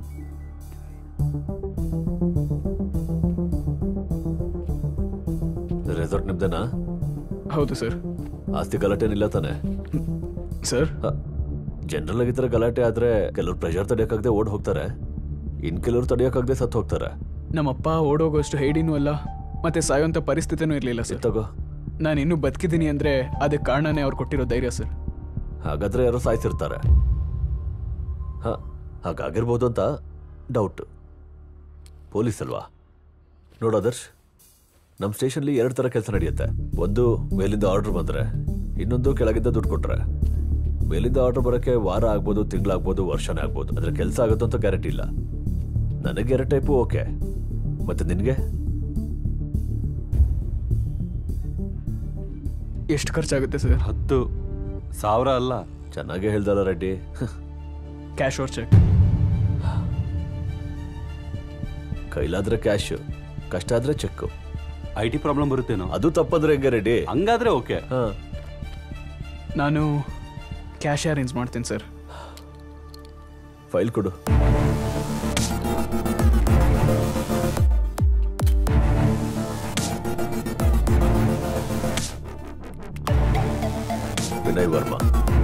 G: ರೆಸಾರ್ಟ್ ನಿಮ್ದೇನಾ
F: ಹೌದು ಸರ್
G: ಆಸ್ತಿ ಗಲಾಟೆನಿಲ್ಲ ತಾನೆ
F: ಸರ್
G: ಜನರಲ್ ಆಗಿ ಈ ಥರ ಗಲಾಟೆ ಆದ್ರೆ ಕೆಲವ್ರು ಪ್ರೆಷರ್ ತಡೆಯೋಕ್ಕಾಗದೆ ಓಡ್ ಹೋಗ್ತಾರೆ ಇನ್ ಕೆಲವ್ರು ತಡೆಯೋಕ್ಕಾಗದೆ ಸತ್ತು ಹೋಗ್ತಾರೆ
F: ನಮ್ಮಪ್ಪ ಓಡೋಗೋಷ್ಟು ಹೈಡಿನೂ ಅಲ್ಲ ಮತ್ತೆ ಸಾಯೋಂಥ ಪರಿಸ್ಥಿತಿನೂ ಇರಲಿಲ್ಲ ಸರ್
G: ತಗೋ
F: ನಾನು ಇನ್ನೂ ಬದುಕಿದ್ದೀನಿ ಅಂದ್ರೆ ಅದಕ್ಕೆ ಕಾರಣನೇ ಅವ್ರು ಕೊಟ್ಟಿರೋ ಧೈರ್ಯ ಸರ್
G: ಹಾಗಾದ್ರೆ ಯಾರೋ ಸಾಯ್ಸಿರ್ತಾರೆ ಹಾ ಹಾಗಾಗಿರ್ಬೋದು ಅಂತ ಡೌಟ್ ಪೊಲೀಸ್ ಅಲ್ವಾ ನೋಡು ಆದರ್ಶ್ ನಮ್ಮ ಸ್ಟೇಷನ್ಲಿ ಎರಡು ಥರ ಕೆಲಸ ನಡೆಯುತ್ತೆ ಒಂದು ಮೇಲಿಂದ ಆರ್ಡರ್ ಬಂದರೆ ಇನ್ನೊಂದು ಕೆಳಗಿಂದ ದುಡ್ಡು ಕೊಟ್ರೆ ಮೇಲಿಂದ ಆರ್ಡರ್ ಬರೋಕ್ಕೆ ವಾರ ಆಗ್ಬೋದು ತಿಂಗಳಾಗ್ಬೋದು ವರ್ಷನೇ ಆಗ್ಬೋದು ಅದ್ರ ಕೆಲಸ ಆಗುತ್ತೋ ಅಂತ ಗ್ಯಾರಂಟಿ ಇಲ್ಲ ನನಗೆ ಎರಡು ಟೈಪು ಓಕೆ ಮತ್ತೆ ನಿನಗೆ
F: ಎಷ್ಟು ಖರ್ಚಾಗುತ್ತೆ ಸರ್
C: ಹತ್ತು ಸಾವಿರ ಅಲ್ಲ
G: ಚೆನ್ನಾಗೇ ಹೇಳ್ದಲ್ಲ ರೆಡ್ಡಿ
F: ಕ್ಯಾಶ್ ಆರ್ ಚೆಕ್
G: ಕೈಲಾದ್ರೆ ಕ್ಯಾಶ್ ಕಷ್ಟ ಆದ್ರೆ ಚೆಕ್
C: ಐ ಟಿ ಪ್ರಾಬ್ಲಮ್ ಬರುತ್ತೇನೋ
G: ಅದು ತಪ್ಪಂದ್ರೆ ಹೆಂಗೆ ರೆಡಿ
C: ಹಂಗಾದ್ರೆ ಓಕೆ
G: ಹಾ
F: ನಾನು ಕ್ಯಾಶ್ ಅರೇಂಜ್ ಮಾಡ್ತೀನಿ ಸರ್
G: ಫೈಲ್ ಕೊಡು ವಿನಯ್ ವರ್ಮಾ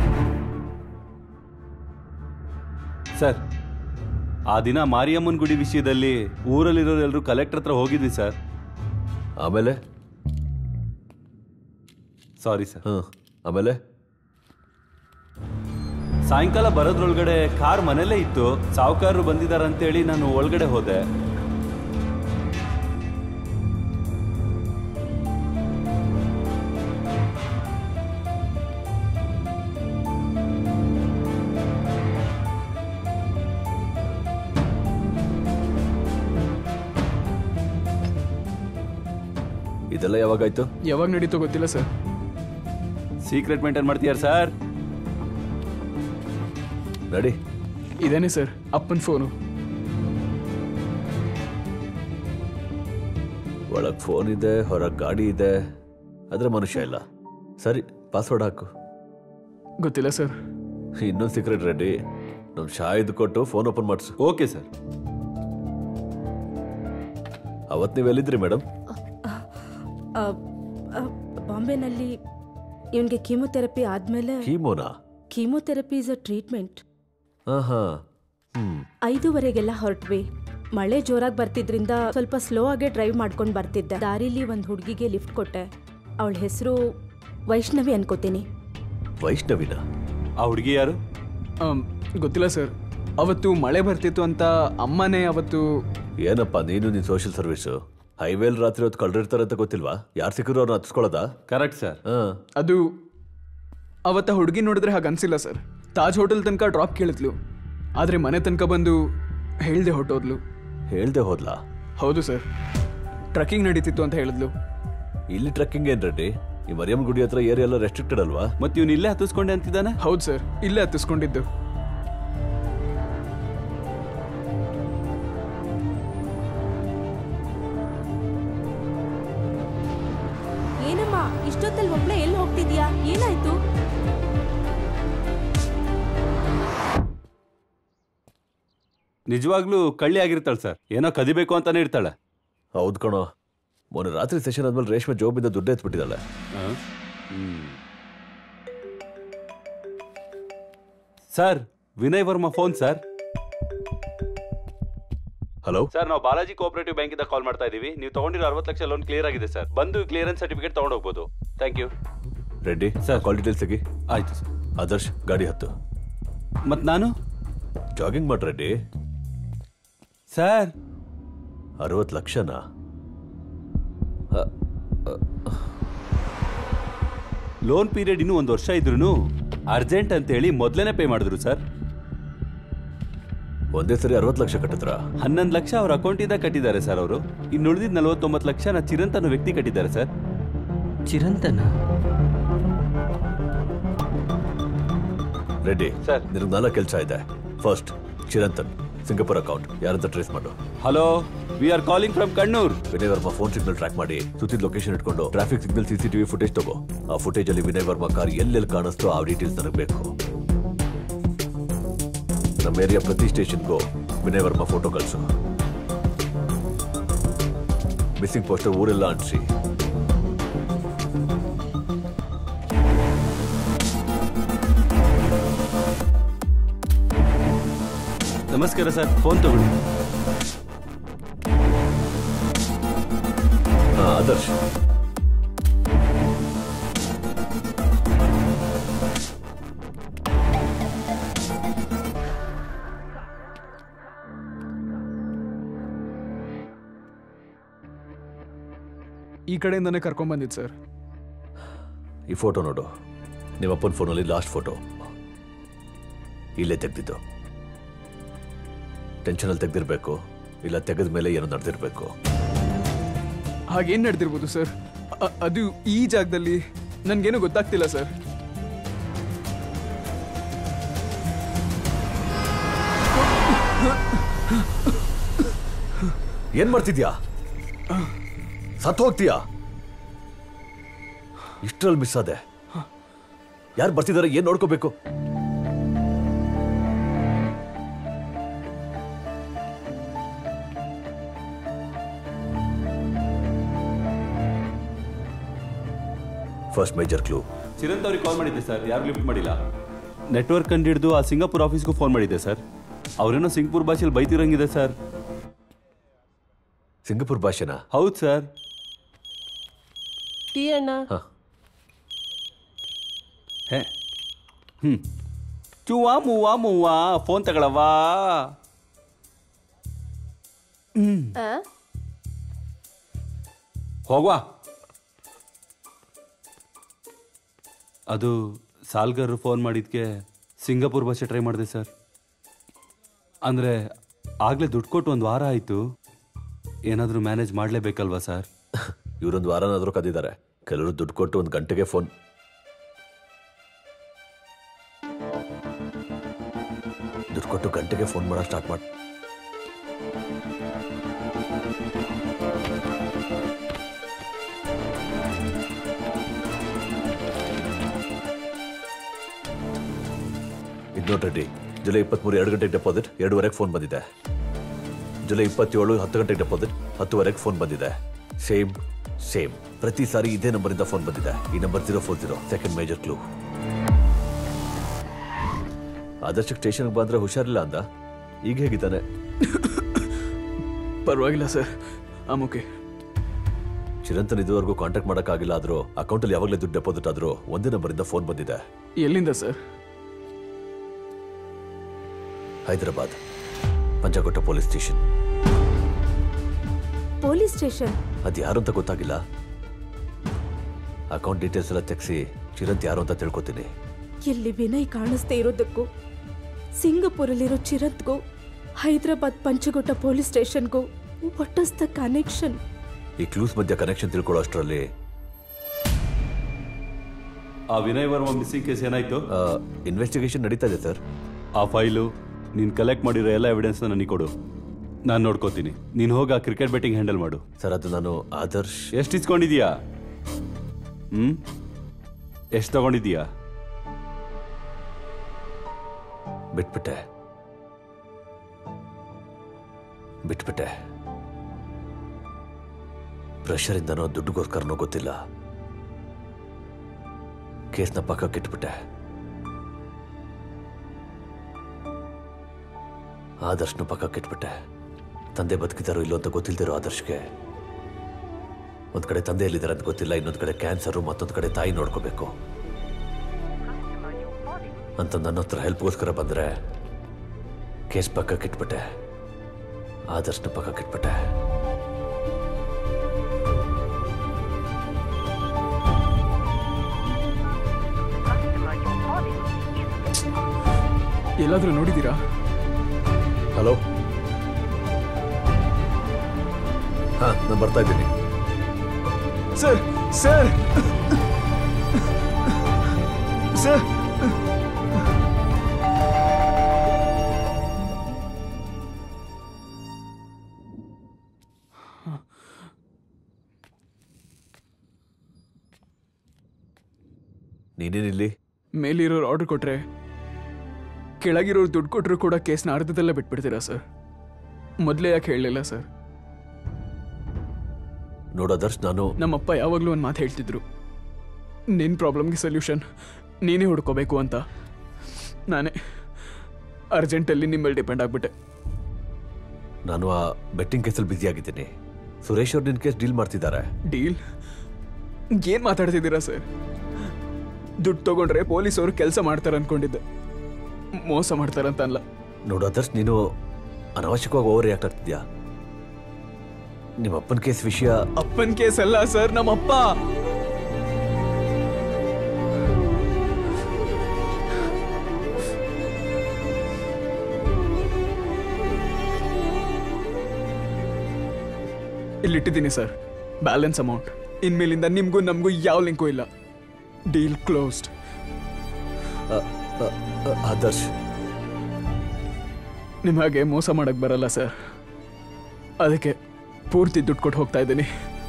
C: ಸರ್ ಆ ದಿನ ಮಾರಿಯಮ್ಮನ ಗುಡಿ ವಿಷಯದಲ್ಲಿ ಊರಲ್ಲಿರೋರೆಲ್ಲರೂ ಕಲೆಕ್ಟರ್ ಹತ್ರ ಹೋಗಿದ್ವಿ ಸರ್
G: ಆಮೇಲೆ
C: ಸಾರಿ ಸರ್
G: ಹ್ಮ್ ಆಮೇಲೆ
C: ಸಾಯಂಕಾಲ ಬರೋದ್ರೊಳಗಡೆ ಕಾರ್ ಮನೇಲೇ ಇತ್ತು ಸಾವುಕಾರರು ಬಂದಿದಾರಂತೇಳಿ ನಾನು ಒಳಗಡೆ ಹೋದೆ
G: ಇದೆಲ್ಲ ಯಾವಾಗಾಯ್ತು
F: ಯಾವಾಗ ನಡೀತೋ ಗೊತ್ತಿಲ್ಲ ಸರ್
C: ಸೀಕ್ರೆಟ್ ಮೇಂಟೈನ್ ಮಾಡ್ತೀಯಾರ ಸರ್
G: ನಡಿ
F: ಇದೇನೆ ಸರ್ ಅಪ್ಪನ ಫೋನು
G: ಒಳಗ್ ಫೋನ್ ಇದೆ ಹೊರಗ್ ಗಾಡಿ ಇದೆ ಆದ್ರೆ ಮನುಷ್ಯ ಇಲ್ಲ ಸರಿ ಪಾಸ್ವರ್ಡ್ ಹಾಕು
F: ಗೊತ್ತಿಲ್ಲ ಸರ್
G: ಇನ್ನೊಂದು ಸೀಕ್ರೆಟ್ ರೆಡಿ ನಮ್ ಶಾಹಿದ್ ಕೊಟ್ಟು ಫೋನ್ ಓಪನ್ ಮಾಡಿಸು
C: ಓಕೆ ಸರ್
G: ಅವತ್ ನೀವು ಎಲ್ಲಿದ್ರಿ ಮೇಡಮ್
H: ಆ, ಆ, ಬಾಂಬೆನಲ್ಲಿ ಇವನಿಗೆ ಕೀಮೊಥೆರಪಿ ಆದಮೇಲೆ
G: ಕೀಮೋನಾ
H: ಕೀಮೊಥೆರಪಿ ಇಸ್ ಅ ಟ್ರೀಟ್ಮೆಂಟ್
G: ಹಾ ಹಾ ಹ್ಮ್
H: ಐದೂವರೆಗೆಲ್ಲ ಹೊರಟ್ವಿ ಮಳೆ ಜೋರಾಗಿ ಬರ್ತಿದ್ರಿಂದ ಸ್ವಲ್ಪ ಸ್ಲೋ ಆಗೇ ಡ್ರೈವ್ ಮಾಡ್ಕೊಂಡು ಬರ್ತಿದ್ದೆ ದಾರಿಲಿ ಒಂದು ಹುಡುಗಿಗೆ ಲಿಫ್ಟ್ ಕೊಟ್ಟೆ ಅವಳ ಹೆಸರು ವೈಷ್ಣವಿ ಅನ್ಕೋತೀನಿ
G: ವೈಷ್ಣವಿನ
C: ಆ ಹುಡುಗಿ ಯಾರು
F: ಆಮ್, ಗೊತ್ತಿಲ್ಲ ಸರ್ ಅವತ್ತು ಮಳೆ ಬರ್ತಿತ್ತು ಅಂತ ಅಮ್ಮನೇ ಅವತ್ತು
G: ಏನಪ್ಪ ನೀನು ನಿನ್ ಸೋಷಿಯಲ್ ಸರ್ವಿಸು ಹೈವೇಲ್ ರಾತ್ರಿ ಹೊತ್ತು ಕಳ್ರಿರ್ತಾರೆ ಅಂತ ಗೊತ್ತಿಲ್ವಾ ಯಾರು ಸಿಕ್ಕರು ಅವ್ರನ್ನ ಹತ್ಸ್ಕೊಳ್ಳೋದಾ
C: ಕರೆಕ್ಟ್ ಸರ್
G: ಹಾ
F: ಅದು ಅವತ್ತ ಹುಡುಗಿ ನೋಡಿದ್ರೆ ಹಾಗೆ ಅನ್ಸಿಲ್ಲ ಸರ್ ತಾಜ್ ಹೋಟೆಲ್ ತನಕ ಡ್ರಾಪ್ ಕೇಳಿದ್ಲು ಆದರೆ ಮನೆ ತನಕ ಬಂದು ಹೇಳ್ದೆ ಹೊಟ್ಟೋದ್ಲು
G: ಹೇಳ್ದೆ ಹೋದ್ಲಾ
F: ಹೌದು ಸರ್ ಟ್ರಕ್ಕಿಂಗ್ ನಡೀತಿತ್ತು ಅಂತ ಹೇಳಿದ್ಲು
G: ಇಲ್ಲಿ ಟ್ರೆಕ್ಕಿಂಗ್ ಏನ್ ರೆಡ್ಡಿ ಈ ಮರಿಯಮ್ಮ ಗುಡಿ ಹತ್ರ ಏರಿಯಾ ಎಲ್ಲ ರೆಸ್ಟ್ರಿಕ್ಟೆಡ್ ಅಲ್ವಾ
C: ಮತ್ತೆ ಇವ್ನು ಇಲ್ಲೇ ಹತ್ತಿಸ್ಕೊಂಡೆ ಅಂತಿದ್ದಾನೆ
F: ಹೌದು ಸರ್ ಇಲ್ಲೇ ಹತ್ತಿಸ್ಕೊಂಡಿದ್ದು
H: ಏನಮ್ಮ ಇಷ್ಟೊತ್ತಲ್ಲಿ ಒಬ್ಳೆ ಎಲ್ಲಿ ಹೋಗ್ತಿದ್ಯಾ ಏನಾಯ್ತು
C: ನಿಜವಾಗ್ಲೂ ಕಳ್ಳಿ ಆಗಿರ್ತಾಳೆ ಸರ್ ಏನೋ ಕದಿಬೇಕು ಅಂತಾನೆ ಇರ್ತಾಳೆ
G: ಹೌದ್ ಕಣೋ ಮೊನ್ನೆ ರಾತ್ರಿ ಸೆಷನ್ ಆದ್ಮೇಲೆ ರೇಷ್ಮೆ ಜೋಬಿಂದ ದುಡ್ಡು ಎತ್ಬಿಟ್ಟಿದ್ದಾಳೆ
C: sir Vinay Varma phone sir
G: hello
C: sir ನಾವು ಬಾಲಾಜಿ ಕೋಆಪರೇಟಿವ್ ಬ್ಯಾಂಕಿಂದ ಕಾಲ್ ಮಾಡ್ತಾ ಇದೀವಿ ನೀವು ತಗೊಂಡಿರೋ ಅರವತ್ತು ಲಕ್ಷ ಲೋನ್ ಕ್ಲಿಯರ್ ಆಗಿದೆ ಸರ್ ಬಂದು ಕ್ಲಿಯರೆನ್ಸ್ ಸರ್ಟಿಫಿಕೇಟ್ ತಗೊಂಡು ಹೋಗ್ಬೋದು thank you
G: Reddy
C: Sir.
G: Call details ತೆಗಿ
C: ಆಯ್ತು ಸರ್
G: ಆದರ್ಶ್ ಗಾಡಿ ಹತ್ತು
C: ಮತ್ತು ನಾನು
G: ಜಾಗಿಂಗ್ ಮಾಡಿ ರೆಡ್ಡಿ
C: ಸರ್
G: ಅರವತ್ತು ಲಕ್ಷನಾ
C: ಲೋನ್ ಪೀರಿಯಡ್ ಇನ್ನೂ ಒಂದು ವರ್ಷ ಇದ್ರೂ ಅರ್ಜೆಂಟ್ ಅಂತೇಳಿ ಮೊದಲೇನೆ ಪೇ ಮಾಡಿದ್ರು ಸರ್
G: ಒಂದೇ ಸರಿ ಅರವತ್ತು ಲಕ್ಷ ಕಟ್ಟಿದ್ರ
C: ಹನ್ನೊಂದು ಲಕ್ಷ ಅವ್ರ ಅಕೌಂಟಿಂದ ಕಟ್ಟಿದ್ದಾರೆ ಸರ್ ಅವರು ಇನ್ನು ಉಳಿದಿದ್ದ ನಲವತ್ತೊಂಬತ್ತು ಲಕ್ಷ ನಾ ಚಿರಂತ್ ಅನ್ನೋ ವ್ಯಕ್ತಿ ಕಟ್ಟಿದ್ದಾರೆ ಸರ್
I: ಚಿರಂತನ
G: ರೆಡ್ಡಿ
C: Sir.
G: ನಿನಗೆ ನಾಲ್ಕು ಕೆಲಸ ಇದೆ ಫಸ್ಟ್ ಚಿರಂತನ್ ಸಿಂಗಪುರ್ ಅಕೌಂಟ್ ಯಾರಂತ ಟ್ರೇಸ್ ಮಾಡು
C: hello we are calling from Kannur
G: Vinay Varma phone signal track ಮಾಡಿ ಸುತ್ತಿದ ಲೊಕೇಶನ್ ಇಟ್ಕೊಂಡು ಟ್ರಾಫಿಕ್ ಸಿಗ್ನಲ್ ಸಿಸಿಟಿವಿ ಫುಟೇಜ್ ತಗೋ ಆ ಫುಟೇಜ್ ಅಲ್ಲಿ ವಿನಯ್ ವರ್ಮಾ ಕಾರ್ ಎಲ್ಲೆಲ್ಲಿ ಕಾಣಿಸ್ತೋ ಆ ಡೀಟೇಲ್ಸ್ ನನಗೆ ಬೇಕು ನಮ್ಮ ಏರಿಯಾ ಪ್ರತಿ ಸ್ಟೇಷನ್ಗೂ ವಿನಯ್ ವರ್ಮಾ ಫೋಟೋ ಕಳಿಸು ಮಿಸ್ಸಿಂಗ್ ಪೋಸ್ಟರ್ ಊರೆಲ್ಲ ಅಂಟಿಸಿ
C: ನಮಸ್ಕಾರ ಸರ್ ಫೋನ್ ತಗೊಳ್ಳಿ
G: ಹಾ ಆದರ್ಶ್
F: ಈ ಕಡೆಯಿಂದನೇ ಕರ್ಕೊಂಬಂದಿದ್ದು ಸರ್
G: ಈ ಫೋಟೋ ನೋಡು ನಿಮ್ಮ ಅಪ್ಪನ ಫೋನಲ್ಲಿ ಲಾಸ್ಟ್ ಫೋಟೋ ಇಲ್ಲೇ ತೆಗ್ದಿದ್ದು ಟೆನ್ಷನಲ್ಲಿ ತೆಗ್ದಿರ್ಬೇಕು ಇಲ್ಲ ತೆಗೆದ ಮೇಲೆ ಏನೋ ನಡೆದಿರ್ಬೇಕು
F: ಹಾಗೇನು ನಡೆದಿರ್ಬೋದು ಸರ್ ಅ- ಅದು ಈ ಜಾಗದಲ್ಲಿ ನನಗೇನು ಗೊತ್ತಾಗ್ತಿಲ್ಲ ಸರ್
G: ಏನ್ ಮಾಡ್ತಿದ್ಯಾ ಸತ್ ಹೋಗ್ತೀಯಾ ಇಷ್ಟರಲ್ಲಿ ಮಿಸ್ ಆದೆ ಯಾರು ಬರ್ತಿದ್ದಾರೆ ಏನ್ ನೋಡ್ಕೋಬೇಕು ಫಸ್ಟ್ ಮೇಜರ್ ಕ್ಲೂ
C: ಚಿರಂತ್ ಅವ್ರಿಗೆ ಕಾಲ್ ಮಾಡಿದ್ದೆ ಸರ್ ಯಾರು ಲಿಫ್ಟ್ ಮಾಡಿಲ್ಲ ನೆಟ್ವರ್ಕ್ ಕಂಡಿಡ್ದು ಆ ಸಿಂಗಾಪುರ್ ಆಫೀಸ್ಗೂ ಫೋನ್ ಮಾಡಿದ್ದೆ ಸರ್ ಅವರೇನೋ ಸಿಂಗಪುರ್ ಭಾಷೆಯಲ್ಲಿ ಬೈತಿರಂಗಿದೆ ಸರ್
G: ಸಿಂಗಪುರ್ ಭಾಷೆನಾ
C: ಹೌದು ಸರ್
J: ಟೀ ಅಣ್ಣ
G: ಹಾ
C: ಹೇ ಹ್ಞೂ ಚುವಾ ಮೂವಾ ಮೂವಾ ಫೋನ್ ತಗೊಳವಾ
A: ಆ?
C: ಹೋಗ್ವಾ ಅದು ಸಾಲ್ಗರ್ ಫೋನ್ ಮಾಡಿದ್ಕೆ ಸಿಂಗಾಪುರ್ ಭಾಷೆ ಟ್ರೈ ಮಾಡಿದೆ ಸರ್ ಅಂದರೆ ಆಗಲೇ ದುಡ್ಡು ಕೊಟ್ಟು ಒಂದು ವಾರ ಆಯಿತು ಏನಾದರೂ ಮ್ಯಾನೇಜ್ ಮಾಡಲೇಬೇಕಲ್ವಾ ಸರ್
G: ಇವರೊಂದು ವಾರನಾದ್ರೂ ಕದಿದ್ದಾರೆ ಕೆಲವರು ದುಡ್ಡು ಕೊಟ್ಟು ಒಂದು ಗಂಟೆಗೆ ಫೋನ್ ದುಡ್ಡು ಕೊಟ್ಟು ಗಂಟೆಗೆ ಫೋನ್ ಮಾಡಕ್ ಸ್ಟಾರ್ಟ್ ಮಾಡಿ ಇದು ನೋಡ್ರಿ ಜುಲೈ ಇಪ್ಪತ್ಮೂರು ಎರಡು ಗಂಟೆಗೆ ಡೆಪಾಸಿಟ್ ಎರಡುವರೆಗೆ ಫೋನ್ ಬಂದಿದೆ ಜುಲೈ ಇಪ್ಪತ್ತೇಳು ಹತ್ತು ಗಂಟೆಗೆ ಡೆಪಾಸಿಟ್ ಹತ್ತುವರೆಗೆ ಫೋನ್ ಬಂದಿದೆ ಸೇಮ್ ಸೇಮ್ ಪ್ರತಿ ಸಾರಿ ಇದೇ ನಂಬರಿಂದ ಫೋನ್ ಬಂದಿದೆ ಈ number zero four zero second major clue ಆದರ್ಶಕ್ಕೆ ಸ್ಟೇಷನ್ಗೆ ಬಂದ್ರೆ ಹುಷಾರಿಲ್ಲ ಅಂದ ಈಗ ಹೇಗಿದ್ದಾನೆ
F: ಪರವಾಗಿಲ್ಲ ಸರ್ ಆಮ್ ಓಕೆ
G: ಚಿರಂತನ್ ಇದುವರೆಗೂ ಕಾಂಟ್ಯಾಕ್ಟ್ ಮಾಡೋಕ್ಕಾಗಿಲ್ಲ ಆದ್ರೂ ಅಕೌಂಟಲ್ಲಿ ಯಾವಾಗಲೇ ದುಡ್ಡು ಡೆಪಾಸಿಟ್ ಆದ್ರೂ ಒಂದೇ ನಂಬರಿಂದ ಫೋನ್ ಬಂದಿದೆ
F: ಎಲ್ಲಿಂದ sir
G: Hyderabad Panjagutta police station
H: police station
G: ಅದು ಯಾರು ಅಂತ ಗೊತ್ತಾಗಿಲ್ಲ ಅಕೌಂಟ್ ಡೀಟೇಲ್ಸ್ ಎಲ್ಲ ತೆಗ್ಸಿ ಚಿರಂತ್ ಯಾರು ಅಂತ ತಿಳ್ಕೊತೀನಿ
H: ಇಲ್ಲಿ ವಿನಯ್ ಕಾಣಿಸ್ದೇ ಇರೋದಕ್ಕೂ ಸಿಂಗಪುರಲ್ಲಿರೋ ಚಿರಂತ್ಗೂ ಹೈದರಾಬಾದ್ ಪಂಚಗುಟ್ಟ ಪೊಲೀಸ್ ಸ್ಟೇಷನ್ಗೂ ವಾಟ್ ಇಸ್ ದ ಕನೆಕ್ಷನ್
G: ಈ ಕ್ಲೂಸ್ ಮಧ್ಯ ಕನೆಕ್ಷನ್ ತಿಳ್ಕೊಳ್ಳೋ ಅಷ್ಟರಲ್ಲಿ
C: ಆ ವಿನಯ್ ವರ್ಮ ಮಿಸ್ಸಿಂಗ್ ಕೇಸ್ ಏನಾಯ್ತು
G: ಇನ್ವೆಸ್ಟಿಗೇಷನ್ ನಡೀತಾ ಇದೆ ಸರ್
C: ಆ ಫೈಲು ನೀನು ಕಲೆಕ್ಟ್ ಮಾಡಿರೋ ಎಲ್ಲ ಎವಿಡೆನ್ಸ್ನ ನನಗೆ ಕೊಡು ನಾನು ನೋಡ್ಕೋತೀನಿ ನೀನು ಹೋಗಿ ಆ ಕ್ರಿಕೆಟ್ ಬ್ಯಾಟಿಂಗ್ ಹ್ಯಾಂಡಲ್ ಮಾಡು
G: ಸರ್ ಅದು ನಾನು ಆದರ್ಶ್
C: ಎಷ್ಟು ಇಸ್ಕೊಂಡಿದೀಯಾ ಹ್ಞೂ ಎಷ್ಟು ತಗೊಂಡಿದೀಯಾ
G: ಬಿಟ್ಬಿಟ್ಟೆ ಬಿಟ್ಬಿಟ್ಟೆ ಪ್ರೆಷರಿಂದನೋ ದುಡ್ಡುಗೋಸ್ಕರನೋ ಗೊತ್ತಿಲ್ಲ ಕೇಸ್ನ ಪಕ್ಕಕ್ಕೆ ಇಟ್ಬಿಟ್ಟೆ ಆದರ್ಶನ ಪಕ್ಕಕ್ಕೆ ಇಟ್ಬಿಟ್ಟೆ ತಂದೆ ಬದುಕಿದಾರೋ ಇಲ್ಲೋ ಅಂತ ಗೊತ್ತಿಲ್ದಿರೋ ಆದರ್ಶ್ಗೆ ಒಂದ್ ಕಡೆ ತಂದೆ ಎಲ್ಲಿದ್ದಾರೆ ಅಂತ ಗೊತ್ತಿಲ್ಲ ಇನ್ನೊಂದ್ ಕಡೆ ಕ್ಯಾನ್ಸರು ಮತ್ತೊಂದ್ ಕಡೆ ತಾಯಿ ನೋಡ್ಕೋಬೇಕು ಅಂತ ನನ್ನ ಹತ್ರ ಹೆಲ್ಪ್ಗೋಸ್ಕರ ಬಂದ್ರೆ ಕೇಸ್ ಪಕ್ಕಕ್ಕೆ ಇಟ್ಬಿಟ್ಟೆ ಆದರ್ಶನ ಪಕ್ಕಕ್ಕೆ ಇಟ್ಬಿಟ್ಟೆ
F: ಎಲ್ಲಾದ್ರೂ ನೋಡಿದ್ದೀರಾ
G: ಹಲೋ ಹಾ ನಾನು ಬರ್ತಾ ಇದ್ದೀನಿ
F: ಸರ್ ಸರ್ ಸರ್
G: ನೀನೇನಿಲ್ಲಿ
F: ಮೇಲಿರೋರು ಆರ್ಡರ್ ಕೊಟ್ರೆ ಕೆಳಗಿರೋರು ದುಡ್ಡು ಕೊಟ್ಟರು ಕೂಡ ಕೇಸ್ನ ಅರ್ಧದಲ್ಲೇ ಬಿಟ್ಬಿಡ್ತೀರಾ ಸರ್ ಮೊದಲೇ ಯಾಕೆ ಹೇಳಲಿಲ್ಲ ಸರ್
G: ನೋಡು ಆದರ್ಶ್ ನಾನು
F: ನಮ್ಮಪ್ಪ ಯಾವಾಗಲೂ ಒಂದು ಮಾತು ಹೇಳ್ತಿದ್ರು ನಿನ್ನ ಪ್ರಾಬ್ಲಮ್ಗೆ ಸೊಲ್ಯೂಷನ್ ನೀನೇ ಹುಡ್ಕೋಬೇಕು ಅಂತ ನಾನೇ ಅರ್ಜೆಂಟಲ್ಲಿ ನಿಮ್ಮ ಮೇಲೆ ಡಿಪೆಂಡ್ ಆಗಿಬಿಟ್ಟೆ
G: ನಾನು ಆ ಬೆಟ್ಟಿಂಗ್ ಕೇಸಲ್ಲಿ ಬ್ಯುಸಿ ಆಗಿದ್ದೀನಿ ಸುರೇಶ್ ಅವ್ರು ನಿನ್ನ ಕೇಸ್ ಡೀಲ್ ಮಾಡ್ತಿದ್ದಾರೆ
F: ಡೀಲ್ ಏನು ಮಾತಾಡ್ತಿದ್ದೀರಾ ಸರ್ ದುಡ್ಡು ತಗೊಂಡ್ರೆ ಪೊಲೀಸವರು ಕೆಲಸ ಮಾಡ್ತಾರೆ ಅನ್ಕೊಂಡಿದ್ದೆ ಮೋಸ ಮಾಡ್ತಾರಂತ ಅಲ್ಲ
G: ನೋಡು ಆದರ್ಶ್ ನೀನು ಅನಾವಶ್ಯಕವಾಗಿ ಓವರ್ ರಿಯಾಕ್ಟ್ ಆಗ್ತಿದ್ಯಾ ನಿಮ್ಮ ಅಪ್ಪನ ಕೇಸ್ ವಿಷಯ
F: ಅಪ್ಪನ ಕೇಸ್ ಅಲ್ಲ ಸರ್ ನಮ್ಮಪ್ಪ ಇಲ್ಲಿಟ್ಟಿದ್ದೀನಿ ಸರ್ ಬ್ಯಾಲೆನ್ಸ್ ಅಮೌಂಟ್ ಇನ್ಮೇಲಿಂದ ನಿಮಗೂ ನಮಗೂ ಯಾವ ಲಿಂಕು ಇಲ್ಲ ಡೀಲ್ ಕ್ಲೋಸ್ಡ್
G: ಅ, ಅ, ಅ, ಆದರ್ಶ್
F: ನಿಮಗೆ ಮೋಸ ಮಾಡಕ್ ಬರಲ್ಲ ಸರ್ ಅದಕ್ಕೆ ಪೂರ್ತಿ ದುಡ್ಡು ಕೊಟ್ಟು ಹೋಗ್ತಾ ಇದ್ದೀನಿ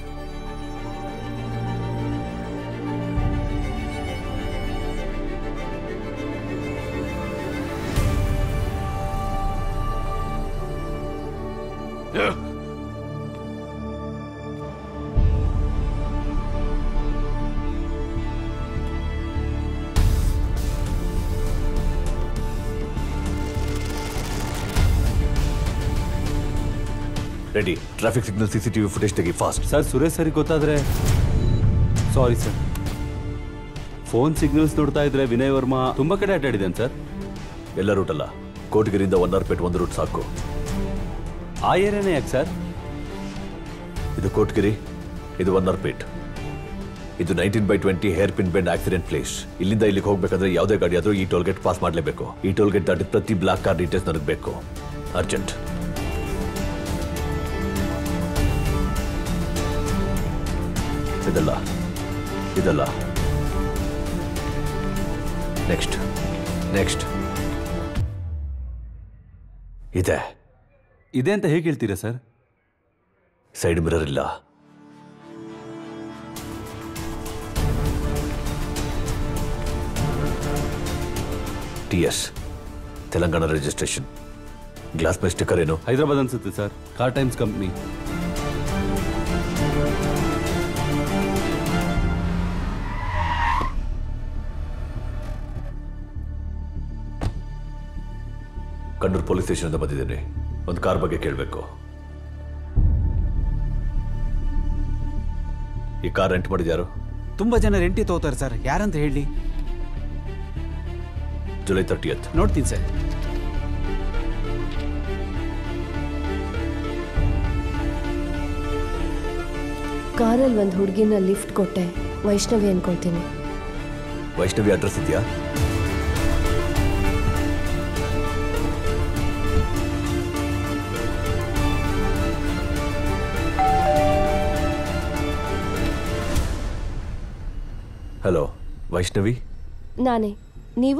G: ready traffic signal C C T V footage ತೆಗಿ ಫಾಸ್ಟ್
C: ಸರ್ ಸುರೇಶ್ ಸರಿಗೆ ಗೊತ್ತಾದ್ರೆ ಸಾರಿ ಸರ್ ಫೋನ್ ಸಿಗ್ನಲ್ಸ್ ನೋಡ್ತಾ ಇದ್ರೆ ವಿನಯ್ ವರ್ಮಾ ತುಂಬಾ ಕಡೆ ಅಡ್ಡಾಡಿದ್ದೇನೆ ಸರ್
G: ಎಲ್ಲ ರೂಟ್ ಅಲ್ಲ ಕೋಟಗಿರಿಂದ ಒನ್ ಅವರ್ ಪೇಟ್ ಒಂದು ರೂಟ್ ಸಾಕು
C: ಆ ಏರಿಯಾನೇ ಯಾಕೆ ಸರ್
G: ಇದು ಕೋಟ್ಗಿರಿ ಇದು ಒನ್ ಅವರ್ ಪೇಟ್ ಇದು nineteen by twenty hairpin bend accident place ಇಲ್ಲಿಂದ ಇಲ್ಲಿಗೆ ಹೋಗ್ಬೇಕಾದ್ರೆ ಯಾವುದೇ ಗಾಡಿ ಆದ್ರೂ ಈ ಟೋಲ್ ಗೇಟ್ ಪಾಸ್ ಮಾಡಲೇಬೇಕು ಈ ಟೋಲ್ ಗೇಟ್ ದಾಟಿದ ಪ್ರತಿ ಬ್ಲಾಕ್ ಕಾರ್ ಡೀಟೇಲ್ಸ್ ನನಗೆ ಬೇಕು ಅರ್ಜೆಂಟ್ ಇದಲ್ಲ ಇದಲ್ಲ ನೆಕ್ಸ್ಟ್ ನೆಕ್ಸ್ಟ್ ಇದೆ
C: ಇದೆ ಅಂತ ಹೇಗೆ ಹೇಳ್ತೀರಾ ಸರ್
G: ಸೈಡ್ ಮಿರರ್ ಇಲ್ಲ T S Telangana registration glass ಮೇಲೆ ಸ್ಟಿಕ್ಕರ್ ಏನು
C: ಹೈದರಾಬಾದ್ ಅನ್ಸುತ್ತೆ sir car times company
G: Kannur police station ಬಂದಿದ್ದೇನೆ ಒಂದು ಕಾರ್ ಬಗ್ಗೆ ಕೇಳಬೇಕು ಈ ಕಾರ್ ರೆಂಟ್ ಮಾಡಿದ್ಯಾರು
D: ತುಂಬಾ ಜನ ರೆಂಟಿ ತಗೋತಾರೆ ಸರ್ ಯಾರಂತ ಹೇಳಿ
G: ಜುಲೈ ತರ್ಟಿಯತ್
D: ನೋಡ್ತೀನಿ ಸರ್
A: ಕಾರಲ್ಲಿ ಒಂದು ಹುಡುಗಿನ ಲಿಫ್ಟ್ ಕೊಟ್ಟೆ ವೈಷ್ಣವಿ ಅನ್ಕೊಳ್ತೀನಿ
G: ವೈಷ್ಣವಿ ಅಡ್ರೆಸ್ ಇದೆಯಾ ಹಲೋ ವೈಷ್ಣವಿ
A: ನಾನೇ ನೀವು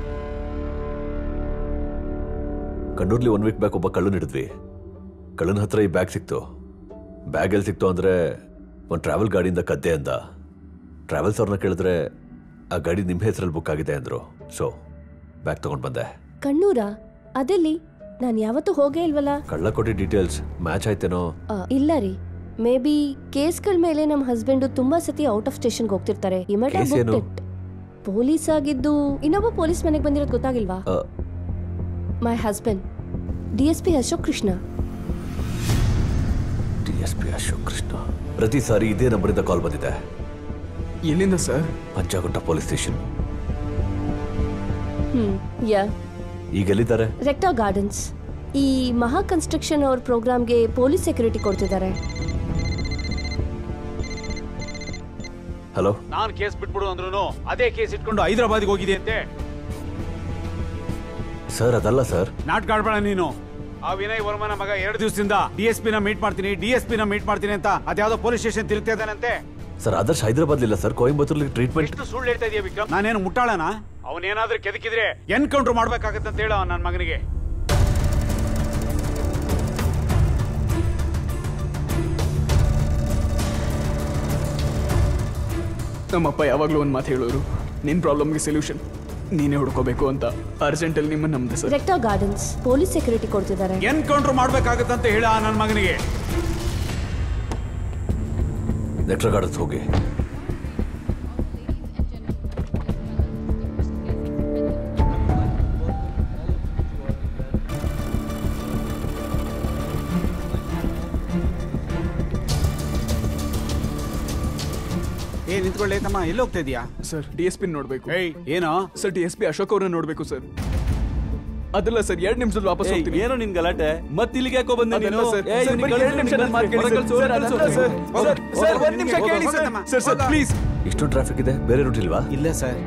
G: ಕಣ್ಣೂರ್ಲಿ ಒನ್ ವೀಕ್ ಬ್ಯಾಕ್ ಒಬ್ಬ ಕಳ್ಳನ್ ಹಿಡಿದ್ವಿ ಕಳ್ಳನ ಹತ್ರ ಈ ಬ್ಯಾಗ್ ಸಿಕ್ತು ಬ್ಯಾಗ್ ಎಲ್ಲಿ ಸಿಕ್ತು ಅಂದ್ರೆ ಒಂದು ಟ್ರಾವೆಲ್ ಗಾಡಿಯಿಂದ ಕದ್ದೆ ಅಂದ ಟ್ರಾವೆಲ್ಸ್ ಅವ್ರನ್ನ ಕೇಳಿದ್ರೆ ಆ ಗಾಡಿ ನಿಮ್ಮ ಹೆಸರಲ್ಲಿ ಬುಕ್ ಆಗಿದೆ ಅಂದ್ರು ಸೊ ಬ್ಯಾಗ್ ತಗೊಂಡ್ ಬಂದೆ
A: ಕಣ್ಣೂರ ಅದೆಲ್ಲಿ ನಾನು ಯಾವತ್ತೂ ಹೋಗೇ ಇಲ್ವಲ್ಲ
G: ಕಳ್ಳ ಕೊಟ್ಟಿ ಡೀಟೇಲ್ಸ್ ಮ್ಯಾಚ್ ಆಯ್ತೇನೋ
A: ಆ, ಇಲ್ಲ ರೀ ಮೇ ಬಿ ಕೇಸ್ಗಳ ಮೇಲೆ ನಮ್ಮ ಹಸ್ಬೆಂಡು ತುಂಬಾ ಸತಿ ಔಟ್ ಆಫ್ ಸ್ಟೇಷನ್ಗೆ ಹೋಗ್ತಿರ್ತಾರೆ
G: Case ಏನು?
A: ಪೊಲೀಸ್ ಆಗಿದ್ದು ಇನ್ನೊಬ್ಬ ಪೊಲೀಸ್ ಮನೆಗೆ ಬಂದಿರೋದು ಗೊತ್ತಾಗಿಲ್ವಾ
G: ಆ,
A: my husband D S P Ashok Krishna
G: D S P Ashok Krishna ಪ್ರತಿ ಸಾರಿ ಇದೇ ನಂಬರಿಂದ ಕಾಲ್ ಬಂದಿದೆ
F: ಎಲ್ಲಿಂದ ಸರ್
G: ಪಂಚಾಗುಟ್ಟ ಪೊಲೀಸ್ ಸ್ಟೇಷನ್
A: ಹ್ಮ್ ಯಾ
G: ಈಗ ಎಲ್ಲಿದ್ದಾರೆ
A: ರೆಕ್ಟಾ ಗಾರ್ಡನ್ಸ್ ಈ ಮಹಾ ಕನ್ಸ್ಟ್ರಕ್ಷನ್ ಅವ್ರ ಪ್ರೋಗ್ರಾಮ್ಗೆ ಪೊಲೀಸ್ ಸೆಕ್ಯೂರಿಟಿ ಕೊಡ್ತಿದ್ದಾರೆ
G: ಹಲೋ
D: ನಾನು ಕೇಸ್ ಬಿಟ್ಬಿಡು ಅಂದ್ರೂ ಅದೇ ಕೇಸ್ ಇಟ್ಕೊಂಡು ಹೈದರಾಬಾದ್ಗೆ ಹೋಗಿದೆ ಅಂತೆ
G: ಸರ್ ಅದಲ್ಲ ಸರ್
D: ನಾಟಕ ಆಡ್ಬೇಡ ನೀನು ಆ ವಿನಯ್ ವರ್ಮನ ಮಗ ಎರಡು ದಿವಸದಿಂದ ಡಿ ಎಸ್ ಪಿನ ಮೀಟ್ ಮಾಡ್ತೀನಿ ಡಿ ಎಸ್ ಪಿನ ಮೀಟ್ ಮಾಡ್ತೀನಿ ಅಂತ ಅದ್ಯಾವ್ದೋ ಪೊಲೀಸ್ ಸ್ಟೇಷನ್ ತಿರುಗ್ತಾ ಇದ್ದಾನಂತೆ
G: ಸರ್ ಆದರ್ಶ್ ಹೈದರಾಬಾದ್ ಇಲ್ಲ ಸರ್ ಕೊಯಂಬತ್ತೂರ್ಲಿ ಟ್ರೀಟ್ಮೆಂಟ್
D: ಎಷ್ಟು ಸುಳ್ಳು ಹೇಳ್ತಾ ಇದೀಯ ವಿಕ್ರಮ್ ನಾನೇನು ಮುಟ್ಟಾಳನ ಅವನೇನಾದ್ರೂ ಕೆದಕಿದ್ರೆ ಎನ್ಕೌಂಟರ್ ಮಾಡ್ಬೇಕಾಗತ್ತೆ ಅಂತ ಹೇಳ ನನ್ನ ಮಗನಿಗೆ
F: ನಮ್ಮಪ್ಪ ಯಾವಾಗಲೂ ಒಂದು ಮಾತು ಹೇಳೋರು ನಿನ್ನ ಪ್ರಾಬ್ಲಮ್ಗೆ ಸೊಲ್ಯೂಷನ್ ನೀನೇ ಹುಡ್ಕೋಬೇಕು ಅಂತ ಅರ್ಜೆಂಟಲ್ಲಿ ನಿಮ್ಮನ್ನು ನಮ್ದೆ ಸರ್
A: ರೆಕ್ಟಾ ಗಾರ್ಡನ್ಸ್ ಪೊಲೀಸ್ ಸೆಕ್ಯೂರಿಟಿ ಕೊಡ್ತಿದ್ದಾರೆ
D: ಎನ್ಕೌಂಟರ್ ಮಾಡ್ಬೇಕಾಗತ್ತಂತ ಹೇಳ ನನ್ನ ಮಗನಿಗೆ
G: ನೆಟ್ರ ಗಾರ್ಡನ್ಸ್ ಹೋಗಿ
D: ಏ ನಿಂತ್ಕೊಳ್ಳಿ ತಮ್ಮ ಎಲ್ಲಿ ಹೋಗ್ತಾ ಇದೀಯಾ
F: ಸರ್ ಡಿ ಎಸ್ ಪಿ ನೋಡಬೇಕು
D: ಏಯ್ ಏನೋ
F: sir D S P Ashok ಅವ್ರನ್ನ ನೋಡಬೇಕು ಸರ್ ಅದಲ್ಲ ಸರ್ ಎರಡು ನಿಮಿಷದಲ್ಲಿ ವಾಪಸ್ ಹೋಗ್ತೀನಿ
C: ಏನೋ ನಿನ್ ಗಲಾಟೆ ಮತ್ ಇಲ್ಲಿಗೆ ಯಾಕೋ ಬಂದೆ
F: ಅದಲ್ಲ
C: ನೀನು
F: ಸರ್.
C: ಏಯ್,
F: ಸರ್,
C: ಇವ್ನಿಗೆ
F: ಬರೀ
C: ಕಳ್ಸು,
F: ಎರಡು ನಿಮಿಷದಲ್ಲಿ ಮಾತು ಕೇಳಿ
C: ಹೊರಗೆ
F: ಸರ್.
C: ಕಳ್ಸು,
F: ಸರ್,
C: ಹೊರಗೆ
F: ಅದಲ್ಲ
C: ಕಳ್ಸು.
F: ಸರ್.
C: ಹೋಗು,
F: ಸರ್, ಸರ್,
C: ಹೋಗು,
F: ಒಂದ್ ನಿಮಿಷ
C: ಹೋಗು,
F: ಕೇಳಿ ಸರ್.
C: ಹೋಗು,
F: ಸರ್, ಸರ್,
C: ಹೋಗು.
F: ಪ್ಲೀಸ್
G: ಇಷ್ಟೊಂದು ಟ್ರಾಫಿಕ್ ಇದೆ ಬೇರೆ ರೂಟ್ ಇಲ್ವಾ
D: ಇಲ್ಲ ಸರ್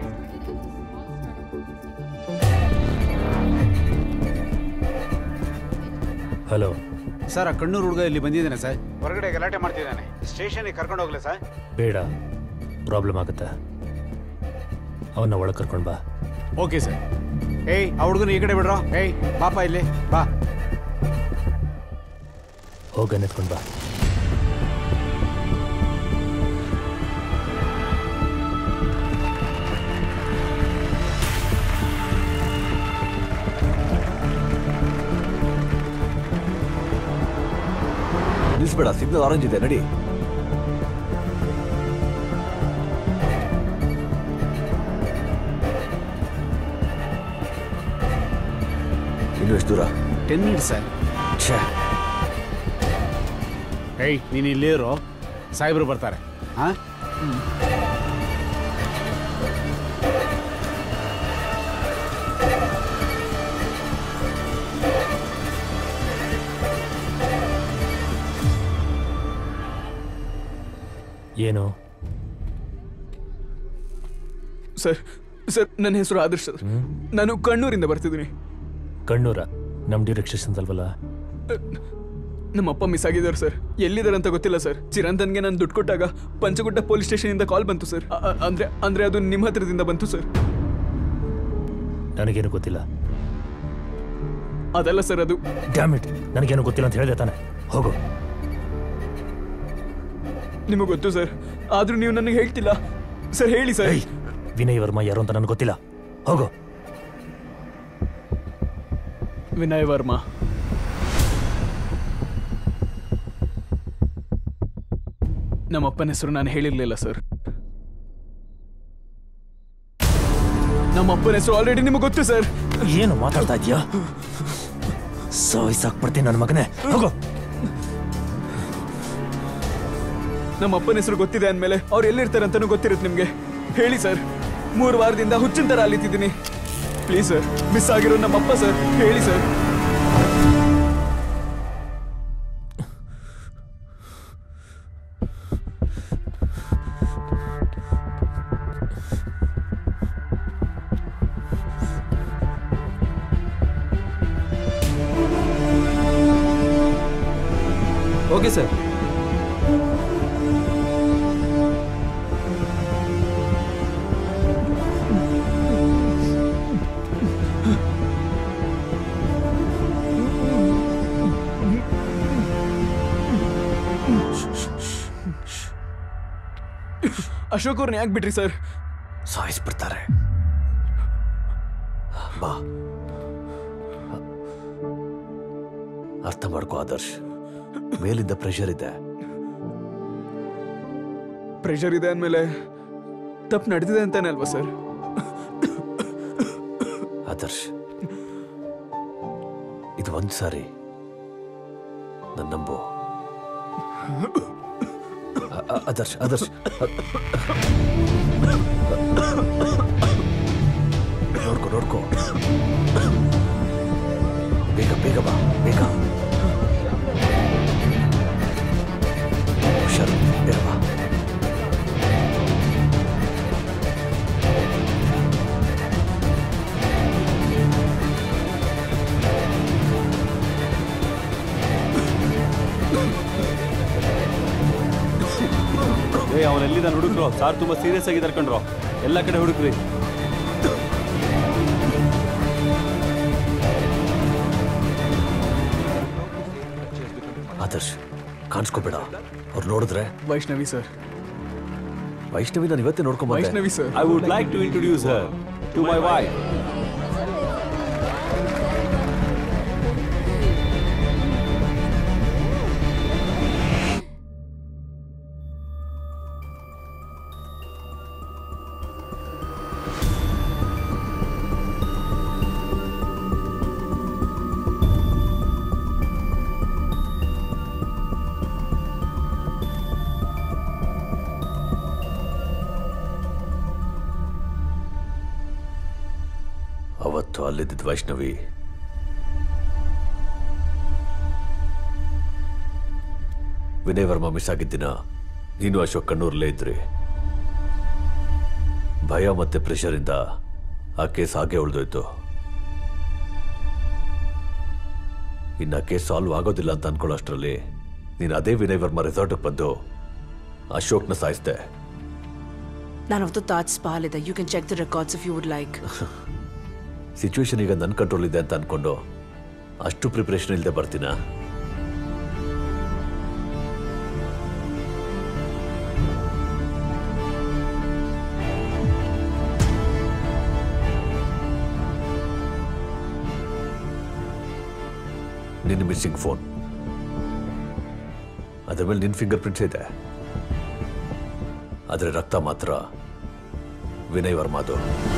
I: ಹಲೋ
D: ಸರ್ ಆ ಕಣ್ಣೂರು ಹುಡುಗ ಇಲ್ಲಿ ಬಂದಿದ್ದಾನೆ ಸರ್ ಹೊರಗಡೆ ಗಲಾಟೆ ಮಾಡ್ತಿದ್ದಾನೆ ಸ್ಟೇಷನ್ಗೆ ಕರ್ಕೊಂಡು ಹೋಗ್ಲಾ ಸರ್
I: ಬೇಡ ಪ್ರಾಬ್ಲಮ್ ಆಗುತ್ತೆ ಅವನ್ನ ಒಳಗೆ ಕರ್ಕೊಂಡು ಬಾ
D: ಓಕೆ ಸರ್ ಏಯ್ ಆ ಹುಡುಗನ ಈ ಕಡೆ ಬಿಡ್ರೋ ಏಯ್ ಪಾಪ ಇಲ್ಲಿ ಬಾ
I: ಹೋಗ ನಿಂತ್ಕೊಂಡು ಬಾ
G: ನಿಲ್ಲಿಸ್ಬೇಡ ಸಿಗ್ನಲ್ ಆರೆಂಜ್ ಇದೆ ನಡಿ ಇನ್ನು ಎಷ್ಟು ದೂರ
D: ಟೆನ್ ಮಿನಿಟ್ಸ್ ಸರ್
G: ಛೇ
D: ಏಯ್ ನೀನು ಇಲ್ಲಿರೋ ಸಾಹೇಬರು ಬರ್ತಾರೆ ಹಾ
I: ಏನು
F: ಸರ್ ಸರ್ ನನ್ನ ಹೆಸರು ಆದರ್ಶ್ ಸರ್ ನಾನು ಕಣ್ಣೂರಿಂದ ಬರ್ತಿದ್ದೀನಿ
I: ಕಣ್ಣೂರ ನಮ್ಮ ಡಿರೆಕ್ಷನ್ಸ್ ಅಲ್ವಲ್ಲ
F: ನಮ್ಮ ಅಪ್ಪ ಮಿಸ್ ಆಗಿದ್ದಾರೆ ಸರ್ ಎಲ್ಲಿದ್ದಾರೆ ಅಂತ ಗೊತ್ತಿಲ್ಲ ಸರ್ ಚಿರಂತನ್ಗೆ ನಾನು ದುಡ್ಡು ಕೊಟ್ಟಾಗ ಪಂಚಗುಡ್ಡ ಪೊಲೀಸ್ ಸ್ಟೇಷನ್ ಇಂದ ಕಾಲ್ ಬಂತು ಸರ್ ಅ- ಅ- ಅಂದ್ರೆ ಅಂದ್ರೆ ಅದು ನಿಮ್ಮ ಹತ್ರದಿಂದ ಬಂತು ಸರ್
I: ನನಗೇನು ಗೊತ್ತಿಲ್ಲ
F: ಅದಲ್ಲ ಸರ್ ಅದು
I: ಡ್ಯಾಮಿಟ್ ನನಗೇನು ಗೊತ್ತಿಲ್ಲ ಅಂತ ಹೇಳಿದೆ ತಾನೆ ಹೋಗು
F: ನಿಮಗೆ ಗೊತ್ತು ಸರ್ ಆದ್ರೂ ನೀವು ನನಗೆ ಹೇಳ್ತಿಲ್ಲ ಸರ್ ಹೇಳಿ ಸರ್
I: ಏಯ್, ವಿನಯ್ ವರ್ಮಾ ಯಾರು ಅಂತ ನನಗೆ ಗೊತ್ತಿಲ್ಲ ಹೋಗು
F: ವಿನಯ್ ವರ್ಮಾ ನಮ್ಮ ಅಪ್ಪನ ಹೆಸರು ನಾನು ಹೇಳಿರ್ಲಿಲ್ಲ ಸರ್ ನಮ್ಮ ಅಪ್ಪನ ಹೆಸರು ಆಲ್ರೆಡಿ ನಿಮಗೆ ಗೊತ್ತು ಸರ್
I: ಏನು ಮಾತಾಡ್ತಾ ಇದೀಯಾ ಸಾಯಿಸಾಕ್ಬಿಡ್ತೀನಿ ನನ್ನ ಮಗನೇ ಹೋಗು
F: ನಮ್ಮ ಅಪ್ಪನ ಹೆಸರು ಗೊತ್ತಿದೆ ಅಂದಮೇಲೆ ಅವ್ರು ಎಲ್ಲಿರ್ತಾರೆ ಅಂತಾನೂ ಗೊತ್ತಿರುತ್ತೆ ನಿಮಗೆ ಹೇಳಿ ಸರ್ ಮೂರು ವಾರದಿಂದ ಹುಚ್ಚಿನ ಥರ ಅಲಿತಿದ್ದೀನಿ ಪ್ಲೀಸ್ ಸರ್ ಮಿಸ್ ಆಗಿರೋ ನಮ್ಮ ಅಪ್ಪ ಸರ್ ಹೇಳಿ ಸರ್
C: ಓಕೆ ಸರ್
F: ಅಶೋಕ್ ಅವ್ರನ್ನ ಯಾಕೆ ಬಿಟ್ರಿ ಸರ್
G: ಸಾಯಿಸ್ಬಿಡ್ತಾರೆ ಬಾ ಅರ್ಥ ಮಾಡ್ಕೋ ಆದರ್ಶ್ ಮೇಲಿಂದ ಪ್ರೆಷರ್ ಇದೆ
F: ಪ್ರೆಷರ್ ಇದೆ ಅಂದಮೇಲೆ ತಪ್ಪು ನಡೆದಿದೆ ಅಂತಾನೆ ಅಲ್ವಾ ಸರ್
G: ಆದರ್ಶ್ ಇದು ಒಂದ್ ಸಾರಿ ನನ್ನ ನಂಬು ಅ- ಅ- ಆದರ್ಶ್ ಆದರ್ಶ್ ಅ- ನೋಡ್ಕೊ ನೋಡ್ಕೊ ಬೇಗ ಬೇಗ ಬಾ ಬೇಗ ಹುಷಾರು ಬೇಗ ಬಾ
C: ಏ ಅವನು ಎಲ್ಲಿದ್ದಾನೆ ಹುಡುಕ್ರು ಸಾರ್ ತುಂಬಾ ಸೀರಿಯಸ್ ಆಗಿದ್ದಾರೆ ಕಣ್ರು ಎಲ್ಲ ಕಡೆ ಹುಡುಕ್ರಿ
G: ಆದರ್ಶ್ ಕಾಣಿಸ್ಕೋಬೇಡ ಅವ್ರು ನೋಡಿದ್ರೆ
F: ವೈಷ್ಣವಿ ಸರ್
G: ವೈಷ್ಣವಿ ನಾನು ಇವತ್ತೇ ನೋಡ್ಕೊಂಡ್ ಬಂದೆ
F: Vaishnavi sir
C: I would like to introduce her to my wife
G: ಅವತ್ತು ಅಲ್ಲಿದ್ದ ವೈಷ್ಣವಿ ವಿನಯ್ ವರ್ಮಾ ಮಿಸ್ ಆಗಿದ್ದ ದಿನ ನೀನು ಅಶೋಕ್ ಕಣ್ಣೂರಲ್ಲೇ ಇದ್ರಿ ಭಯ ಮತ್ತೆ ಪ್ರೆಷರಿಂದ ಆ ಕೇಸ್ ಹಾಗೆ ಉಳಿದೋಯ್ತು ಇನ್ನು ಆ ಕೇಸ್ ಸಾಲ್ವ್ ಆಗೋದಿಲ್ಲ ಅಂತ ಅನ್ಕೊಳ್ಳೋ ಅಷ್ಟರಲ್ಲಿ ನೀನು ಅದೇ ವಿನಯ್ ವರ್ಮಾ ರೆಸಾರ್ಟ್ಗೆ ಬಂದು ಅಶೋಕ್ನ ಸಾಯಿಸ್ದೆ
E: ನಾನು ಅವತ್ತು ತಾಜ್ ಸ್ಪಾಲ್ ಇದೆ you can check the records if you would like
G: situation ಈಗ ನನ್ನ ಕಂಟ್ರೋಲ್ ಇದೆ ಅಂತ ಅನ್ಕೊಂಡು ಅಷ್ಟು ಪ್ರಿಪರೇಷನ್ ಇಲ್ಲದೆ ಬರ್ತೀನಾ ನಿನ್ನ ಮಿಸ್ಸಿಂಗ್ ಫೋನ್ ಅದ್ರ ಮೇಲೆ ನಿನ್ನ ಫಿಂಗರ್ ಪ್ರಿಂಟ್ಸ್ ಇದೆ ಆದರೆ ರಕ್ತ ಮಾತ್ರ ವಿನಯ್ ವರ್ಮಾದು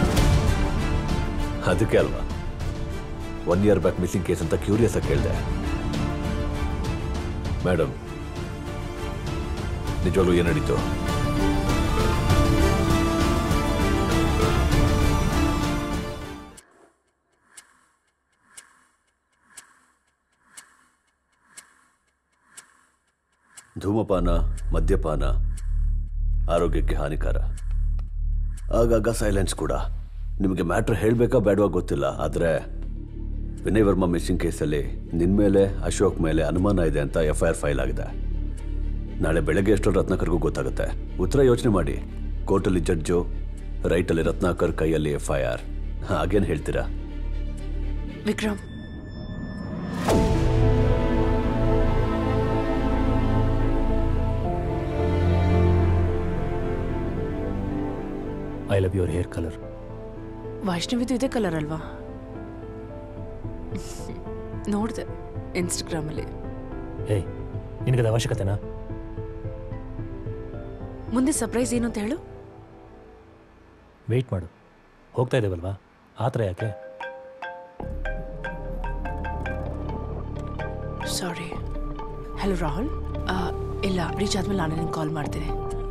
G: ಅದಕ್ಕೆ ಅಲ್ವಾ one year back missing case ಅಂತ ಕ್ಯೂರಿಯಸ್ ಆಗಿ ಕೇಳಿದೆ ಮೇಡಮ್ ನಿಜವಾಗ್ಲೂ ಏನು ನಡೀತು ಧೂಮಪಾನ ಮದ್ಯಪಾನ ಆರೋಗ್ಯಕ್ಕೆ ಹಾನಿಕಾರ ಆಗಾಗ ಸೈಲೆನ್ಸ್ ಕೂಡ ನಿಮಗೆ ಮ್ಯಾಟ್ರ್ ಹೇಳಬೇಕಾ ಬೇಡವಾ ಗೊತ್ತಿಲ್ಲ ಆದರೆ ವಿನಯ್ ವರ್ಮಾ ಮಿಸ್ಸಿಂಗ್ ಕೇಸಲ್ಲಿ ನಿನ್ನ ಮೇಲೆ ಅಶೋಕ್ ಮೇಲೆ ಅನುಮಾನ ಇದೆ ಅಂತ ಎಫ್ ಐ ಆರ್ ಫೈಲ್ ಆಗಿದೆ ನಾಳೆ ಬೆಳಗ್ಗೆ ಎಷ್ಟೋ ರತ್ನಾಕರ್ಗೂ ಗೊತ್ತಾಗುತ್ತೆ ಉತ್ತರ ಯೋಚನೆ ಮಾಡಿ ಕೋರ್ಟಲ್ಲಿ ಜಡ್ಜು ರೈಟಲ್ಲಿ ರತ್ನಾಕರ್ ಕೈಯಲ್ಲಿ ಎಫ್ ಐ ಆರ್ ಹಾಗೇನು ಹೇಳ್ತೀರಾ
E: Vikram
I: I love your hair colour
E: ವೈಷ್ಣವಿದು ಇದೇ ಕಲರ್ ಅಲ್ವಾ ನೋಡಿದೆ ಇನ್ಸ್ಟಾಗ್ರಾಮಲ್ಲಿ
I: ಏಯ್ ನಿನಗದ ಅವಶ್ಯಕತೆನಾ
E: ಮುಂದೆ ಸರ್ಪ್ರೈಸ್ ಏನು ಅಂತ ಹೇಳು
I: ವೆಯ್ಟ್ ಮಾಡು ಹೋಗ್ತಾ ಇದ್ದೇವಲ್ವಾ ಆ ಥರ ಯಾಕೆ
E: ಸಾರಿ ಹಲೋ ರಾಹುಲ್ ಆ, ಇಲ್ಲ ರೀಚ್ ಆದ್ಮೇಲೆ ನಾನು ನಿನ್ಗೆ ಕಾಲ್ ಮಾಡ್ತೀನಿ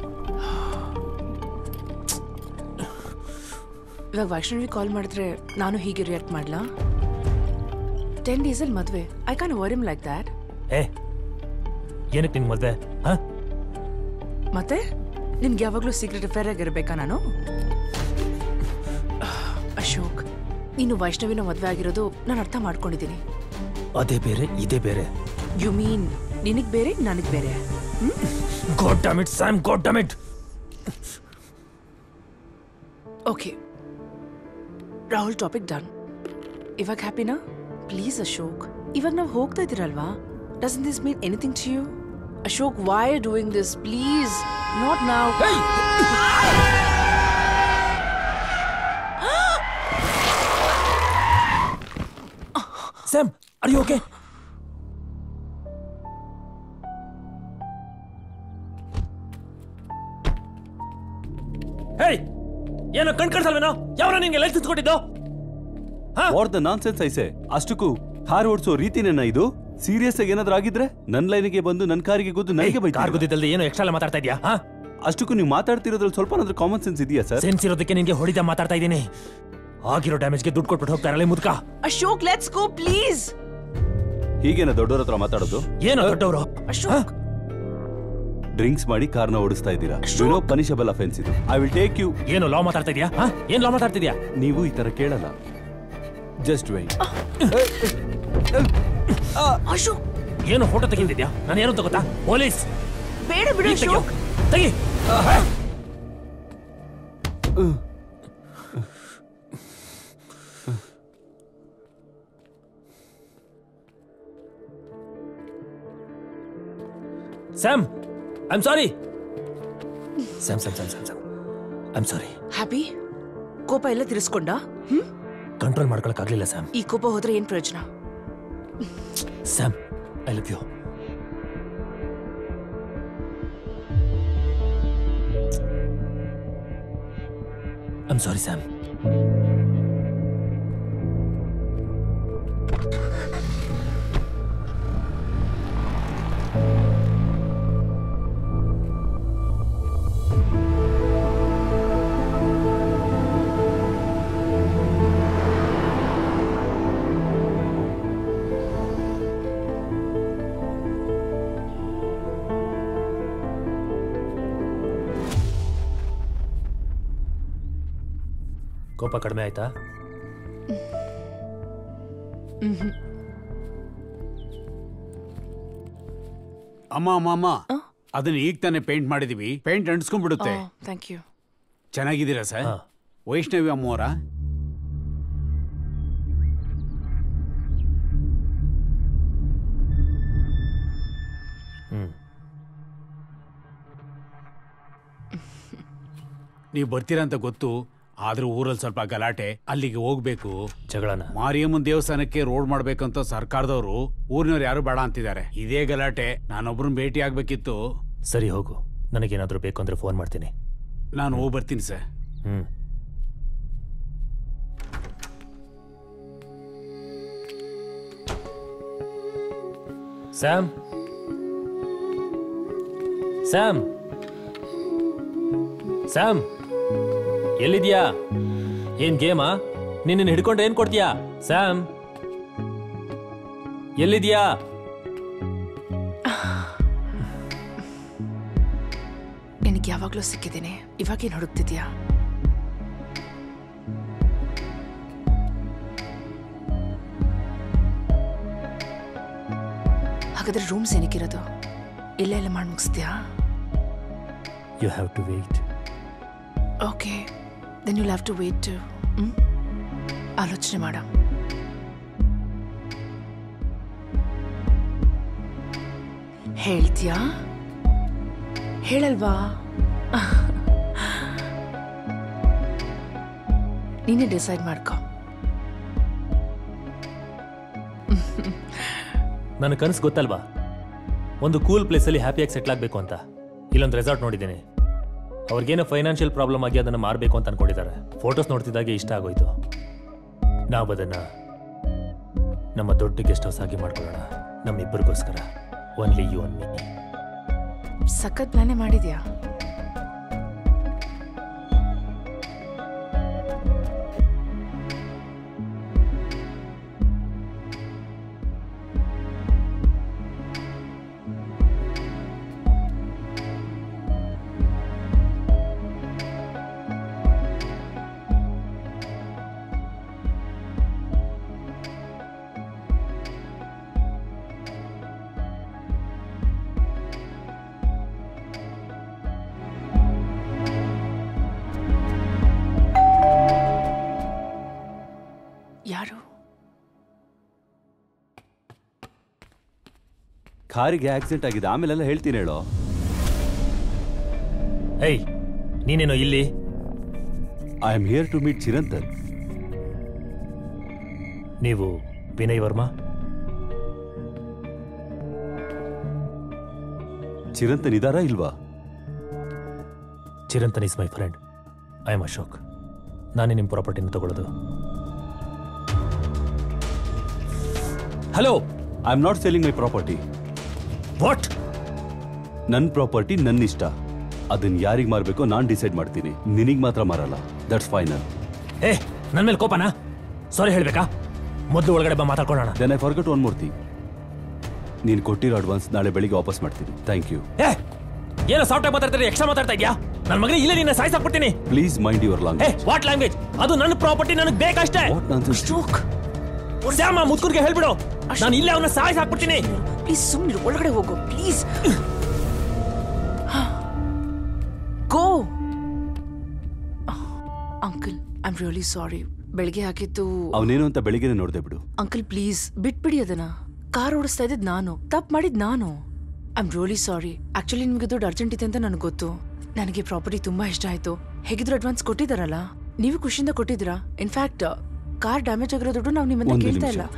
E: ಇವಾಗ ವೈಷ್ಣವಿ ಕಾಲ್ ಮಾಡಿದ್ರೆ ನಾನು ಹೀಗೆ ರಿಯಾಕ್ಟ್ ಮಾಡ್ಲಾ ಟೆನ್ ಡೇಸಲ್ಲಿ ಮದುವೆ I can worry like that
I: ಏ ಏನಕ್ಕೆ ನಿಂಗೆ ಮದುವೆ ಹಾಂ
E: ಮತ್ತೆ ನಿನ್ಗೆ ಯಾವಾಗಲೂ ಸೀಕ್ರೆಟ್ ಅಫೇರ್ ಆಗಿರ್ಬೇಕಾ ನಾನು ಅಶೋಕ್ ನೀನು ವೈಷ್ಣವಿನ ಮದುವೆ ಆಗಿರೋದು ನಾನು ಅರ್ಥ ಮಾಡ್ಕೊಂಡಿದ್ದೀನಿ
I: ಅದೇ ಬೇರೆ ಇದೇ ಬೇರೆ
E: ಯು ಮೀನ್ ನಿನಗ್ ಬೇರೆ ನನಗ್ ಬೇರೆ
I: god damn it Sam god damn it
E: okay Rahul topic done ಇವಾಗ ಹ್ಯಾಪಿನಾ ಪ್ಲೀಸ್ ಅಶೋಕ್ ಇವಾಗ ನಾವು ಹೋಗ್ತಾ ಇದ್ದೀರಲ್ವಾ doesn't this mean anything to you Ashok why doing this please not ನಾವ್
I: ಸ್ಯಾಮ್ ಅರ್ ಯು ಓಕೆ ಹೇಯ್ ಏನೋ ಕಣ್ ಕಾಣಿಸಲ್ವೇನೋ ಯಾವನ ನಿಂಗೆ ಲೈಸೆನ್ಸ್ ಕೊಟ್ಟಿದ್ದು
C: ವಾಟ್ ದ ನಾನ್ ಸೆನ್ಸ್ ಐಸೆ ಅಷ್ಟಕ್ಕೂ ಕಾರ್ ಓಡಿಸೋ ರೀತಿನೇನ ಇದು ಸೀರಿಯಸ್ ಆಗಿ ಏನಾದ್ರೂ ಆಗಿದ್ರೆ ನನ್ನ ಲೈನಿಗೆ ಬಂದು ನನ್ನ ಕಾರಿಗೆ ಗುದ್ದು ನನಗೆ
I: ಕಾರ್
C: ಬೈತಾರೆ
I: ಗೊತ್ತಿದ್ದಲ್ದೆ ಏನೋ ಎಕ್ಸ್ಟ್ರಾ ಮಾತಾಡ್ತಾ ಇದೀಯಾ ಹಾ
C: ಅಷ್ಟಕ್ಕೂ ನೀವು ಮಾತಾಡ್ತಿರೋದ್ರಲ್ಲಿ ಸ್ವಲ್ಪ ಕಾಮನ್ ಸೆನ್ಸ್ ಇದೆಯಾ ಸರ್
I: ಸೆನ್ಸ್ ಇರೋದಕ್ಕೆ ನಿನ್ಗೆ ಹೊಡಿದ ಮಾತಾಡ್ತಾ ಇದ್ದೀನಿ ಆಗಿರೋ ಡ್ಯಾಮೇಜ್ಗೆ ದುಡ್ಡು ಕೊಟ್ಬಿಟ್ಟು ಹೋಗ್ತಾರಲ್ಲ ಮುದ್ಕ
E: ಅಶೋಕ್ ಲೆಟ್ಸ್ ಗೋ ಪ್ಲೀಸ್
C: ಹೀಗೇನ ದೊಡ್ಡವ್ರ ಹತ್ರ ಮಾತಾಡೋದು
I: ಏನೋ ದೊಡ್ಡವರು
E: ಅಶೋಕ್
C: ಡ್ರಿಂಕ್ಸ್ ಮಾಡಿ ಕಾರ್ನ ಓಡಿಸ್ತಾ ಇದ್ದೀರಾ ನೋ ಪನಿಷಬಲ್ ಅಫೆನ್ಸ್ ಇದು ಐ ವಿಲ್ ಟೇಕ್ ಯು
I: ಏನು ಲಾ ಮಾತಾಡ್ತಾ ಇದೀಯಾ ಹಾ ಏನ್ ಲಾ ಮಾತಾಡ್ತಿದ್ಯಾ
C: ನೀವು ಈ ತರ ಕೇಳಲ್ಲ ಜಸ್ಟ್ ವೈಟ್
E: ಅಶೋಕ್
I: ಏನು ಫೋಟೋ ತೆಗಿತಿದ್ಯಾ ನಾನು ಏನು ಅಂತ ಗೊತ್ತಾ ಪೊಲೀಸ್
E: ಬೇಡ ಬಿಡು
I: ಈಗ ತೆಗಿಯೋ.
E: ಅಶೋಕ್
I: ತೆಗಿ Sam I am sorry Sam Sam Sam Sam Sam I am sorry
E: happy ಕೋಪ ಎಲ್ಲ ತಿರ್ಸ್ಕೊಂಡ ಹ್ಮ್
I: ಕಂಟ್ರೋಲ್ ಮಾಡ್ಕೊಳಕ್ಕಾಗ್ಲಿಲ್ಲ ಸ್ಯಾಮ್
E: ಈ ಕೋಪ ಹೋದ್ರೆ ಏನ್ ಪ್ರಯೋಜನ
I: Sam I love you I am sorry Sam ಕೋಪ ಕಡಿಮೆ ಆಯ್ತಾ
D: ಅಮ್ಮ ಅಮ್ಮ ಅಮ್ಮ ಅದನ್ನ ಈಗ ತಾನೇ ಪೇಂಟ್ ಮಾಡಿದೀವಿ ಪೇಂಟ್ ಅಂಟಿಸ್ಕೊಂಡ್ಬಿಡುತ್ತೆ
E: ಥ್ಯಾಂಕ್ ಯು
D: ಚೆನ್ನಾಗಿದ್ದೀರಾ ಸರ್
I: ಹಾ.
D: ವೈಷ್ಣವಿ ಅಮ್ಮವರ
I: ಹ್ಮ್
D: ನೀವು ಬರ್ತೀರಾ ಅಂತ ಗೊತ್ತು ಆದ್ರೂ ಊರಲ್ಲಿ ಸ್ವಲ್ಪ ಗಲಾಟೆ ಅಲ್ಲಿಗೆ ಹೋಗ್ಬೇಕು
I: ಜಗಳನ
D: ಮಾರಿಯಮ್ಮನ್ ದೇವಸ್ಥಾನಕ್ಕೆ ರೋಡ್ ಮಾಡ್ಬೇಕಂತ ಸರ್ಕಾರದವರು ಊರಿನವ್ರು ಯಾರು ಬೇಡ ಅಂತಿದ್ದಾರೆ ಇದೇ ಗಲಾಟೆ ನಾನೊಬ್ರನ್ನ ಭೇಟಿ ಆಗ್ಬೇಕಿತ್ತು
I: ಸರಿ ಹೋಗು ನನಗೇನಾದರೂ ಬೇಕು ಅಂದ್ರೆ ಫೋನ್ ಮಾಡ್ತೀನಿ
D: ನಾನು ಹೋಗಿ ಬರ್ತೀನಿ ಸರ್
I: ಹ್ಮ್ ಸ್ಯಾಮ್ ಸ್ಯಾಮ್ ಸ್ಯಾಮ್ ಎಲ್ಲಿದ್ಯಾ ಏನ್ ಗೇಮಾ ನಿನ್ನ ಹಿಡ್ಕೊಂಡ್ರೆ ಏನ್ ಕೊಡ್ತೀಯಾ ಸ್ಯಾಮ್ ಎಲ್ಲಿದ್ಯಾ
E: ನಿನಗೆ ಯಾವಾಗಲೂ ಸಿಕ್ಕಿದ್ದೀನಿ ಇವಾಗೇನು ಹುಡುಕ್ತಿದ್ಯಾ ಹಾಗಾದ್ರೆ ರೂಮ್ಸ್ ಏನಕ್ಕಿರೋದು ಇಲ್ಲೇ ಎಲ್ಲ ಮಾಡಿ ಮುಗಿಸ್ತೀಯಾ
I: you have to wait
E: okay then you have to wait to ಆಲೋಚನೆ ಮಾಡ ಹೇಳ್ತೀಯಾ ಹೇಳಲ್ವಾ ನೀನೇ ಡಿಸೈಡ್ ಮಾಡ್ಕೊ
I: ನನ್ನ ಕನಸು ಗೊತ್ತಲ್ವಾ ಒಂದು ಕೂಲ್ ಪ್ಲೇಸಲ್ಲಿ ಹ್ಯಾಪಿಯಾಗಿ ಸೆಟ್ಲ್ ಆಗಬೇಕು ಅಂತ ಇಲ್ಲೊಂದು ರೆಸಾರ್ಟ್ ನೋಡಿದ್ದೀನಿ ಅವ್ರಿಗೇನೋ ಫೈನಾನ್ಷಿಯಲ್ ಪ್ರಾಬ್ಲಮ್ ಆಗಿ ಅದನ್ನು ಮಾರಬೇಕು ಅಂತ ಅನ್ಕೊಂಡಿದ್ದಾರೆ ಫೋಟೋಸ್ ನೋಡ್ತಿದ್ದಾಗೆ ಇಷ್ಟ ಆಗೋಯ್ತು ನಾವು ಅದನ್ನು ನಮ್ಮ ದೊಡ್ಡ ಗೆಸ್ಟ್ ಹೌಸ್ ಆಗಿ ಮಾಡ್ಕೊಳ್ಳೋಣ ನಮ್ಮಿಬ್ಬರಿಗೋಸ್ಕರ ಒನ್ಲಿ ಯು ಒನ್ ಮೀ
E: ಸಖತ್ ಪ್ಲಾನೇ ಮಾಡಿದ್ಯಾ ಯಾರು
C: ಕಾರಿಗೆ ಆಕ್ಸಿಡೆಂಟ್ ಆಗಿದೆ ಆಮೇಲೆಲ್ಲ ಹೇಳ್ತೀನಿ ಹೇಳೋ
I: ಏಯ್ ನೀನೇನೋ ಇಲ್ಲಿ
C: I am here to meet Chiranthan
I: ನೀವು ವಿನಯ್ ವರ್ಮಾ
C: ಚಿರಂತನ್ ಇದಾರಾ ಇಲ್ವಾ
I: Chiranthan is my friend I am Ashok ನಾನೇ ನಿಮ್ಮ ಪ್ರಾಪರ್ಟಿನ ತಗೊಳ್ಳೋದು hello
C: I am not selling my property
I: what
C: ನನ್ನ ಪ್ರಾಪರ್ಟಿ ನನ್ನ ಇಷ್ಟ ಅದನ್ನ ಯಾರಿಗೆ ಮಾರಬೇಕೋ ನಾನು ಡಿಸೈಡ್ ಮಾಡ್ತೀನಿ ನಿನಗೆ ಮಾತ್ರ ಮಾರಲ್ಲ ದಟ್ಸ್ ಫೈನಲ್
I: ಏ ನನ್ನ ಮೇಲೆ ಕೋಪನಾ ಸಾರಿ ಹೇಳ್ಬೇಕಾ ಮೊದಲು ಒಳಗಡೆ ಬಾ ಮಾತಾಡ್ಕೊಳ್ಳೋಣ
C: then I forgot one Murthy ನೀನು ಕೊಟ್ಟಿರೋ ಅಡ್ವಾನ್ಸ್ ನಾಳೆ ಬೆಳಿಗ್ಗೆ ವಾಪಸ್ ಮಾಡ್ತೀನಿ ಥ್ಯಾಂಕ್ ಯು
I: ಏ ಏನೋ ಸಾಫ್ಟ್ ಆಗಿ ಮಾತಾಡ್ತಾರೆ ಎಕ್ಸ್ಟ್ರಾ ಮಾತಾಡ್ತಾ ಇದ್ಯಾ ನನ್ನ ಮಗನೇ ಇಲ್ಲೇ ನಿನ್ನ ಸಾಯಿಸಾಕ್ಬಿಡ್ತೀನಿ
C: ಪ್ಲೀಸ್ ಮೈಂಡ್ ಯುವರ್ ಲಾಂಗ್
I: ಏ ವಾಟ್ ಲ್ಯಾಂಗ್ವೇಜ್ ಅದು ನನ್ನ ಪ್ರಾಪರ್ಟಿ ನನಗೆ ಬೇಕಷ್ಟೇ
E: ಅಶೋಕ್
I: ಶ್ಯಾಮ ಮುತ್ಕುರ್ಗೆ ಹೇಳ್ಬಿಡು ನಾನು ಇಲ್ಲೇ ಅವನ್ನ ಸಾಯಿಸಾಕ್ಬಿಡ್ತೀನಿ
E: ಪ್ಲೀಸ್ ಸುಮ್ಮನೆ ಒಳಗಡೆ ಹೋಗು please go uncle I am really sorry ಬೆಳಗ್ಗೆ ಹಾಕಿದ್ದು
C: ಅವನೇನು ಅಂತ ಬೆಳಿಗ್ಗೆನೆ ನೋಡ್ದೆ ಬಿಡು
E: ಅಂಕಲ್ ಪ್ಲೀಸ್ ಬಿಟ್ಬಿಡಿ ಅದನ್ನ ಕಾರ್ ಓಡಿಸ್ತಾ ಇದ್ದಿದ್ ನಾನು ತಪ್ಪು ಮಾಡಿದ್ ನಾನು I am really sorry actually ನಿಮ್ಗೆ ದುಡ್ಡು ಅರ್ಜೆಂಟ್ ಇದೆ ಅಂತ ನನಗೆ ಗೊತ್ತು ನನಗೆ ಪ್ರಾಪರ್ಟಿ ತುಂಬಾ ಇಷ್ಟ ಆಯ್ತು ಹೇಗಿದ್ರು ಅಡ್ವಾನ್ಸ್ ಕೊಟ್ಟಿದ್ದಾರಲ್ಲ ನೀವು ಖುಷಿಯಿಂದ ಕೊಟ್ಟಿದ್ದೀರಾ ಇನ್ಫ್ಯಾಕ್ಟ್ ಕಾರ್ ಡ್ಯಾಮೇಜ್ ಆಗಿರೋ ದುಡ್ಡು ನಾವು ನಿಮ್ಮನ್ನ
C: ಒಂದು
E: ಕೇಳ್ತಾ
C: ನಿಮಿಷ.
E: ಇಲ್ಲ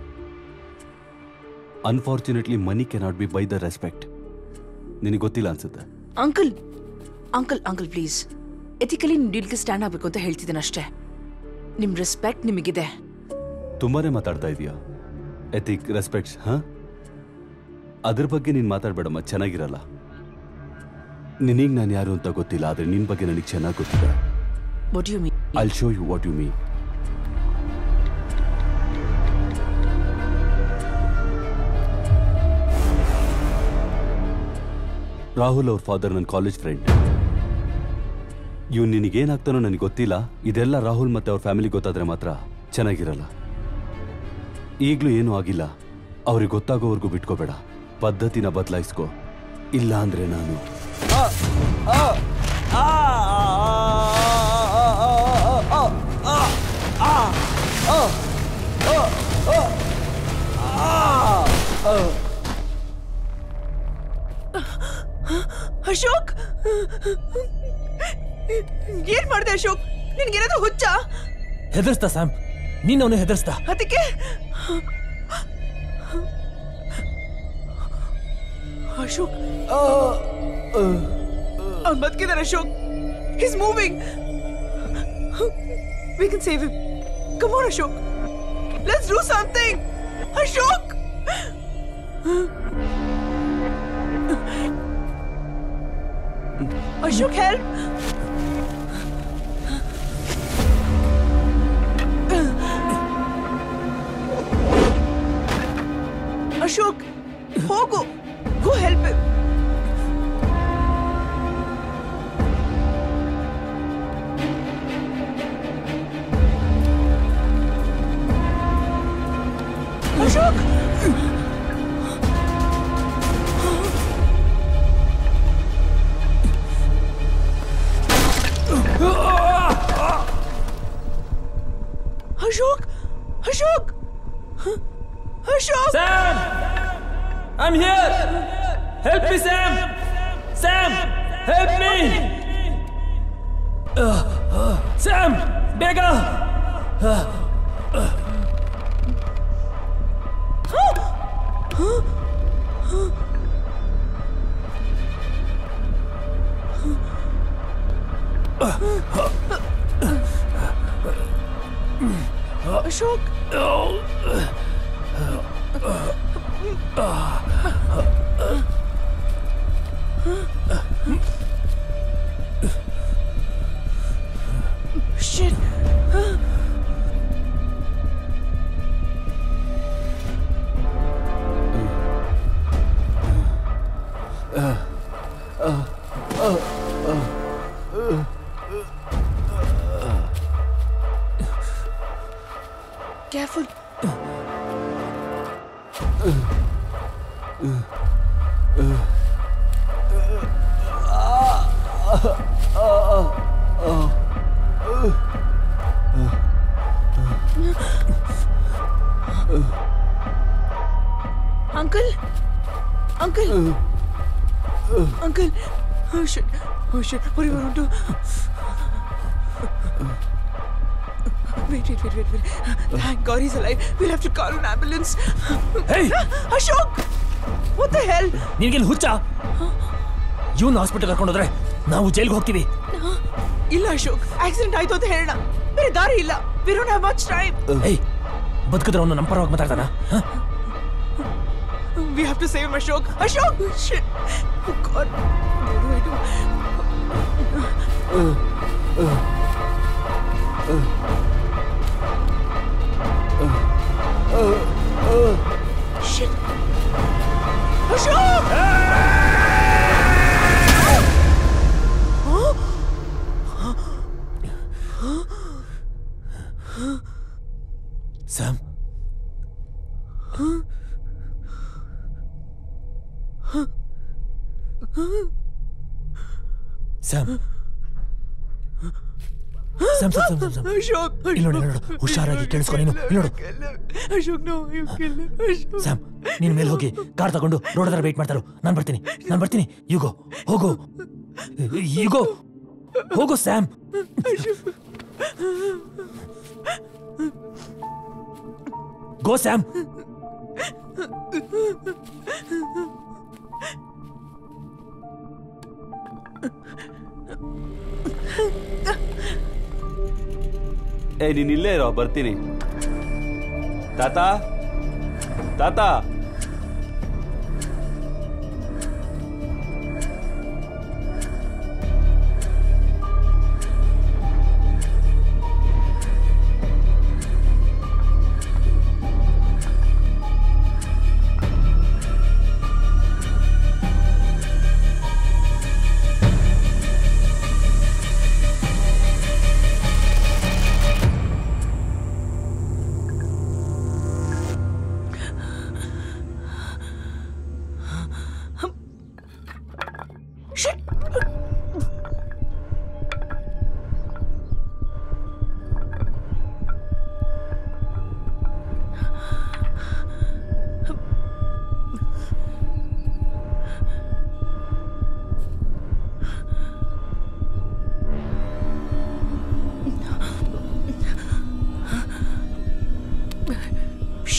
C: unfortunately money cannot be buy the respect ನಿನಗೆ ಗೊತ್ತಿಲ್ಲ ಅನ್ಸುತ್ತೆ
E: uncle uncle uncle please ethically ನಿಮ್ ಡೀಲ್ಗೆ ಸ್ಟ್ಯಾಂಡ್ ಆಗ್ಬೇಕು ಅಂತ ಹೇಳ್ತಿದ್ದೀನಿ ಅಷ್ಟೇ ನಿಮ್ ರೆಸ್ಪೆಕ್ಟ್ ನಿಮಗಿದೆ
C: ತುಂಬಾನೇ ಮಾತಾಡ್ತಾ ಇದೀಯಾ ಎಥಿಕ್ ರೆಸ್ಪೆಕ್ಟ್ಸ್ ಹಾ ಅದ್ರ ಬಗ್ಗೆ ನೀನು ಮಾತಾಡ್ಬೇಡಮ್ಮ ಚೆನ್ನಾಗಿರಲ್ಲ ನಿನಗೆ ನಾನು ಯಾರು ಅಂತ ಗೊತ್ತಿಲ್ಲ ಆದ್ರೆ ನಿನ್ ಬಗ್ಗೆ ನನಗೆ ಚೆನ್ನಾಗಿ ಗೊತ್ತಿದೆ
E: what you mean
C: I'll show you what you me Rahul ಅವ್ರ ಫಾದರ್ ನನ್ನ ಕಾಲೇಜ್ ಫ್ರೆಂಡ್ ಇವ್ ನಿನಗೇನಾಗ್ತಾನೋ ನನಗೆ ಗೊತ್ತಿಲ್ಲ ಇದೆಲ್ಲ ರಾಹುಲ್ ಮತ್ತೆ ಅವ್ರ ಫ್ಯಾಮಿಲಿ ಗೊತ್ತಾದ್ರೆ ಮಾತ್ರ ಚೆನ್ನಾಗಿರಲ್ಲ ಈಗಲೂ ಏನೂ ಆಗಿಲ್ಲ ಅವ್ರಿಗೆ ಗೊತ್ತಾಗೋವರೆಗೂ ಬಿಟ್ಕೋಬೇಡ ಪದ್ಧತಿನ ಬದಲಾಯಿಸ್ಕೋ ಇಲ್ಲ ಅಂದ್ರೆ ನಾನು
E: ಅಶೋಕ್ ಏನ್ ಮಾಡಿದೆ ಅಶೋಕ್ ನಿನ್ಗೇನಾದ್ರೂ ಹುಚ್ಚ
I: ಹೆದರ್ಸ್ತಾ ಸ್ಯಾಮ್ ನೀನ್ ಅವನು ಹೆದರ್ಸ್ತಾ
E: ಅದಕ್ಕೆ ಅಶೋಕ್ ಅವ್ನು ಬದುಕಿದಾರೆ Ashok his moving we can save him come on Ashok let's do something Ashok Ashok help Ashok ಹೋಗು go help Ashok Ashok Ashok Ashok
I: Sam I am here help me Sam Sam help me Sam ಬೇಗ
E: Ashok Shit. Careful. Uncle? Uncle? Uncle? Oh shit. Oh shit. What do you want to do? Wait, wait, wait, wait, wait. Thank God he's alive. We'll have to call an ambulance.
I: Hey!
E: Ashok! What the hell?
I: ನಿನ್ಗೆಲ್ಲಿ ಹುಚ್ಚ ಇವನ್ hospital ಕರ್ಕೊಂಡೋದ್ರೆ ನಾವು ಜೈಲ್ಗೆ ಹೋಗ್ತೀವಿ
E: ಇಲ್ಲ Ashok accident ಆಯ್ತು ಅಂತ ಹೇಳೋಣ ಬೇರೆ ದಾರಿ ಇಲ್ಲ we don't have much time
I: ಏಯ್ ಬದುಕಿದ್ರೆ ಅವನು ನಮ್ಮ ಪರವಾಗಿ ಮಾತಾಡ್ತಾನ
E: we have to save Ashok Ashok shit god what do I do? Shit. Ashok!
I: Sam Sam Sam Sam Sam Sam
E: Ashok!
I: ಇಲ್ಲಿ ನೋಡು ಇಲ್ಲಿ ನೋಡು ಹುಷಾರಾಗಿ ಕೇಳಿಸ್ಕೊ ನೀನು ಇಲ್ಲಿ ನೋಡು
E: Ashok, no, you kill him. Ashok.
I: Sam ನೀನ್ ಮೇಲೆ ಹೋಗಿ ಕಾರ್ ತಗೊಂಡು ರೋಡ್ ಹತ್ರ ವೇಟ್ ಮಾಡ್ತಾರೋ ನಾನು ಬರ್ತೀನಿ ನಾನು ಬರ್ತೀನಿ ಈಗೋ ಹೋಗು ಈಗೋ ಹೋಗು ಸ್ಯಾಮ್ ಗೋ ಸ್ಯಾಮ್
C: ಏ ನೀನ್ ಇಲ್ಲೇ ಇರೋ ಬರ್ತೀನಿ ತಾತ ತಾತ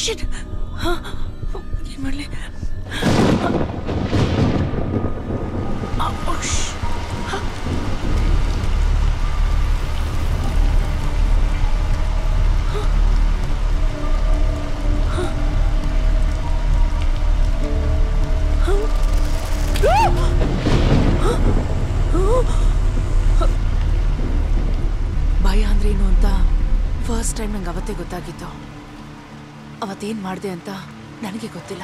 E: ಶಿಟ್ ಏನು ಮಾಡಲಿ ಭಯ ಅಂದ್ರೆ ಏನು ಅಂತ ಫಸ್ಟ್ ಟೈಮ್ ನಂಗೆ ಅವತ್ತೇ ಗೊತ್ತಾಗಿತ್ತು ಅವತ್ತೇನು ಮಾಡಿದೆ ಅಂತ ನನಗೆ ಗೊತ್ತಿಲ್ಲ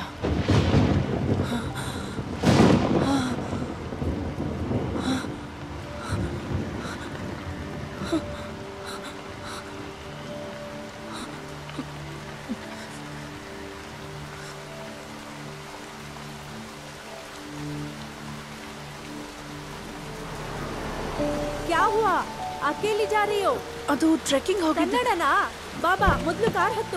H: क्या हुआ अकेली जा रही हो
E: ಅದು ಟ್ರೆಕ್ಕಿಂಗ್ ಹೋಗಿದ್ದೆ
H: ಕನ್ನಡನಾ ಬಾಬಾ ಮೊದಲು ಕಾರ್ ಹತ್ತು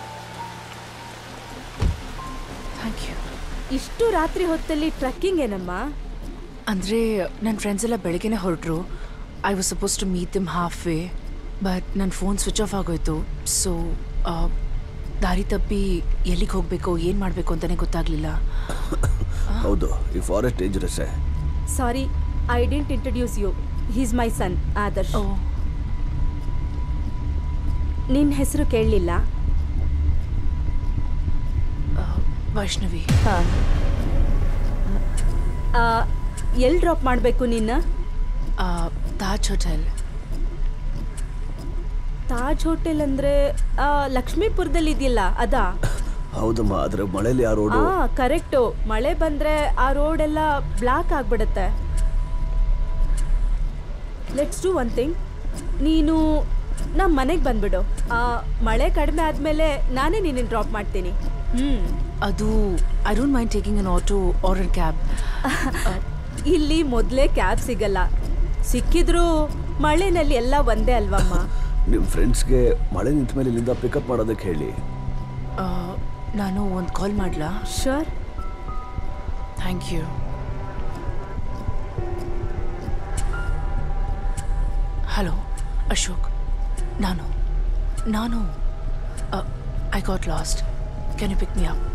E: ಥ್ಯಾಂಕ್ ಯು
H: ಇಷ್ಟು ರಾತ್ರಿ ಹೊತ್ತಲ್ಲಿ ಟ್ರಕ್ಕಿಂಗ್ ಏನಮ್ಮ
E: ಅಂದರೆ ನನ್ನ ಫ್ರೆಂಡ್ಸ್ ಎಲ್ಲ ಬೆಳಗ್ಗೆನೆ ಹೊರಟರು I was suppose to meet them halfway but ನನ್ನ ಫೋನ್ ಸ್ವಿಚ್ ಆಫ್ ಆಗೋಯ್ತು ಸೊ ದಾರಿ ತಪ್ಪಿ ಎಲ್ಲಿಗೆ ಹೋಗಬೇಕು ಏನು ಮಾಡಬೇಕು ಅಂತಲೇ ಗೊತ್ತಾಗಲಿಲ್ಲ
G: ಹೌದು ಈ ಫಾರೆಸ್ಟ್ ಡೇಂಜರಸ್ಸೇ
H: sorry I didn't introduce you he's my son Adarsh
E: ಓ
H: ನಿನ್ನ ಹೆಸರು ಕೇಳಲಿಲ್ಲ
E: ವೈಷ್ಣವಿ
H: ಎಲ್ಲಿ ಡ್ರಾಪ್ ಮಾಡಬೇಕು ನಿನ್ನ
E: ಆ, ತಾಜ್ ಹೋಟೆಲ್
H: ತಾಜ್ ಹೋಟೆಲ್ ಅಂದ್ರೆ ಆ, ಲಕ್ಷ್ಮೀಪುರದಲ್ಲಿ ಇದೆಯಲ್ಲ ಅದಾ
G: ಹೌದಮ್ಮ ಆದರೆ ಮಳೇಲಿ ಆ ರೋಡು
H: ಆ ಕರೆಕ್ಟು ಮಳೆ ಬಂದ್ರೆ ಆ ರೋಡ್ ಎಲ್ಲ ಬ್ಲಾಕ್ ಆಗ್ಬಿಡುತ್ತೆ ಲೆಟ್ಸ್ ಡೂ ಒನ್ ಥಿಂಗ್ ನೀನು ನಮ್ಮ ಮನೆಗೆ ಬಂದ್ಬಿಡು ಆ, ಮಳೆ ಕಡಿಮೆ ಆದಮೇಲೆ ನಾನೇ ನಿನ್ನ ಡ್ರಾಪ್ ಮಾಡ್ತೀನಿ ಹ್ಞೂ
E: ಅದು I don't mind taking an auto or an cab
H: ಇಲ್ಲಿ ಮೊದಲೇ ಕ್ಯಾಬ್ ಸಿಗಲ್ಲ ಸಿಕ್ಕಿದ್ರು ಮಳೆನಲ್ಲಿ ಎಲ್ಲ ಒಂದೇ ಅಲ್ವಮ್ಮ
G: ನಿಮ್ಮ ಫ್ರೆಂಡ್ಸ್ಗೆ ಮಳೆ ನಿಂತ ಮೇಲೆ ಇಲ್ಲಿಂದ ಪಿಕಪ್ ಮಾಡೋದಕ್ಕೆ ಹೇಳಿ
E: ನಾನು ಒಂದು ಕಾಲ್ ಮಾಡಲಾ
H: sure
E: thank you hello Ashok ನಾನು ನಾನು I got lost can you pick me up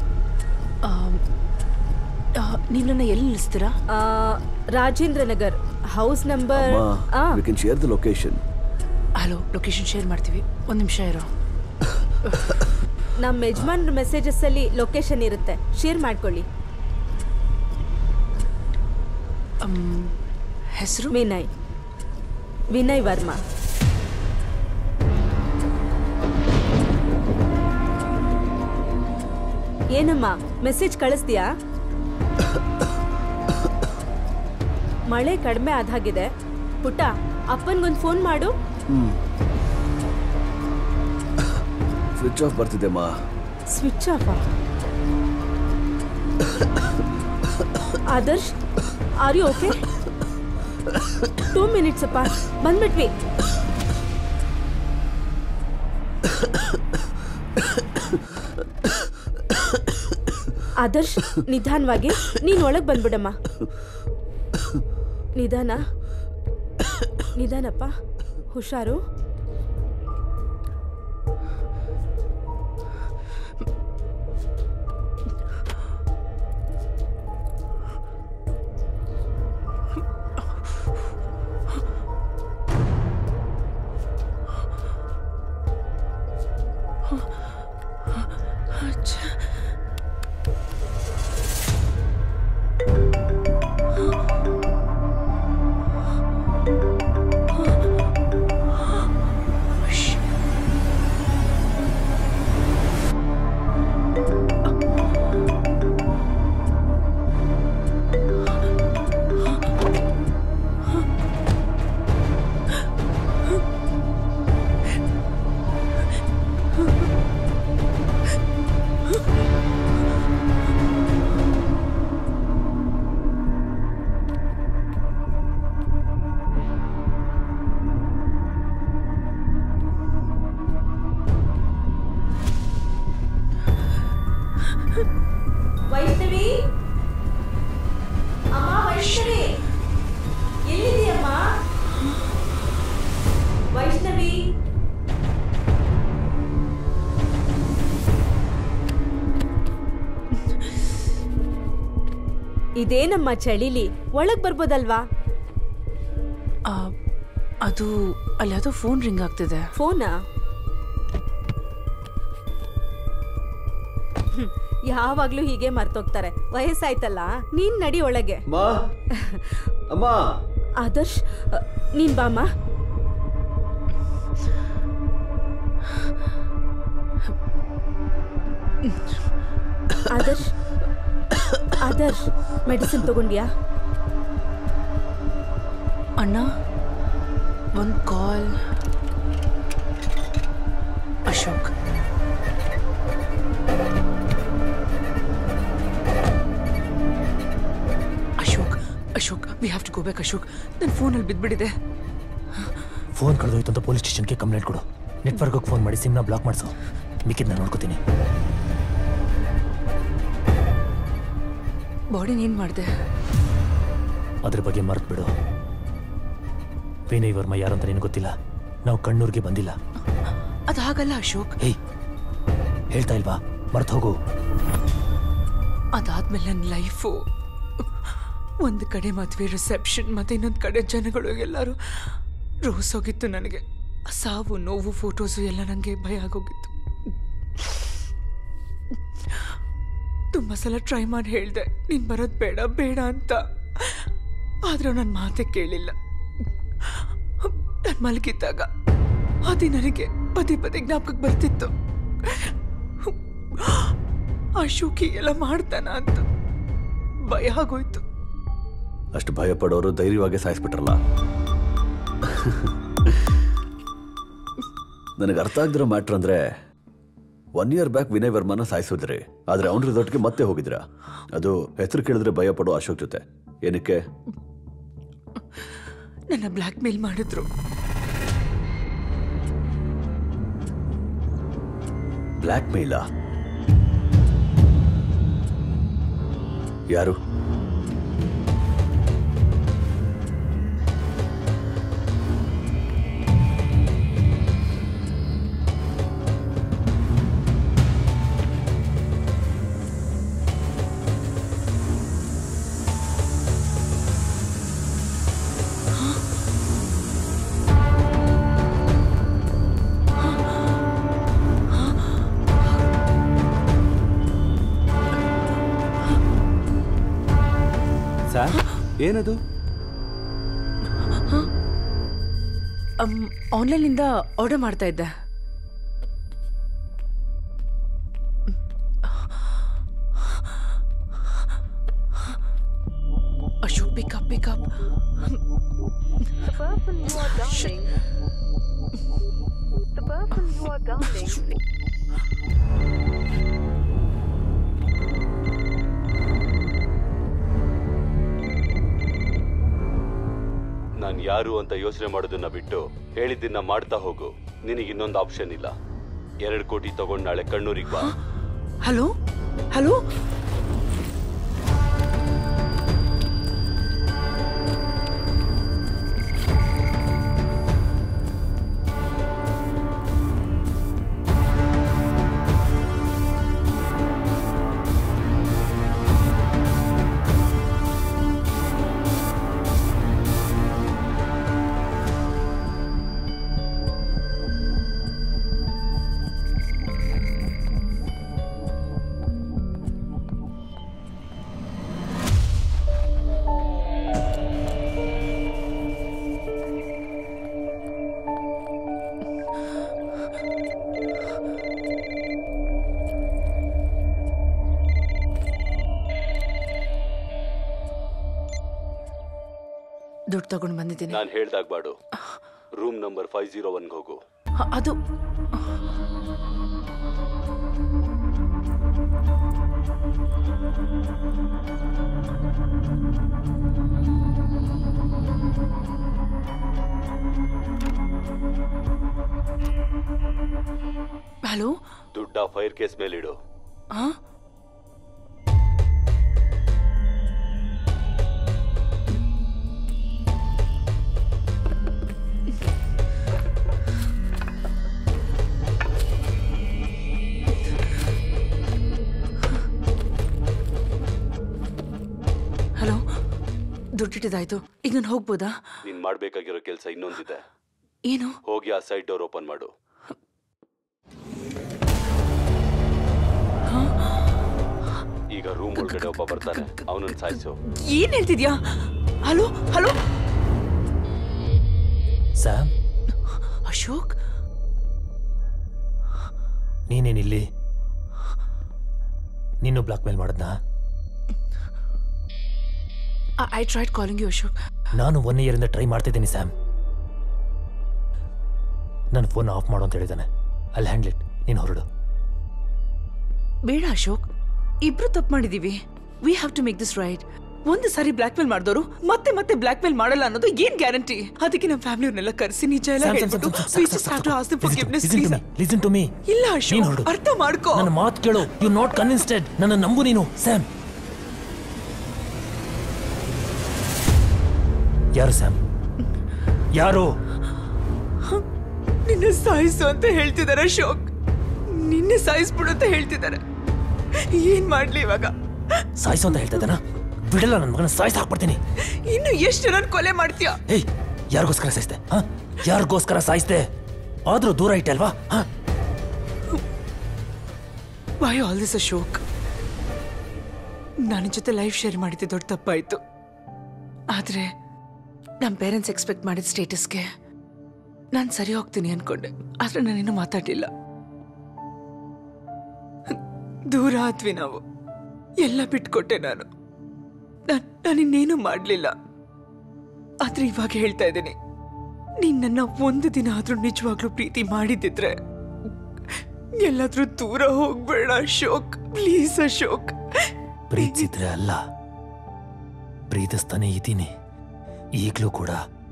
E: ನೀವು ನನ್ನ ಎಲ್ಲಿ ನಿಲ್ಲಿಸ್ತೀರಾ
H: ರಾಜೇಂದ್ರ ನಗರ್ ಹೌಸ್ ನಂಬರ್ ಆ
G: we can share the location
E: hello location share ಮಾಡ್ತೀವಿ ಒಂದು ನಿಮಿಷ ಇರೋ
H: ನಮ್ಮ ಯಜಮಾನ್ರ ಮೆಸೇಜಸ್ ಅಲ್ಲಿ ಲೊಕೇಶನ್ ಇರುತ್ತೆ ಶೇರ್ ಮಾಡ್ಕೊಳ್ಳಿ
E: ಹೆಸರು
H: ವಿನಯ್ ವಿನಯ್ ವರ್ಮಾ ಏನಮ್ಮ ಮೆಸೇಜ್ ಕಳಿಸ್ತೀಯಾ ಮಳೆ ಕಡಿಮೆ ಆದಾಗಿದೆ ಪುಟ್ಟ ಅಪ್ಪನ್ಗೊಂದು ಫೋನ್ ಮಾಡು
G: ಸ್ವಿಚ್ ಆಫ್ ಬರ್ತಿದೆಮ್ಮ
H: switch off Adarsh are you okay two minutes ಅಪ್ಪ ಬಂದ್ಬಿಟ್ವಿ ಆದರ್ಶ್ ನಿಧಾನವಾಗಿ ನೀನ್ ಒಳಗ್ ಬಂದ್ಬಿಡಮ್ಮ ನಿಧಾನ ನಿಧಾನಪ್ಪ ಹುಷಾರು ವೈಷ್ಣವಿ ಅಮ್ಮ ವೈಷ್ಣವಿ ಎಲ್ಲಿದೆಯಮ್ಮ ವೈಷ್ಣವಿ ಇದೇನಮ್ಮ ಚಳಿಲಿ ಒಳಗ್ ಬರ್ಬೋದಲ್ವಾ
E: ಆ, ಅದು ಅಲ್ಲಿ ಯಾವುದೋ ಫೋನ್ ರಿಂಗ್ ಆಗ್ತಿದೆ
H: ಫೋನಾ ಹ್ಮ್, ಯಾವಾಗ್ಲೂ ಹೀಗೆ ಮರ್ತೋಗ್ತಾರೆ ವಯಸ್ಸಾಯ್ತಲ್ಲ ನೀನ್ ನಡಿ ಒಳಗೆ
G: ಅಮ್ಮ ಅಮ್ಮ
H: ಆದರ್ಶ್ ಅ, ನೀನ್ ಬಾಮ್ಮ ಆದರ್ಶ್ ಆದರ್ಶ್ ಮೆಡಿಸಿನ್ ತಗೊಂಡ್ಯಾ
E: ಅಣ್ಣ ಒಂದು call Ashok Ashok Ashok we have to go back Ashok ನನ್ನ ಫೋನಲ್ಲಿ ಬಿದ್ದುಬಿಟ್ಟಿದೆ
I: ಫೋನ್ ಕಳೆದೋಯ್ತು ಅಂತ ಪೊಲೀಸ್ ಸ್ಟೇಷನ್ಗೆ ಕಂಪ್ಲೇಂಟ್ ಕೊಡು ನೆಟ್ವರ್ಕ್ಗೆ ಫೋನ್ ಮಾಡಿ ಸಿಮ್ನ ಬ್ಲಾಕ್ ಮಾಡಿಸು ಮಿಕ್ಕಿದ್ ನಾನು ನೋಡ್ಕೋತೀನಿ
E: ಬಾಡಿನ ಏನು ಮಾಡಿದೆ
I: ಅದ್ರ ಬಗ್ಗೆ ಮರ್ತು ಬಿಡು ವಿನಯ್ ವರ್ಮ ಯಾರಂತ ನಿನಗೆ ಗೊತ್ತಿಲ್ಲ ನಾವು ಕಣ್ಣೂರಿಗೆ ಬಂದಿಲ್ಲ
E: ಅದು ಹಾಗಲ್ಲ ಅಶೋಕ್
I: ಏಯ್ ಹೇಳ್ತಾ ಇಲ್ವಾ ಮರ್ತು ಹೋಗು
E: ಅದಾದ್ಮೇಲೆ ನನ್ನ ಲೈಫು ಒಂದು ಕಡೆ ಮದುವೆ ರಿಸೆಪ್ಷನ್ ಮತ್ತೆ ಇನ್ನೊಂದು ಕಡೆ ಜನಗಳು ಎಲ್ಲರೂ ರೋಸ್ ಹೋಗಿತ್ತು ನನಗೆ ಸಾವು ನೋವು ಫೋಟೋಸು ಎಲ್ಲ ನನಗೆ ಭಯ ಆಗೋಗಿತ್ತು ತುಂಬ ಸಲ ಟ್ರೈ ಮಾಡಿ ಹೇಳಿದೆ ನೀನು ಬರೋದು ಬೇಡ ಬೇಡ ಅಂತ ಆದರೂ ನನ್ನ ಮಾತೇ ಕೇಳಿಲ್ಲ ನಾನು ಮಲಗಿದ್ದಾಗ ಅದೇ ನನಗೆ ಪದೇ ಪದೇ ಜ್ಞಾಪಕಕ್ಕೆ ಬರ್ತಿತ್ತು ಅಶೋಕಿ ಎಲ್ಲ ಮಾಡ್ತಾನ ಅಂತ ಭಯ ಆಗೋಯ್ತು
G: ಅಷ್ಟು ಭಯ ಪಡೋರು ಧೈರ್ಯವಾಗಿ ಸಾಯಿಸ್ಬಿಟ್ರಲ್ಲ ನನಗೆ ಅರ್ಥ ಆಗದಿರೋ ಮ್ಯಾಟ್ರ್ ಅಂದ್ರೆ ಒನ್ ಇಯರ್ ಬ್ಯಾಕ್ ವಿನಯ್ ವರ್ಮನ ಸಾಯಿಸಿದ್ರಿ ಆದ್ರೆ ಅವನ ರಿಸಾರ್ಟ್ಗೆ ಮತ್ತೆ ಹೋಗಿದ್ರ ಅದು ಹೆಸರು ಕೇಳಿದ್ರೆ ಭಯ ಪಡೋ ಅಶೋಕ್ ಜೊತೆ ಏನಕ್ಕೆ
E: ನನ್ನ ಬ್ಲ್ಯಾಕ್ ಮೇಲ್ ಮಾಡಿದ್ರು
G: ಬ್ಲ್ಯಾಕ್ ಮೇಲಾ ಯಾರು
C: ಸರ್ ಏನದು
E: ಆನ್ಲೈನಿಂದ ಆರ್ಡರ್ ಮಾಡ್ತಾ ಇದ್ದೆ Ashok pickup pickup
J: The person you are dialing. The person you are dialing.
C: ನಾನು ಯಾರು ಅಂತ ಯೋಚನೆ ಮಾಡೋದನ್ನ ಬಿಟ್ಟು ಹೇಳಿದ್ದನ್ನ ಮಾಡ್ತಾ ಹೋಗು ನಿನಗೆ ಇನ್ನೊಂದು ಆಪ್ಷನ್ ಇಲ್ಲ ಎರಡು ಕೋಟಿ ತಗೊಂಡು ನಾಳೆ ಕಣ್ಣೂರಿಗೆ ಬಾ
E: ಹಲೋ ಹಲೋ ದುಡ್ಡು ತಗೊಂಡು ಬಂದಿದ್ದೀನಿ
C: ನಾನು ಹೇಳ್ದಾಗ ಬಾಡು ರೂಮ್ ನಂಬರ್ ಫೈವ್ ಜೀರೋ ಒನ್ಗೆ ಹೋಗು
E: ಹ, ಅದು ಹಲೋ
C: ದುಡ್ಡ ಫೈರ್ ಕೇಸ್ ಮೇಲಿಡು
E: ಹಾ ದುಡ್ಡಿಟ್ಟಿದಾಯ್ತು ಈಗ ನಾನು ಹೋಗ್ಬೋದಾ
C: ನೀನ್ ಮಾಡ್ಬೇಕಾಗಿರೋ ಕೆಲಸ ಇನ್ನೊಂದಿದೆ
E: ಏನು
C: ಹೋಗಿ ಆ ಸೈಡ್ ಡೋರ್ ಓಪನ್ ಮಾಡು ಈಗ ರೂಮ್ ಒಳಗಡೆ ಒಬ್ಬ ಬರ್ತಾನೆ ಅವನನ್ನ ಸಾಯಿಸು
E: ಏನ್ ಹೇಳ್ತಿದ್ಯಾ ಹಲೋ ಹಲೋ
I: ಸ್ಯಾಮ್
E: ಅಶೋಕ್
I: ನೀನೇನಿಲ್ಲಿ ನೀನು ಬ್ಲಾಕ್ ಮೇಲ್ ಮಾಡಿದ್ನಾ
E: I tried calling you Ashok
I: ನಾನು ಒನ್ ಇಯರಿಂದ ಟ್ರೈ ಮಾಡ್ತಿದ್ದೀನಿ ಸ್ಯಾಮ್ ನನ್ನ ಫೋನ್ ಆಫ್ ಮಾಡು ಅಂತ ಹೇಳಿದ್ದಾನೆ ಅಲ್ಲಿ ಹ್ಯಾಂಡ್ಲ್ ಇಟ್ ನೀನು ಹೊರಡು
E: ಬೇಡ ಅಶೋಕ್ ಇಬ್ರು ತಪ್ಪು ಮಾಡಿದೀವಿ we have to make this right ಒಂದು ಸಾರಿ ಬ್ಲಾಕ್ ಮೇಲ್ ಮಾಡಿದವರು ಮತ್ತೆ ಮತ್ತೆ ಬ್ಲಾಕ್ ಮೇಲ್ ಮಾಡಲ್ಲ ಅನ್ನೋದು ಏನ್ ಗ್ಯಾರಂಟಿ ಅದಕ್ಕೆ ನಮ್ಮ ಫ್ಯಾಮಿಲಿಯವ್ರನ್ನೆಲ್ಲ ಕರೆಸಿ ನಿಜ ಎಲ್ಲ
I: ಸ್ಯಾಮ್, ಸ್ಯಾಮ್,
E: ಹೇಳ್ಬಿಟ್ಟು
I: ಸ್ಯಾಮ್, ಸ್ಯಾಮ್,
E: we
I: ಸಾಕು,
E: just have
I: ಸಾಕು,
E: to ask them forgiveness,
I: Listen to
E: please.
I: me, listen to me.
E: ಇಲ್ಲ
I: ನೀನ್
E: ಅಶೋಕ್
I: ಹೊರಡು.
E: ಅರ್ಥ ಮಾಡ್ಕೋ
I: ನನ್ನ ಮಾತು ಕೇಳು ಯು ನಾಟ್ ಕನ್ವಿನ್ಸ್ಟೆಡ್ ನನ್ನ ನಂಬು ನೀನು ಸ್ಯಾಮ್ ಯಾರು ಸ್ಯಾಮ್ ಯಾರು
E: ನಿನ್ನ ಸಾಯಿಸು ಅಂತ ಹೇಳ್ತಿದ್ದಾರೆ ಅಶೋಕ್ ನಿನ್ನೆ ಸಾಯಿಸ್ಬಿಡು ಅಂತ ಹೇಳ್ತಿದ್ದಾರೆ ಏನ್ ಮಾಡ್ಲಿ ಇವಾಗ
I: ಸಾಯಿಸು ಅಂತ ಹೇಳ್ತಾ ಇದ್ದಾನ ಬಿಡಲ್ಲ ನನ್ನ ಮಗನ ಸಾಯಿಸಿ ಹಾಕ್ಬಿಡ್ತೀನಿ
E: ಇನ್ನು ಎಷ್ಟು ಜನ ಕೊಲೆ ಮಾಡ್ತೀಯ
I: ಏಯ್ ಯಾರಿಗೋಸ್ಕರ ಸಾಯಿಸ್ದೆ ಹಾ ಯಾರಿಗೋಸ್ಕರ ಸಾಯಿಸ್ದೆ ಆದ್ರೂ ದೂರ ಇಟ್ಟೆ ಅಲ್ವಾ ಹಾ
E: ವೈ ಆಲ್ ದಿಸ್ ಅಶೋಕ್ ನನ್ನ ಜೊತೆ ಲೈಫ್ ಶೇರ್ ಮಾಡಿದ್ದೆ ದೊಡ್ಡ ತಪ್ಪಾಯ್ತು ಆದ್ರೆ ನಮ್ಮ ಪೇರೆಂಟ್ಸ್ ಎಕ್ಸ್ಪೆಕ್ಟ್ ಮಾಡಿದ ಸ್ಟೇಟಸ್ಗೆ ನಾನು ಸರಿ ಹೋಗ್ತೀನಿ ಅನ್ಕೊಂಡೆ ಆದ್ರೆ ನಾನೇನು ಮಾತಾಡಲಿಲ್ಲ ದೂರ ಆದ್ವಿ ನಾವು ಎಲ್ಲ ಬಿಟ್ಕೊಟ್ಟೆ ನಾನು ನಾನ್- ನಾನಿನ್ನೇನು ಮಾಡಲಿಲ್ಲ ಆದ್ರೆ ಇವಾಗ ಹೇಳ್ತಾ ಇದ್ದೀನಿ ನೀನ್ ನನ್ನ ಒಂದು ದಿನ ಆದ್ರೂ ನಿಜವಾಗ್ಲೂ ಪ್ರೀತಿ ಮಾಡಿದ್ದಿದ್ರೆ ಎಲ್ಲಾದ್ರೂ ದೂರ ಹೋಗ್ಬೇಡ ಅಶೋಕ್ ಪ್ಲೀಸ್ ಅಶೋಕ್
I: ಪ್ರೀತಿಸಿದ್ರೆ ಅಲ್ಲ ಪ್ರೀತಿಸ್ತಾನೆ ಇದ್ದೀನಿ ಈಗಲೂ ಕೂಡ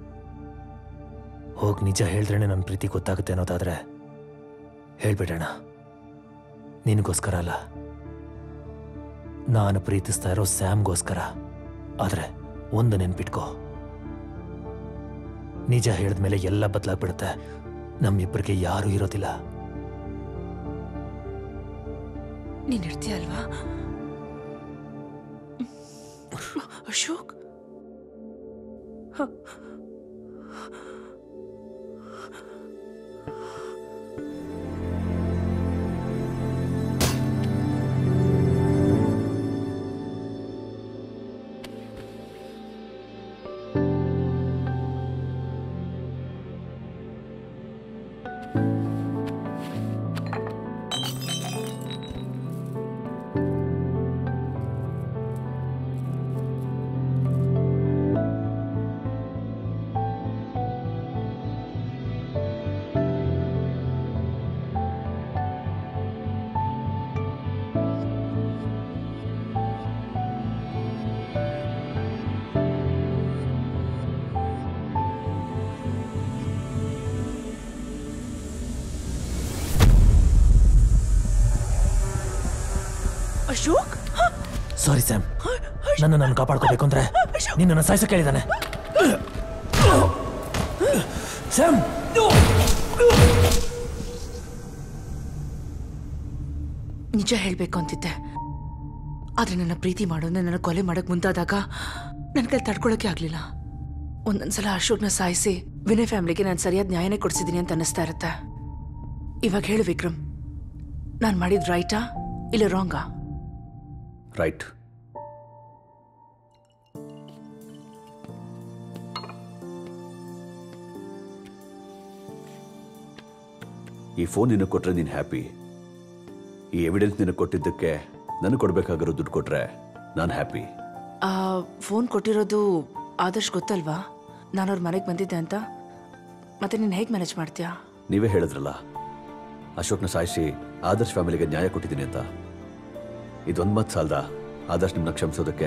I: ಹೋಗ್ ನಿಜ ಹೇಳಿದ್ರೇನೆ ನನ್ನ ಪ್ರೀತಿ ಗೊತ್ತಾಗುತ್ತೆ ಅನ್ನೋದಾದ್ರೆ ಹೇಳ್ಬಿಡೋಣ ನಿನಗೋಸ್ಕರ ಅಲ್ಲ ನಾನು ಪ್ರೀತಿಸ್ತಾ ಇರೋ ಸ್ಯಾಮ್ಗೋಸ್ಕರ ಆದ್ರೆ ಒಂದು ನೆನ್ಪಿಟ್ಕೋ ನಿಜ ಹೇಳಿದ್ಮೇಲೆ ಎಲ್ಲ ಬದಲಾಗ್ಬಿಡುತ್ತೆ ನಮ್ಮಿಬ್ಬರಿಗೆ ಯಾರೂ ಇರೋದಿಲ್ಲ
E: ನೀನ್ ಇರ್ತೀಯ ಅಲ್ವಾ ಅಶೋಕ್ ಅಶೋಕ್
I: ಸಾರಿ ಸ್ಯಾಮ್ ನನ್ನ ನಾನು ಕಾಪಾಡ್ಕೋಬೇಕು ಅಂದ್ರೆ ನಿನ್ನನ್ನು ಸಾಯಿಸ ಕೇಳಿದಾನೆ ಸ್ಯಾಮ್
E: ನಿಜ ಹೇಳ್ಬೇಕು ಅಂತಿದ್ದೆ ಆದ್ರೆ ನನ್ನ ಪ್ರೀತಿ ಮಾಡೋನೆ ನನ್ನ ಕೊಲೆ ಮಾಡಕ್ ಮುಂದಾದಾಗ ನನ್ನ ಕೈ ತಡ್ಕೊಳಕ್ಕೆ ಆಗ್ಲಿಲ್ಲ ಒಂದೊಂದ್ಸಲ ಅಶೋಕ್ನ ಸಾಯಿಸಿ ವಿನಯ್ ಫ್ಯಾಮಿಲಿಗೆ ನಾನು ಸರಿಯಾದ ನ್ಯಾಯನೇ ಕೊಡ್ಸಿದ್ದೀನಿ ಅಂತ ಅನ್ನಿಸ್ತಾ ಇರುತ್ತೆ ಇವಾಗ ಹೇಳು ವಿಕ್ರಮ್ ನಾನು ಮಾಡಿದ್ ರೈಟಾ ಇಲ್ಲ ರಾಂಗಾ
G: ರೈಟ್ ಈ ಫೋನ್ ನಿನಗೆ ಕೊಟ್ರೆ ನೀನು ಹ್ಯಾಪಿ ಈ ಎವಿಡೆನ್ಸ್ ನಿನಗೆ ಕೊಟ್ಟಿದ್ದಕ್ಕೆ ನನಗೆ ಕೊಡಬೇಕಾಗಿರೋ ದುಡ್ಡು ಕೊಟ್ರೆ ನಾನು ಹ್ಯಾಪಿ
E: ಆ ಫೋನ್ ಕೊಟ್ಟಿರೋದು ಆದರ್ಶ್ ಗೊತ್ತಲ್ವಾ ನಾನು ಅವ್ರ ಮನೆಗೆ ಬಂದಿದ್ದೆ ಅಂತ ಮತ್ತೆ ನೀನು ಹೇಗೆ ಮ್ಯಾನೇಜ್ ಮಾಡ್ತೀಯಾ
G: ನೀವೇ ಹೇಳಿದ್ರಲ್ಲ ಅಶೋಕ್ನ ಸಾಯಿಸಿ ಆದರ್ಶ್ ಫ್ಯಾಮಿಲಿಗೆ ನ್ಯಾಯ ಕೊಟ್ಟಿದ್ದೀನಿ ಅಂತ ಇದೊಂದು ಮತ್ ಸಾಲ್ದ ಆದರ್ಶ್ ನಿಮ್ಮನ್ನ ಕ್ಷಮಿಸೋದಕ್ಕೆ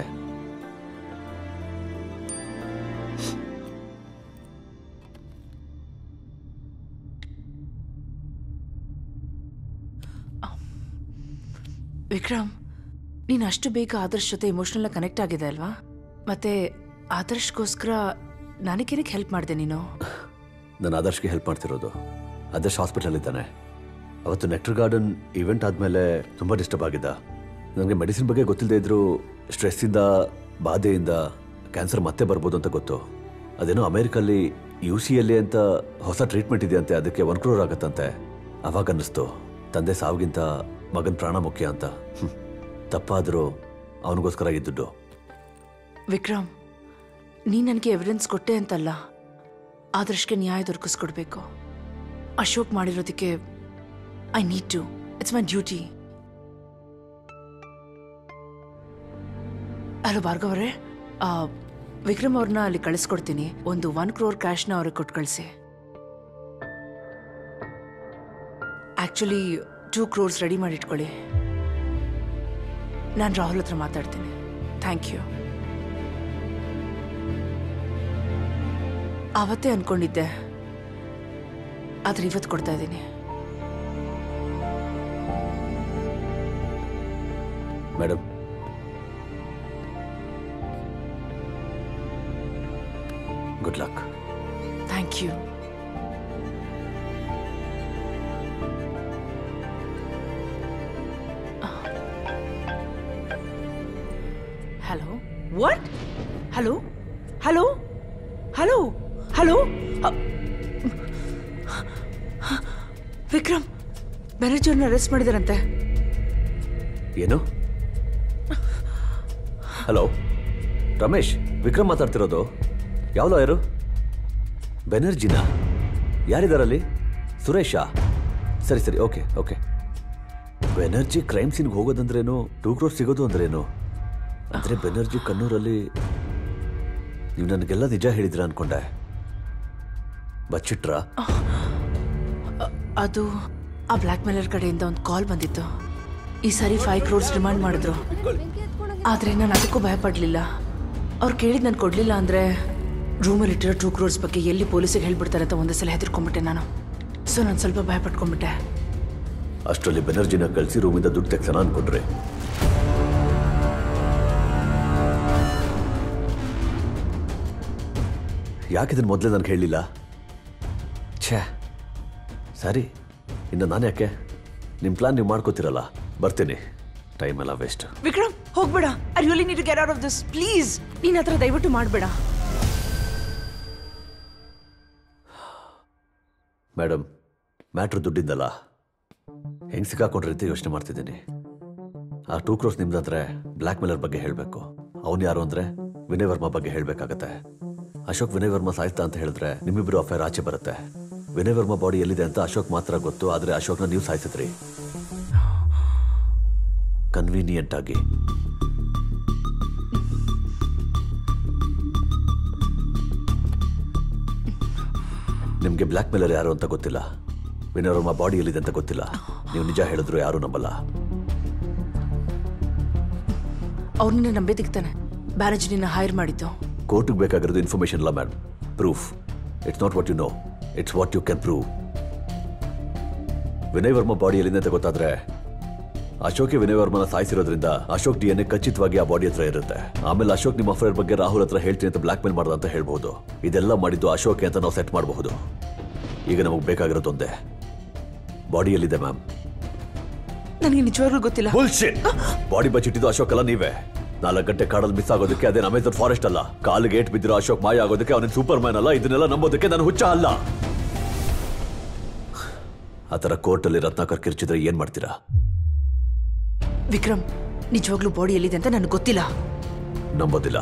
E: ವಿಕ್ರಮ್ ನೀನು ಅಷ್ಟು ಬೇಗ ಆದರ್ಶ್ ಜೊತೆ ಇಮೋಷನಲ್ ಕನೆಕ್ಟ್ ಆಗಿದೆ ಅಲ್ವಾ ಮತ್ತೆ ಆದರ್ಶ್ಗೋಸ್ಕರ ನನಗೇನಕ್ಕೆ ಹೆಲ್ಪ್ ಮಾಡಿದೆ ನೀನು
G: ನಾನು ಆದರ್ಶ್ಗೆ ಹೆಲ್ಪ್ ಮಾಡ್ತಿರೋದು ಆದರ್ಶ್ ಹಾಸ್ಪಿಟಲ್ ಇದ್ದಾನೆ ಅವತ್ತು ನೆಕ್ಟರ್ ಗಾರ್ಡನ್ ಇವೆಂಟ್ ಆದಮೇಲೆ ತುಂಬ ಡಿಸ್ಟರ್ಬ್ ಆಗಿದ್ದ ನನಗೆ ಮೆಡಿಸಿನ್ ಬಗ್ಗೆ ಗೊತ್ತಿಲ್ಲದೆ ಇದ್ರೂ ಸ್ಟ್ರೆಸ್ಸಿಂದ ಬಾಧೆಯಿಂದ ಕ್ಯಾನ್ಸರ್ ಮತ್ತೆ ಬರ್ಬೋದು ಅಂತ ಗೊತ್ತು ಅದೇನೋ ಅಮೆರಿಕಲ್ಲಿ ಯು ಸಿಯಲ್ಲಿ ಅಂತ ಹೊಸ ಟ್ರೀಟ್ಮೆಂಟ್ ಇದೆಯಂತೆ ಅದಕ್ಕೆ ಒನ್ ಕ್ರೋರ್ ಆಗತ್ತಂತೆ ಅವಾಗ ಅನ್ನಿಸ್ತು ತಂದೆ ಸಾವಿಗಿಂತ ಮಗನ ಪ್ರಾಣ ಮುಖ್ಯ ಅಂತ ಹ್ಮ್. ತಪ್ಪಾದರೂ ಅವನಿಗೋಸ್ಕರ ಈ ದುಡ್ಡು
E: ವಿಕ್ರಮ್ ನೀ ನನಗೆ ಎವಿಡೆನ್ಸ್ ಕೊಟ್ಟೆ ಅಂತಲ್ಲ ಆದರ್ಶಕ್ಕೆ ನ್ಯಾಯ ದೊರಕಿಸ್ಕೊಡ್ಬೇಕು ಅಶೋಕ್ ಮಾಡಿರೋದಕ್ಕೆ I need to it's my duty hello Bhargav ಅವರೇ ಆ, ವಿಕ್ರಮ್ ಅವ್ರನ್ನ ಅಲ್ಲಿ ಕಳಿಸ್ಕೊಡ್ತೀನಿ ಒಂದು ಒನ್ ಕ್ರೋರ್ ಕ್ಯಾಶ್ನ ಅವ್ರಿಗೆ ಕೊಟ್ಟು ಕಳಿಸಿ ಆ್ಯಕ್ಚುಲಿ ಟೂ ಕ್ರೋರ್ಸ್ ರೆಡಿ ಮಾಡಿ ಇಟ್ಕೊಳ್ಳಿ ನಾನು ರಾಹುಲ್ ಹತ್ರ ಮಾತಾಡ್ತೀನಿ ಥ್ಯಾಂಕ್ ಯು ಅವತ್ತೇ ಅನ್ಕೊಂಡಿದ್ದೆ ಆದ್ರೆ ಇವತ್ತು ಕೊಡ್ತಾ ಇದ್ದೀನಿ
G: madam good luck
E: thank you hello what hello hello hello hello Vikram Banerjee ಅವ್ರನ್ನ ಅರೆಸ್ಟ್ ಮಾಡಿದಾರಂತೆ
G: ಏನು ಹಲೋ ರಮೇಶ್ ವಿಕ್ರಮ್ ಮಾತಾಡ್ತಿರೋದು ಯಾವ ಲಾಯರು ಬೆನರ್ಜಿನಾ ಯಾರಿದಾರಲ್ಲಿ ಸುರೇಶಾ ಸರಿ ಸರಿ ಓಕೆ ಓಕೆ ಬೆನರ್ಜಿ ಕ್ರೈಮ್ ಸೀನ್ಗೆ ಹೋಗೋದಂದ್ರೇನು ಟೂ ಕ್ರೋರ್ ಸಿಗೋದು ಅಂದ್ರೇನು ಅಂದರೆ ಬೆನರ್ಜಿ ಕಣ್ಣೂರಲ್ಲಿ ನೀವು ನನಗೆಲ್ಲ ನಿಜ ಹೇಳಿದ್ರ ಅನ್ಕೊಂಡೆ ಬಚ್ಚಿಟ್ರಾ
E: ಅದು ಆ ಬ್ಲ್ಯಾಕ್ ಮೇಲರ್ ಕಡೆಯಿಂದ ಒಂದು ಕಾಲ್ ಬಂದಿತ್ತು ಈ ಸಾರಿ ಫೈವ್ ಕ್ರೋರ್ಸ್ ಡಿಮಾಂಡ್ ಮಾಡಿದ್ರು ಆದರೆ ನಾನು ಅದಕ್ಕೂ ಭಯಪಡಲಿಲ್ಲ ಅವ್ರು ಕೇಳಿದ್ ನಾನು ಕೊಡಲಿಲ್ಲ ಅಂದರೆ ರೂಮಲ್ಲಿ ಇಟ್ಟಿರೋ ಟೂ ಕ್ರೋರ್ಸ್ ಬಗ್ಗೆ ಎಲ್ಲಿ ಪೊಲೀಸಿಗೆ ಹೇಳ್ಬಿಡ್ತಾರೆ ಅಂತ ಒಂದೇ ಸಲ ಹೆದರ್ಕೊಂಡ್ಬಿಟ್ಟೆ ನಾನು ಸೊ ನಾನು ಸ್ವಲ್ಪ ಭಯಪಟ್ಕೊಂಡ್ಬಿಟ್ಟೆ
G: ಅಷ್ಟರಲ್ಲಿ ಬೆನರ್ಜಿನ ಕಳಿಸಿ ರೂಮಿಂದ ದುಡ್ಡು ತೆಗ್ಸೋಣ ಅನ್ಕೊಂಡ್ರೆ ಯಾಕಿದನ್ನು ಮೊದಲೇ ನನಗೆ ಹೇಳಲಿಲ್ಲ ಛೇ ಸರಿ ಇನ್ನು ನಾನು ಯಾಕೆ ನಿಮ್ಮ ಪ್ಲಾನ್ ನೀವು ಮಾಡ್ಕೋತಿರಲ್ಲ ಬರ್ತೀನಿ ಟೈಮ್ ಎಲ್ಲ ವೇಸ್ಟ್
E: ವಿಕ್ರಮ್ ಹೋಗ್ಬೇಡ I really need to get out of this please ನೀನ್ ಹತ್ರ ದಯವಿಟ್ಟು ಮಾಡಬೇಡ
G: ಮೇಡಮ್ ಮ್ಯಾಟ್ರ್ ದುಡ್ಡಿಂದಲ್ಲ ಹೆಂಗೆ ಸಿಕ್ಕಾಕೊಂಡ್ರೆ ಅಂತ ಯೋಚನೆ ಮಾಡ್ತಿದ್ದೀನಿ ಆ ಟೂ ಕ್ರೋಸ್ ನಿಮ್ದಂದ್ರೆ ಬ್ಲ್ಯಾಕ್ ಮೇಲರ್ ಬಗ್ಗೆ ಹೇಳಬೇಕು ಅವನು ಯಾರು ಅಂದ್ರೆ ವಿನಯ್ ವರ್ಮಾ ಬಗ್ಗೆ ಹೇಳಬೇಕಾಗತ್ತೆ ಅಶೋಕ್ ವಿನಯ್ ವರ್ಮಾ ಸಾಯ್ತಾ ಅಂತ ಹೇಳಿದ್ರೆ ನಿಮ್ಮಿಬ್ರು ಅಫೇರ್ ಆಚೆ ಬರುತ್ತೆ ವಿನಯ್ ವರ್ಮಾ ಬಾಡಿ ಎಲ್ಲಿದೆ ಅಂತ ಅಶೋಕ್ ಮಾತ್ರ ಗೊತ್ತು ಆದ್ರೆ ಅಶೋಕ್ನ ನೀವು ಸಾಯಿಸಿದ್ರಿ ಕನ್ವೀನಿಯಂಟ್ ಆಗಿ ನಿಮ್ಗೆ ಬ್ಲ್ಯಾಕ್ ಮೇಲರ್ ಯಾರು ಅಂತ ಗೊತ್ತಿಲ್ಲ ವಿನಯ್ ವರ್ಮಾ ಬಾಡಿ ಎಲ್ಲಿದೆ ಅಂತ ಗೊತ್ತಿಲ್ಲ ನೀವು ನಿಜ ಹೇಳಿದ್ರು ಯಾರು ನಂಬಲ್ಲ
E: ಅವ್ರನ್ನ ನಂಬೇದಿಕ್ತಾನೆ ಬ್ಯಾನರ್ಜಿ ನಿನ್ನ ಹೈರ್ ಮಾಡಿದ್ದು
G: ಕೋರ್ಟ್ಗೆ ಬೇಕಾಗಿರೋದು ಇನ್ಫಾರ್ಮೇಶನ್ ಅಲ್ಲ ma'am proof it's not what you know it's what you can prove Vinay Varma body ಎಲ್ಲಿದೆ ಅಂತ ಗೊತ್ತಾದ್ರೆ ಅಶೋಕೆ ವಿನಯ್ ವರ್ಮನ ಸಾಯಿಸಿರೋದ್ರಿಂದ ಅಶೋಕ್ ಡಿ ಎನ್ ಎ ಖಚಿತವಾಗಿ ಆ ಬಾಡಿ ಹತ್ರ ಇರುತ್ತೆ ಆಮೇಲೆ ಅಶೋಕ್ ನಿಮ್ಮ ಅಫೇರ್ ಬಗ್ಗೆ ರಾಹುಲ್ ಹತ್ರ ಹೇಳ್ತೀನಿ ಅಂತ ಬ್ಲಾಕ್ ಮೇಲ್ ಮಾಡ್ದ ಅಂತ ಹೇಳ್ಬಹುದು ಇದೆಲ್ಲ ಮಾಡಿದ್ದು ಅಶೋಕೆ ಅಂತ ನಾವು ಸೆಟ್ ಮಾಡಬಹುದು ಈಗ ನಮಗೆ ಬೇಕಾಗಿರೋದು ಒಂದೇ ಬಾಡಿ ಎಲ್ಲಿದೆ ಮ್ಯಾಮ್
E: ನನಗೆ ನಿಜವಾಗ್ಲೂ ಗೊತ್ತಿಲ್ಲ
G: ಬಾಡಿ ಬಚ್ಚಿಟ್ಟಿದ್ದು ಅಶೋಕ್ ಅಲ್ಲ ನೀವೇ ನಾಲ್ಕು ಗಂಟೆ ಕಾಡಲ್ಲಿ ಮಿಸ್ ಆಗೋದಕ್ಕೆ ಅದೇನು ಅಮೆಜಾನ್ ಫಾರೆಸ್ಟ್ ಅಲ್ಲ ಕಾಲಿಗೆ ಏಟ್ ಬಿದ್ದಿರೋ ಅಶೋಕ್ ಮಾಯ ಆಗೋದಕ್ಕೆ ಅವನ ಸೂಪರ್ ಮ್ಯಾನ್ ಅಲ್ಲ ಇದನ್ನೆಲ್ಲ ನಂಬೋದಕ್ಕೆ ನಾನು ಹುಚ್ಚ ಅಲ್ಲ ಆ ಥರ ಕೋರ್ಟಲ್ಲಿ ರತ್ನಾಕರ್ ಕಿರ್ಚಿದ್ರೆ ಏನ್ ಮಾಡ್ತೀರಾ
E: ವಿಕ್ರಮ್ ನಿಜವಾಗ್ಲೂ ಬಾಡಿ ಎಲ್ಲಿದೆ ಅಂತ ನನಗೆ ಗೊತ್ತಿಲ್ಲ
G: ನಂಬೋದಿಲ್ಲ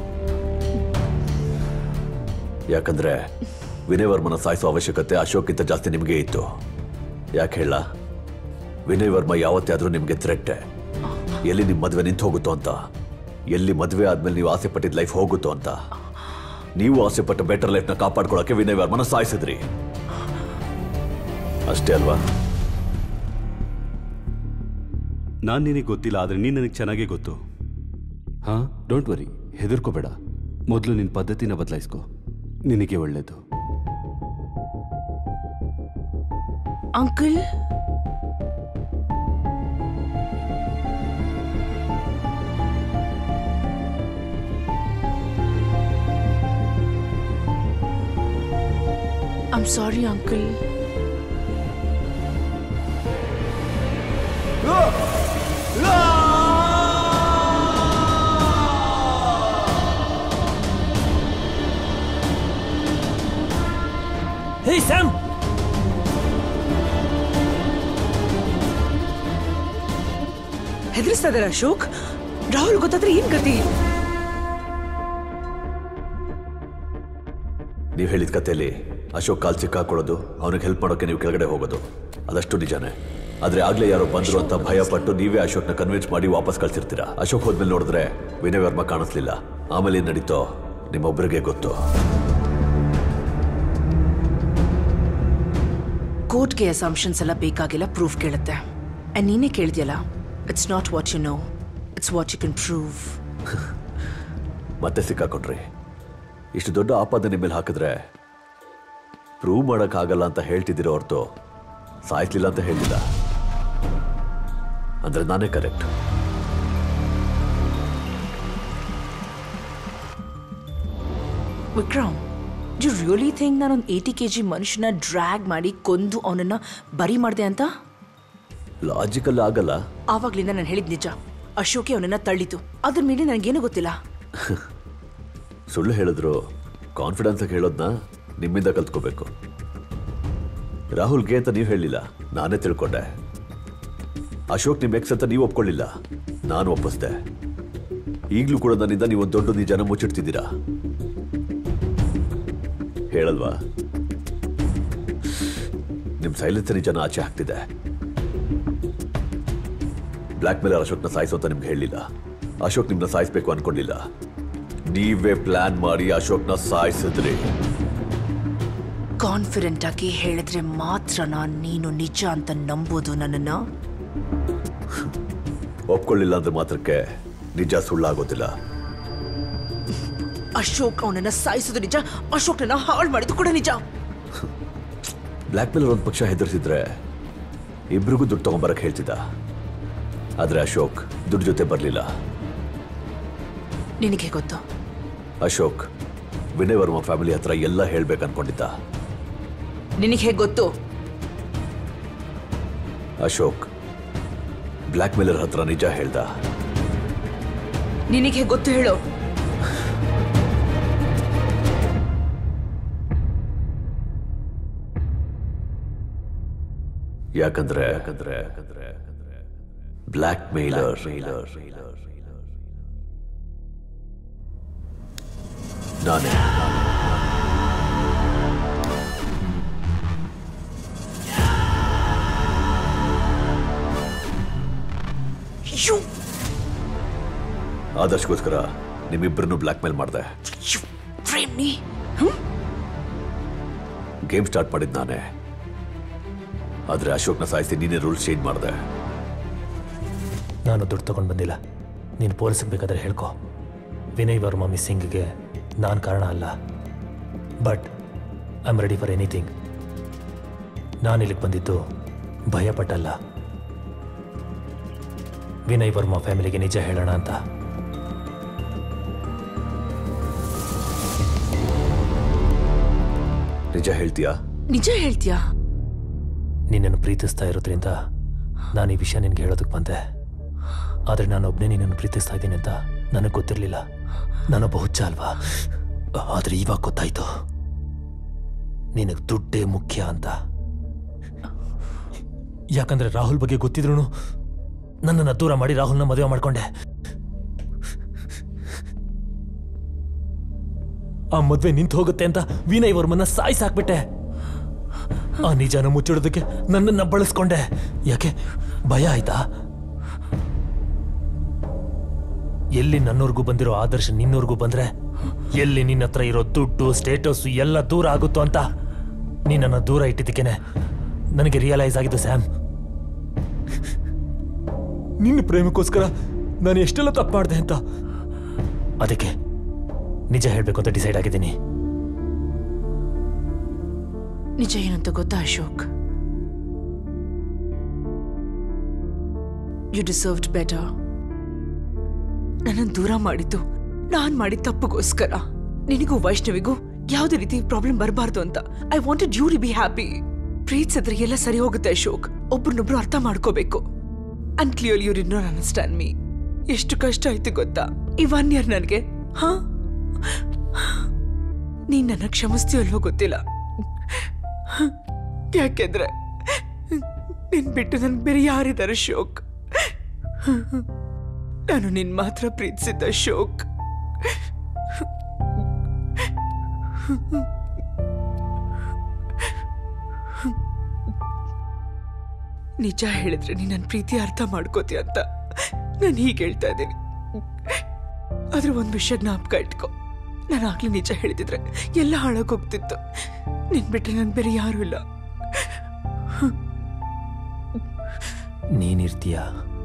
G: ಯಾಕಂದ್ರೆ ವಿನಯ್ ವರ್ಮನ ಸಾಯಿಸೋ ಅವಶ್ಯಕತೆ ಅಶೋಕ್ಗಿಂತ ಜಾಸ್ತಿ ನಿಮಗೆ ಇತ್ತು ಯಾಕೆ ಹೇಳ ವಿನಯ್ ವರ್ಮ ಯಾವತ್ತೇ ಆದ್ರೂ ನಿಮಗೆ ಥ್ರೆಟ್ ಎಲ್ಲಿ ನಿಮ್ಮ ಮದುವೆ ನಿಂತು ಹೋಗುತ್ತೋ ಅಂತ ಎಲ್ಲಿ ಮದುವೆ ಆದ್ಮೇಲೆ ನೀವು ಆಸೆ ಪಟ್ಟಿದ ಲೈಫ್ ಹೋಗುತ್ತೋ ಅಂತ ನೀವು ಆಸೆ ಪಟ್ಟ ಬೆಟರ್ ಲೈಫ್ನ ಕಾಪಾಡ್ಕೊಳ್ಳೋಕೆ ವಿನಯ್ ವರ್ಮನ ಸಾಯಿಸಿದ್ರಿ ಅಷ್ಟೇ ಅಲ್ವಾ
C: ನಾನು ನಿನಗೆ ಗೊತ್ತಿಲ್ಲ ಆದರೆ ನೀನು ನನಗೆ ಚೆನ್ನಾಗೇ ಗೊತ್ತು ಹಾಂ ಡೋಂಟ್ ವರಿ ಹೆದರ್ಕೋಬೇಡ ಮೊದಲು ನಿನ್ನ ಪದ್ಧತಿನ ಬದಲಾಯಿಸ್ಕೊ ನಿನಗೆ ಒಳ್ಳೇದು
E: ಅಂಕಲ್ I'm sorry, uncle. ಹೆದರಿಸ್ತಾ ಇದಾರೆ ಅಶೋಕ್ ರಾಹುಲ್ ಗೊತ್ತಾದ್ರೆ ಏನ್ ಗತಿ
G: ನೀವು ಹೇಳಿದ ಕಥೆಯಲ್ಲಿ ಅಶೋಕ್ ಕಾಲ್ ಸಿಕ್ಕಾಕೊಳ್ಳೋದು ಅವನಿಗೆ ಹೆಲ್ಪ್ ಮಾಡೋಕೆ ನೀವು ಕೆಳಗಡೆ ಹೋಗೋದು ಅದಷ್ಟು ನಿಜಾನೇ ಆದ್ರೆ ಆಗ್ಲೇ ಯಾರೋ ಬಂದ್ರು ಅಂತ ಭಯ ಪಟ್ಟು ನೀವೇ ಅಶೋಕ್ನ ಕನ್ವಿನ್ಸ್ ಮಾಡಿ ವಾಪಸ್ ಕಳ್ಸಿರ್ತೀರಾ ಅಶೋಕ್ ಹೋದ್ಮೇಲೆ ನೋಡಿದ್ರೆ ವಿನಯ್ ವರ್ಮ ಕಾಣಿಸ್ಲಿಲ್ಲ ಆಮೇಲೆ ಏನ್ ನಡೀತೋ ನಿಮ್ಮೊಬ್ಬರಿಗೆ ಗೊತ್ತು
E: ಕೋರ್ಟ್ಗೆ ಅಸಂಪ್ಷನ್ಸ್ ಎಲ್ಲ ಬೇಕಾಗಿಲ್ಲ ಪ್ರೂಫ್ ಕೇಳುತ್ತೆ ಅಂಡ್ ನೀನೇ ಕೇಳಿದ್ಯಲ್ಲ it's not what you know it's what you can prove
G: ಮತ್ತೆ ಸಿಕ್ಕಾಕೊಂಡ್ರಿ ಇಷ್ಟು ದೊಡ್ಡ ಆಪಾದನೆ ಮೇಲೆ ಹಾಕಿದ್ರೆ ಪ್ರೂವ್ ಮಾಡೋಕ್ಕಾಗಲ್ಲ ಅಂತ ಹೇಳ್ತಿದ್ದೀರೋ ಹೊರತು ಸಾಯಿಸ್ಲಿಲ್ಲ ಅಂತ ಹೇಳಿಲ್ಲ ಅಂದ್ರೆ ನಾನೇ correct
E: Vikram you really think ನಾನೊಂದು ಏಯ್ಟಿ ಕೆ ಜಿ ಮನುಷ್ಯನ ಡ್ರ್ಯಾಗ್ ಮಾಡಿ ಕೊಂದು ಅವನನ್ನ ಬರಿ ಮಾಡಿದೆ ಅಂತ
G: ಲಾಜಿಕಲ್ ಆಗಲ್ಲ
E: ಆವಾಗ್ಲಿಂದ ನಾನು ಹೇಳಿದ್ ನಿಜ ಅಶೋಕೆ ಅವನನ್ನ ತಳ್ಳಿತು ಅದ್ರ ಮೇಲೆ ನನಗೇನು ಗೊತ್ತಿಲ್ಲ
G: ಸುಳ್ಳು ಹೇಳಿದ್ರು ಕಾನ್ಫಿಡೆನ್ಸ್ ಹೇಳೋದನ್ನ ನಿಮ್ಮಿಂದ ಕಲ್ತ್ಕೋಬೇಕು ರಾಹುಲ್ಗೆ ಅಂತ ನೀವು ಹೇಳಿಲ್ಲ ನಾನೇ ತಿಳ್ಕೊಂಡೆ ಅಶೋಕ್ ನಿಮ್ ಎಕ್ಸ್ ಅಂತ ನೀವು ಒಪ್ಕೊಳ್ಳಿಲ್ಲ ನಾನು ಒಪ್ಪಿಸ್ದೆ ಈಗಲೂ ಕೂಡ ನನ್ನಿಂದ ನೀವು ಒಂದು ದೊಡ್ಡ ನಿಜಾನ ಮುಚ್ಚಿಡ್ತಿದ್ದೀರಾ ಹೇಳಲ್ವಾ ನಿಮ್ ಸೈಲೆನ್ಸ್ ನಿಜಾನ ಆಚೆ ಹಾಕ್ತಿದೆ ಬ್ಲ್ಯಾಕ್ ಮೇಲರ್ ಅಶೋಕ್ನ ಸಾಯಿಸೋ ಅಂತ ನಿಮ್ಗೆ ಹೇಳಿಲ್ಲ ಅಶೋಕ್ ನಿಮ್ನ ಸಾಯಿಸ್ಬೇಕು ಅನ್ಕೊಂಡಿಲ್ಲ ನೀವೇ ಪ್ಲಾನ್ ಮಾಡಿ ಅಶೋಕ್ನ ಸಾಯಿಸಿದ್ರಿ
E: ಕಾನ್ಫಿಡೆಂಟ್ ಆಗಿ ಹೇಳಿದ್ರೆ ಮಾತ್ರ ನಾನು ನೀನು ನಿಜ ಅಂತ ನಂಬೋದು ನನ್ನನ್ನ
G: ಒಪ್ಕೊಳ್ಳಿಲ್ಲ ಅಂದ್ರೆ ಮಾತ್ರಕ್ಕೆ ನಿಜ ಸುಳ್ಳಾಗೋದಿಲ್ಲ
E: ಅಶೋಕ್ ಅವನನ್ನ ಸಾಯಿಸೋದು ನಿಜ ಅಶೋಕ್ನ ಹಾಳು ಮಾಡಿದ್ದು ಕೂಡ ನಿಜ
G: ಬ್ಲ್ಯಾಕ್ ಮೇಲರ್ ಒಂದು ಪಕ್ಷ ಹೆದರ್ಸಿದ್ರೆ ಇಬ್ರಿಗೂ ದುಡ್ಡು ತಗೊಂಬರಕ್ ಹೇಳ್ತಿದ್ದ ಆದ್ರೆ ಅಶೋಕ್ ದುಡ್ಡು ಜೊತೆ ಬರಲಿಲ್ಲ
E: ನಿನಗೆ ಗೊತ್ತು
G: ಅಶೋಕ್ ವಿನಯ್ ವರ್ಮ ಫ್ಯಾಮಿಲಿ ಹತ್ರ ಎಲ್ಲ ಹೇಳ್ಬೇಕು ಅನ್ಕೊಂಡಿದ್ದ
E: ನಿನಗೆ ಹೇಗೆ ಗೊತ್ತು
G: ಅಶೋಕ್ ಬ್ಲ್ಯಾಕ್ ಮೇಲರ್ ಹತ್ರ ನಿಜ ಹೇಳ್ದ
E: ನಿನಗೆ ಹೇಗೆ ಗೊತ್ತು ಹೇಳು
G: ಯಾಕಂದ್ರೆ ಯಾಕಂದ್ರೆ ಯಾಕಂದ್ರೆ ಬ್ಲ್ಯಾಕ್ ಮೇಲರ್ ಮೇಲರ್ ನಾನೇ
E: ಯು
G: ಆದರ್ಶಗೋಸ್ಕರ ನಿಮ್ಮಿಬ್ಬರನ್ನು ಬ್ಲ್ಯಾಕ್ ಮೇಲ್ ಮಾಡಿದೆ
E: ಯು ಪ್ರೇಮ್ ನೀ
G: ಗೇಮ್ ಸ್ಟಾರ್ಟ್ ಮಾಡಿದ್ ನಾನೇ ಆದ್ರೆ ಅಶೋಕ್ನ ಸಾಯಿಸಿ ನೀನೇ ರೂಲ್ಸ್ ಚೇಂಜ್ ಮಾಡಿದೆ
I: ನಾನು ದುಡ್ಡು ತಗೊಂಡು ಬಂದಿಲ್ಲ ನೀನು ಪೊಲೀಸಿಗೆ ಬೇಕಾದ್ರೆ ಹೇಳ್ಕೊ ವಿನಯ್ ವರ್ಮ ಮಿಸ್ಸಿಂಗ್ಗೆ ನಾನು ಕಾರಣ ಅಲ್ಲ but I am ready for anything ನಾನು ಇಲ್ಲಿಗೆ ಬಂದಿದ್ದು ಭಯಪಟ್ಟಲ್ಲ ವಿನಯ್ ವರ್ಮ ಫ್ಯಾಮಿಲಿಗೆ ನಿಜ ಹೇಳೋಣ ಅಂತ
G: ನಿಜ ಹೇಳ್ತೀಯಾ
E: ನಿಜ ಹೇಳ್ತೀಯಾ
I: ನಿನ್ನನ್ನು ಪ್ರೀತಿಸ್ತಾ ಇರೋದ್ರಿಂದ ನಾನು ಈ ವಿಷಯ ನಿನಗೆ ಹೇಳೋದಕ್ಕೆ ಬಂದೆ ಆದರೆ ನಾನೊಬ್ಬನೇ ನಿನ್ನನ್ನು ಪ್ರೀತಿಸ್ತಾ ಇದ್ದೀನಿ ಅಂತ ನನಗೆ ಗೊತ್ತಿರಲಿಲ್ಲ ನಾನೊಬ್ಬ ಹುಚ್ಚ ಅಲ್ವಾ ಆದರೆ ಇವಾಗ ಗೊತ್ತಾಯ್ತು ನಿನಗೆ ದುಡ್ಡೇ ಮುಖ್ಯ ಅಂತ ಯಾಕಂದ್ರೆ ರಾಹುಲ್ ಬಗ್ಗೆ ಗೊತ್ತಿದ್ರು ನನ್ನನ್ನು ದೂರ ಮಾಡಿ ರಾಹುಲ್ನ ಮದುವೆ ಮಾಡ್ಕೊಂಡೆ ಆ ಮದುವೆ ನಿಂತು ಹೋಗುತ್ತೆ ಅಂತ ವಿನಯ್ ವರ್ಮನ್ನ ಸಾಯಿಸಾಕ್ಬಿಟ್ಟೆ ಆ ನಿಜಾನ ಮುಚ್ಚಿಡೋದಕ್ಕೆ ನನ್ನನ್ನ ಬಳಸ್ಕೊಂಡೆ ಯಾಕೆ ಭಯ ಆಯ್ತಾ ಎಲ್ಲಿ ನನ್ನೋರ್ಗೂ ಬಂದಿರೋ ಆದರ್ಶ ನಿನ್ನೋರ್ಗೂ ಬಂದ್ರೆ ಎಲ್ಲಿ ನಿನ್ನ ಹತ್ರ ಇರೋ ದುಡ್ಡು ಸ್ಟೇಟಸ್ ಎಲ್ಲ ದೂರ ಆಗುತ್ತೋ ಅಂತ ನೀನನ್ನ ದೂರ ಇಟ್ಟಿದ್ದಕ್ಕೇನೆ ನನಗೆ ರಿಯಲೈಸ್ ಆಗಿದ್ದು ಸ್ಯಾಮ್ ನಿನ್ನ ಪ್ರೇಮಕ್ಕೋಸ್ಕರ ನಾನು ಎಷ್ಟೆಲ್ಲ ತಪ್ಪು ಮಾಡಿದೆ ಅಂತ ಅದಕ್ಕೆ ನಿಜ ಹೇಳಬೇಕು ಅಂತ ಡಿಸೈಡ್ ಆಗಿದ್ದೀನಿ
E: ನಿಜ ಏನಂತ ಗೊತ್ತಾ ಅಶೋಕ್ ಯು ಡಿಸರ್ವ್ಡ್ ಬೆಟರ್ ನನ್ನನ್ನು ದೂರ ಮಾಡಿದ್ದು ನಾನ್ ಮಾಡಿದ ತಪ್ಪಿಗೋಸ್ಕರ ನಿನಗೂ ವೈಷ್ಣವಿಗೂ ಯಾವುದೇ ರೀತಿ ಪ್ರಾಬ್ಲಮ್ ಬರಬಾರ್ದು ಅಂತ I wanted you to be happy ಪ್ರೀತಿಸಿದ್ರೆ ಎಲ್ಲ ಸರಿ ಹೋಗುತ್ತೆ ಅಶೋಕ್ ಒಬ್ರನ್ನೊಬ್ರು ಅರ್ಥ ಮಾಡ್ಕೋಬೇಕು and clearly you did not understand me ಎಷ್ಟು ಕಷ್ಟ ಆಯ್ತು ಗೊತ್ತಾ ಈ ಒನ್ ಇಯರ್ ನನಗೆ ಹಾ ನೀನ್ ನನ್ನ ಕ್ಷಮಿಸ್ತೀಯಲ್ವೋ ಗೊತ್ತಿಲ್ಲ ಯಾಕೆಂದ್ರೆ ನಿನ್ ಬಿಟ್ಟು ನನ್ಗೆ ಬೇರೆ ಯಾರಿದ್ದಾರೆ ಶೋಕ್ ನಾನು ನಿನ್ ಮಾತ್ರ ಪ್ರೀತಿಸಿದ್ದ ಶೋಕ್ ನಿಜ ಹೇಳಿದ್ರೆ ನೀನ್ ನನ್ನ ಪ್ರೀತಿ ಅರ್ಥ ಮಾಡ್ಕೋತಿ ಅಂತ ನಾನು ಹೀಗೆ ಹೇಳ್ತಾ ಇದ್ದೀನಿ ಆದ್ರೆ ಒಂದ್ ವಿಷಯ ಜ್ಞಾಪಕ ಇಟ್ಕೊ ನಾನು ಆಗ್ಲೇ ನಿಜ ಹೇಳಿದಿದ್ರೆ ಎಲ್ಲ ಹಾಳಾಗೋಗ್ತಿತ್ತು ನಿನ್ ಬಿಟ್ರೆ ನನ್ ಬೇರೆ ಯಾರು ಇಲ್ಲ
I: ನೀನಿರ್ತೀಯ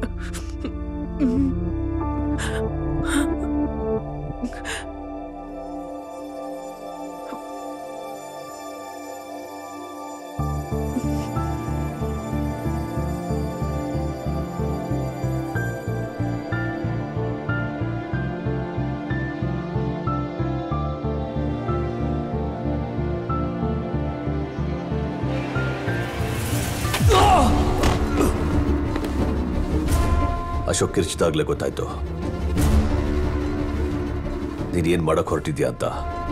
G: ಅಶೋಕ್ ಕಿರ್ಚಿದಾಗ್ಲೇ ಗೊತ್ತಾಯ್ತು ನೀನ್ ಏನ್ ಮಾಡಕ್ ಹೊರಟಿದ್ಯಾ ಅಂತ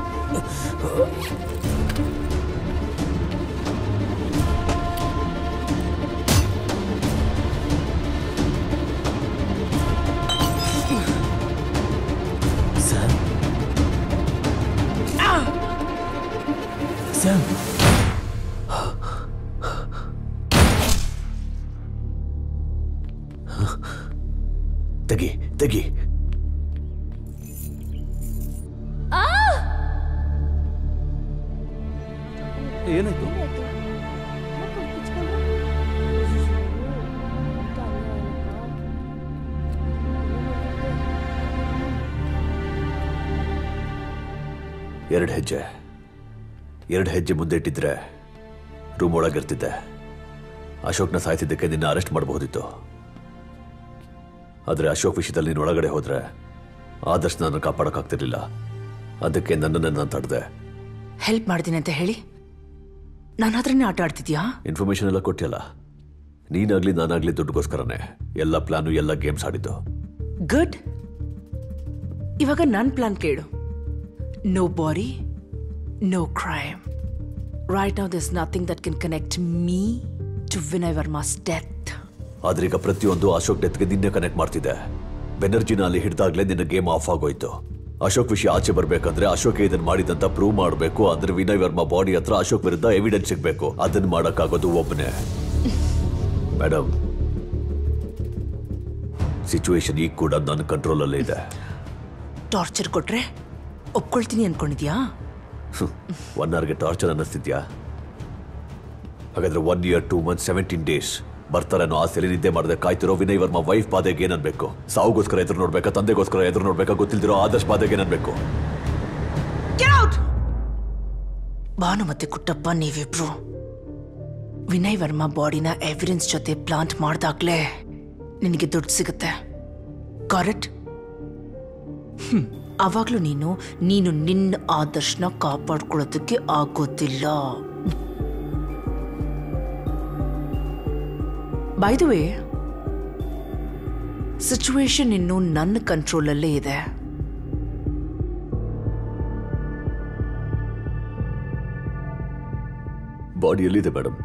I: ಸ್ಯಾಮ್ ಸ್ಯಾಮ್
G: ತೆಗಿ ತೆಗಿ
C: ಏನಾಯ್ತು
G: ಎರಡು ಹೆಜ್ಜೆ ಎರಡು ಹೆಜ್ಜೆ ಮುಂದೆ ಇಟ್ಟಿದ್ರೆ ರೂಮ್ ಒಳಗಿರ್ತಿದ್ದೆ ಅಶೋಕ್ನ ಸಾಯಿಸಿದ್ದಕ್ಕೆ ನಿನ್ನ ಅರೆಸ್ಟ್ ಮಾಡಬಹುದಿತ್ತು ಆದರೆ ಅಶೋಕ್ ವಿಷಯದಲ್ಲಿ ನೀನು ಒಳಗಡೆ ಹೋದ್ರೆ ಆದರ್ಶ ನಾನು ಕಾಪಾಡೋಕ್ಕಾಗ್ತಿರ್ಲಿಲ್ಲ ಅದಕ್ಕೆ ನನ್ನನ್ನು ನಾನು ತಡೆದೆ
E: ಹೆಲ್ಪ್ ಮಾಡ್ತೀನಿ ಅಂತ ಹೇಳಿ ನನ್ನ ಹತ್ರನೇ ಆಟ ಆಡ್ತಿದ್ಯಾ
G: ಇನ್ಫಾರ್ಮೇಶನ್ ಎಲ್ಲ ಕೊಟ್ಟಿಯಲ್ಲ ನೀನಾಗ್ಲಿ ನಾನಾಗ್ಲಿ ದುಡ್ಡುಗೋಸ್ಕರನೇ ಎಲ್ಲ ಪ್ಲಾನು ಎಲ್ಲ ಗೇಮ್ಸ್ ಆಡಿದ್ದು
E: ಗುಡ್ ಇವಾಗ ನನ್ನ ಪ್ಲಾನ್ ಕೇಳು no body no crime right now this nothing that can connect me to Vinay Varma's death
G: ಆದ್ರೆ ಈಗ ಪ್ರತಿಯೊಂದು ಅಶೋಕ್ ಡೆತ್ಗೆ ನಿನ್ನೆ ಕನೆಕ್ಟ್ ಮಾಡ್ತಿದ್ದೆ ಬೆನರ್ಜಿನ ಅಲ್ಲಿ ಹಿಡ್ದಾಗ್ಲೇ ನಿನ್ನ ಗೇಮ್ ಆಫ್ ಆಗೋಯ್ತು ಅಶೋಕ್ ವಿಷಯ ಆಚೆ ಬರ್ಬೇಕಂದ್ರೆ ಅಶೋಕ್ ಇದನ್ನ ಮಾಡಿದಂತ ಪ್ರೂವ್ ಮಾಡಬೇಕು ಅಂದ್ರೆ ವಿನಯ್ ವರ್ಮಾ ಬಾಡಿ ಹತ್ರ ಅಶೋಕ್ ವಿರುದ್ಧ ಎವಿಡೆನ್ಸ್ ಸಿಗ್ಬೇಕು ಅದನ್ನ ಮಾಡಕ್ಕಾಗೋದು ಒಬ್ಬನೇ ಮೇಡಮ್ ಸಿಚುವೇಶನ್ ಈಗ ಕೂಡ ನನ್ನ ಕಂಟ್ರೋಲಲ್ಲೇ ಇದೆ
E: ಟಾರ್ಚರ್ ಕೊಟ್ರೆ ಒಪ್ಕೊಳ್ತೀನಿ ಅನ್ಕೊಂಡಿದ್ಯಾ
G: ಒನ್ ಅವರ್ಗೆ ಟಾರ್ಚರ್ ಅನ್ನಿಸ್ತಿದ್ಯಾ ಹಾಗಾದ್ರೆ one year two month seventeen days ಬರ್ತಾರೆ ಅನ್ನೋ ಆಸೆಯಲ್ಲಿ ನಿದ್ದೆ ಮಾಡದೆ ಕಾಯ್ತಿರೋ ವಿನಯ್ ವರ್ಮಾ ವೈಫ್ ಬಾಧೆಗೆ ಏನನ್ಬೇಕು ಸಾವುಗೋಸ್ಕರ ಎದುರು ನೋಡ್ಬೇಕಾ ತಂದೆಗೋಸ್ಕರ ಎದುರು ನೋಡ್ಬೇಕಾ ಗೊತ್ತಿಲ್ದಿರೋ ಆದರ್ಶ ಬಾಧೆಗೆ ಏನನ್ಬೇಕು
E: ಭಾನು ಮತ್ತೆ ಕುಟ್ಟಪ್ಪ ನೀವಿಬ್ರು ವಿನಯ್ ವರ್ಮಾ ಬಾಡಿನ ಎವಿಡೆನ್ಸ್ ಜೊತೆ ಪ್ಲಾಂಟ್ ಮಾಡ್ದಾಗ್ಲೇ ನಿನಗೆ ದುಡ್ಡು ಸಿಗುತ್ತೆ ಕರೆಕ್ಟ್ ಅವಾಗ್ಲೂ ನೀನು ನೀನು ನಿನ್ನ ಆದರ್ಶನ ಕಾಪಾಡ್ಕೊಳ್ಳೋದಕ್ಕೆ ಆಗೋದಿಲ್ಲ ಬೈ ದ ವೇ ಸಿಚುವೇಶನ್ ಇನ್ನು ನನ್ನ ಕಂಟ್ರೋಲಲ್ಲೇ ಇದೆ
G: ಬಾಡಿ ಎಲ್ಲಿದೆ ಮೇಡಮ್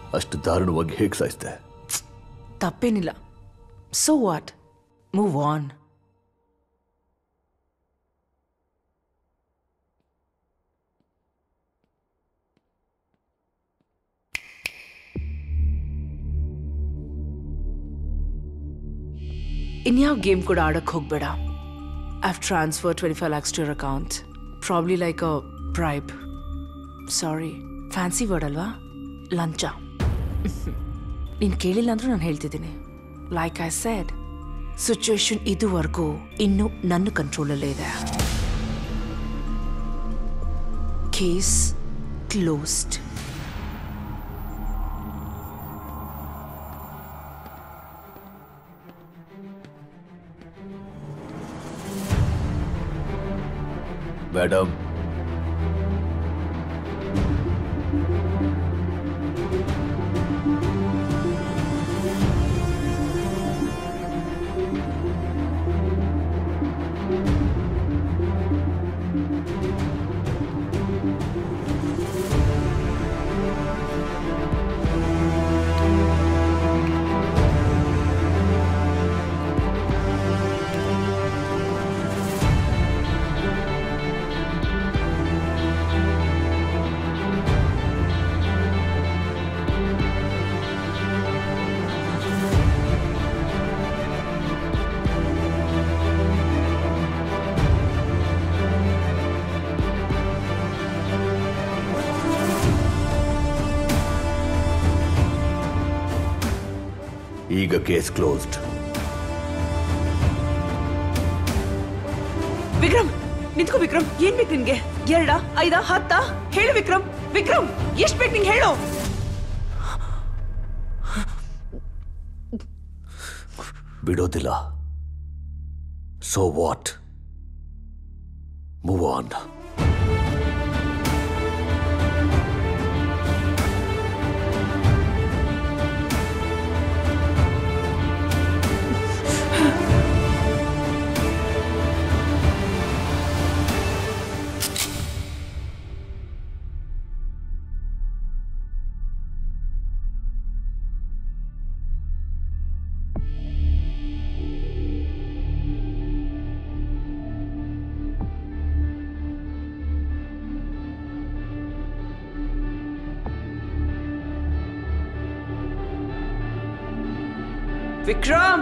G: ಅಷ್ಟು ದಾರುಣವಾಗಿ ಹೇಗೆ ಸಾಯಿಸ್ದೆ
E: ತಪ್ಪೇನಿಲ್ಲ ಸೊ ವಾಟ್ ಮೂವ್ ಆನ್ ಇನ್ಯಾವ ಗೇಮ್ ಕೂಡ ಆಡಕ್ಕೆ ಹೋಗ್ಬೇಡ I've transfer twenty five lakhs to your account probably like a bribe sorry fancy word ಅಲ್ವಾ ಲಂಚ ನೀನು ಕೇಳಿಲ್ಲ ಅಂದ್ರೂ ನಾನು ಹೇಳ್ತಿದ್ದೀನಿ ಲೈಕ್ ಐ ಸೆಡ್ ಸಿಚುವೇಶನ್ ಇದುವರೆಗೂ ಇನ್ನೂ ನನ್ನ ಕಂಟ್ರೋಲಲ್ಲೇ ಇದೆ ಕೇಸ್ ಕ್ಲೋಸ್ಡ್
G: ಮೇಡಮ್ ಈಗ ಕೇಸ್ ಕ್ಲೋಸ್ಡ್
E: ವಿಕ್ರಮ್ ನಿಂತ್ಕೋ ವಿಕ್ರಮ್ ಏನ್ ಬೇಕು ನಿನ್ಗೆ ಎರಡ ಐದ ಹತ್ತ ಹೇಳು ವಿಕ್ರಮ್ ವಿಕ್ರಮ್ ಎಷ್ಟ್ ಬೇಕು ನಿಂಗೆ ಹೇಳು
G: ಬಿಡೋದಿಲ್ಲ so what move on
E: Vikram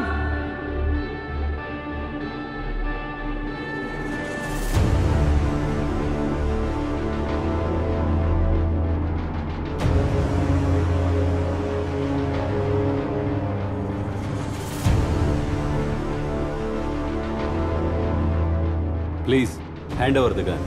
C: please hand over the gun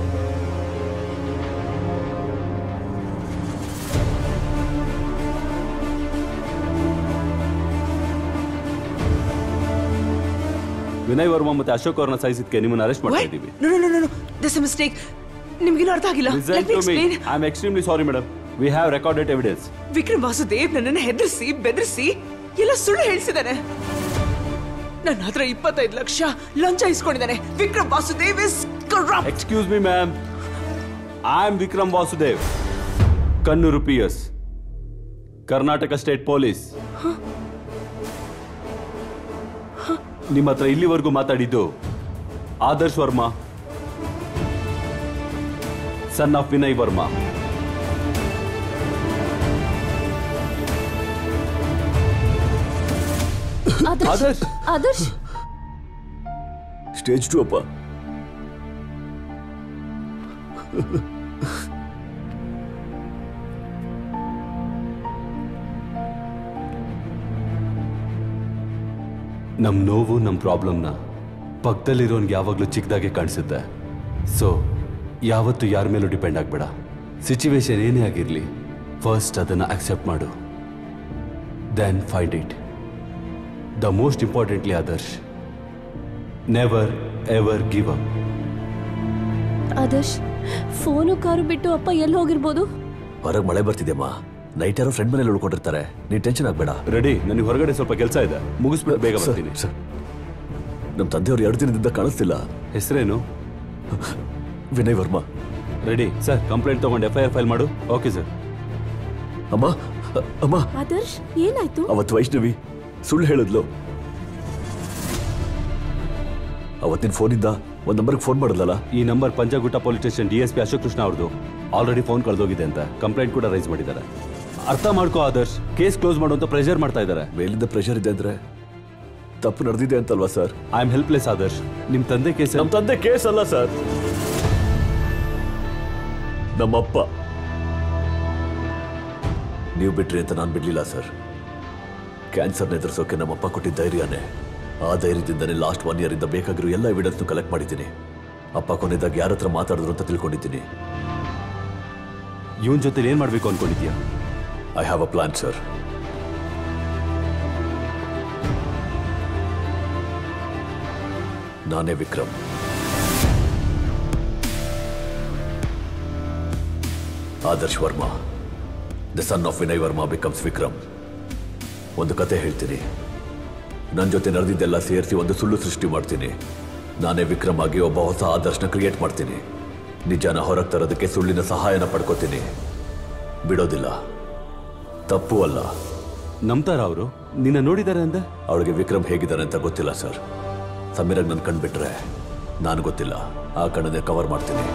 C: Vinay Varma ಮತ್ತೆ ಅಶೋಕ್ ಅವ್ರನ್ನ ಸಾಯಿಸಿದ್ಕೆ ನಿಮ್ಮನ್ನ ಅರೆಸ್ಟ್ ಮಾಡ್ತಾ ಇದ್ದೀವಿ
E: no no no no this mistake ನಿಮ್ಗಿನ್ನೂ ಅರ್ಥ ಆಗಿಲ್ಲ
C: Listen
E: let me
C: to me.
E: Explain
C: I am extremely sorry, madam. We have recorded evidence.
E: Vikram Vasudev ನನ್ನನ್ನು ಹೆದರಿಸಿ ಬೆದರಿಸಿ ಎಲ್ಲ ಸುಳ್ಳು ಹೇಳ್ಸಿದ್ದಾನೆ ನನ್ನ ಹತ್ರ ಇಪ್ಪತ್ತೈದು ಲಕ್ಷ ಲಂಚ ಇಸ್ಕೊಂಡಿದ್ದಾನೆ Vikram Vasudev is corrupt
C: Excuse me, ma'am. I am Vikram Vasudev. Kannuru PS. Karnataka state police ನಿಮ್ಮ ಹತ್ರ ಇಲ್ಲಿವರೆಗೂ ಮಾತಾಡಿದ್ದು Adarsh Varma son of Vinay Varma
A: Adarsh Adarsh
G: stage two ಅಪ್ಪ
C: ನಮ್ಮ ನೋವು ನಮ್ಮ ಪ್ರಾಬ್ಲಮ್ನ ಪಕ್ಕದಲ್ಲಿರೋನ್ಗೆ ಯಾವಾಗಲೂ ಚಿಕ್ಕದಾಗೆ ಕಾಣಿಸುತ್ತೆ ಸೊ ಯಾವತ್ತೂ ಯಾರ ಮೇಲೂ ಡಿಪೆಂಡ್ ಆಗಬೇಡ ಸಿಚುವೇಶನ್ ಏನೇ ಆಗಿರಲಿ ಫಸ್ಟ್ ಅದನ್ನು ಅಕ್ಸೆಪ್ಟ್ ಮಾಡು then find it the most importantly Adarsh never ever give up
A: Adarsh phone car ಬಿಟ್ಟು ಅಪ್ಪ ಎಲ್ಲಿ ಹೋಗಿರ್ಬೋದು
G: ಹೊರಗೆ ಮಳೆ ಬರ್ತಿದೆಯಮ್ಮ ನೈಟ್ ಯಾರೋ ಫ್ರೆಂಡ್ ಮನೇಲಿ ಉಳ್ಕೊಂಡಿರ್ತಾರೆ ನೀನ್ ಟೆನ್ಷನ್ ಆಗ್ಬೇಡ
C: ರೆಡಿ ನನಗೆ ಹೊರಗಡೆ ಸ್ವಲ್ಪ ಕೆಲಸ ಇದೆ ಮುಗಿಸ್ಬಿಟ್ಟು ಬೇಗ
G: ಸರ್,
C: ಬರ್ತೀನಿ
G: ಸರ್ ನಮ್ಮ ತಂದೆಯವರು ಎರಡು ದಿನದಿಂದ ಕಾಣಿಸ್ತಿಲ್ಲ
C: ಹೆಸರೇನು
G: Vinay Varma
C: ready sir complaint ತಗೊಂಡು ಎಫ್ ಐ ಆರ್ ಫೈಲ್ ಮಾಡು ಓಕೆ ಸರ್
G: ಅಮ್ಮ ಅಮ್ಮ
H: ಆದರ್ಶ್ ಏನಾಯ್ತು
G: ಅವತ್ತು ವೈಷ್ಣವಿ ಸುಳ್ಳು ಹೇಳಿದ್ಲು ಅವತ್ತಿನ ಫೋನಿಂದ ಒಂದ್ ನಂಬರ್ಗೆ ಫೋನ್ ಮಾಡಿದ್ಲಲ್ಲ
C: ಈ number Panjagutta police station D S P Ashok Krishna ಅವ್ರದ್ದು ಆಲ್ರೆಡಿ ಫೋನ್ ಕಳೆದೋಗಿದೆ ಅಂತ ಕಂಪ್ಲೇಂಟ್ ಕೂಡ ರೈಸ್ ಮಾಡಿದ್ದಾರೆ ಅರ್ಥ ಮಾಡ್ಕೋ ಆದರ್ಶ್ ಕೇಸ್ ಕ್ಲೋಸ್ ಮಾಡು ಅಂತ ಪ್ರೆಷರ್ ಮಾಡ್ತಾ ಇದ್ದಾರೆ
G: ಮೇಲಿಂದ ಪ್ರೆಷರ್ ಇದೆ ಅಂದ್ರೆ ತಪ್ಪು ನಡೆದಿದೆ ಅಂತಲ್ವಾ sir
C: I am helpless Adarsh ನಿಮ್ ತಂದೆ ಕೇಸ್
G: ನಮ್ಮ ತಂದೆ ಕೇಸ್ ಅಲ್ಲ ಸರ್ ನಮ್ಮಪ್ಪ ನೀವು ಬಿಟ್ರಿ ಅಂತ ನಾನು ಬಿಡ್ಲಿಲ್ಲ ಸರ್ ಕ್ಯಾನ್ಸರ್ನ ಎದುರಿಸೋಕೆ ನಮ್ಮಪ್ಪ ಕೊಟ್ಟಿದ್ದ ಧೈರ್ಯನೇ ಆ ಧೈರ್ಯದಿಂದನೇ ಲಾಸ್ಟ್ ಒನ್ ಇಯರ್ ಇಂದ ಬೇಕಾಗಿರೋ ಎಲ್ಲ ಎವಿಡೆನ್ಸ್ ಕಲೆಕ್ಟ್ ಮಾಡಿದ್ದೀನಿ ಅಪ್ಪ ಕೊನೆದಾಗ ಯಾರ ಹತ್ರ ಮಾತಾಡಿದ್ರು ಅಂತ ತಿಳ್ಕೊಂಡಿದ್ದೀನಿ
C: ಇವನ್ ಜೊತೆ ಏನ್ ಮಾಡ್ಬೇಕು ಅನ್ಕೊಂಡಿದ್ಯಾ
G: I have a plan sir ನಾನೇ Vikram Adarsh Varma the son of Vinay Varma becomes Vikram ಒಂದು ಕತೆ ಹೇಳ್ತೀನಿ ನನ್ನ ಜೊತೆ ನಡೆದಿದ್ದೆಲ್ಲ ಸೇರಿಸಿ ಒಂದು ಸುಳ್ಳು ಸೃಷ್ಟಿ ಮಾಡ್ತೀನಿ ನಾನೇ ವಿಕ್ರಮ್ ಆಗಿ ಒಬ್ಬ ಹೊಸ ಆದರ್ಶನ ಕ್ರಿಯೇಟ್ ಮಾಡ್ತೀನಿ ನಿಜಾನ ಹೊರಗೆ ತರೋದಕ್ಕೆ ಸುಳ್ಳಿನ ಸಹಾಯನ ಪಡ್ಕೋತೀನಿ ಬಿಡೋದಿಲ್ಲ ತಪ್ಪು ಅಲ್ಲ
C: ನಂಬ್ತಾರ ಅವರು ನಿನ್ನ ನೋಡಿದ್ದಾರೆ ಅಂದ
G: ಅವಳಿಗೆ ವಿಕ್ರಮ್ ಹೇಗಿದ್ದಾರೆ ಅಂತ ಗೊತ್ತಿಲ್ಲ ಸರ್ ಸಮೀರಾಗ್ ನನ್ನ ಕಣ್ಬಿಟ್ರೆ ನಾನು ಗೊತ್ತಿಲ್ಲ ಆ ಕಣ್ಣನ್ನೇ ಕವರ್ ಮಾಡ್ತೀನಿ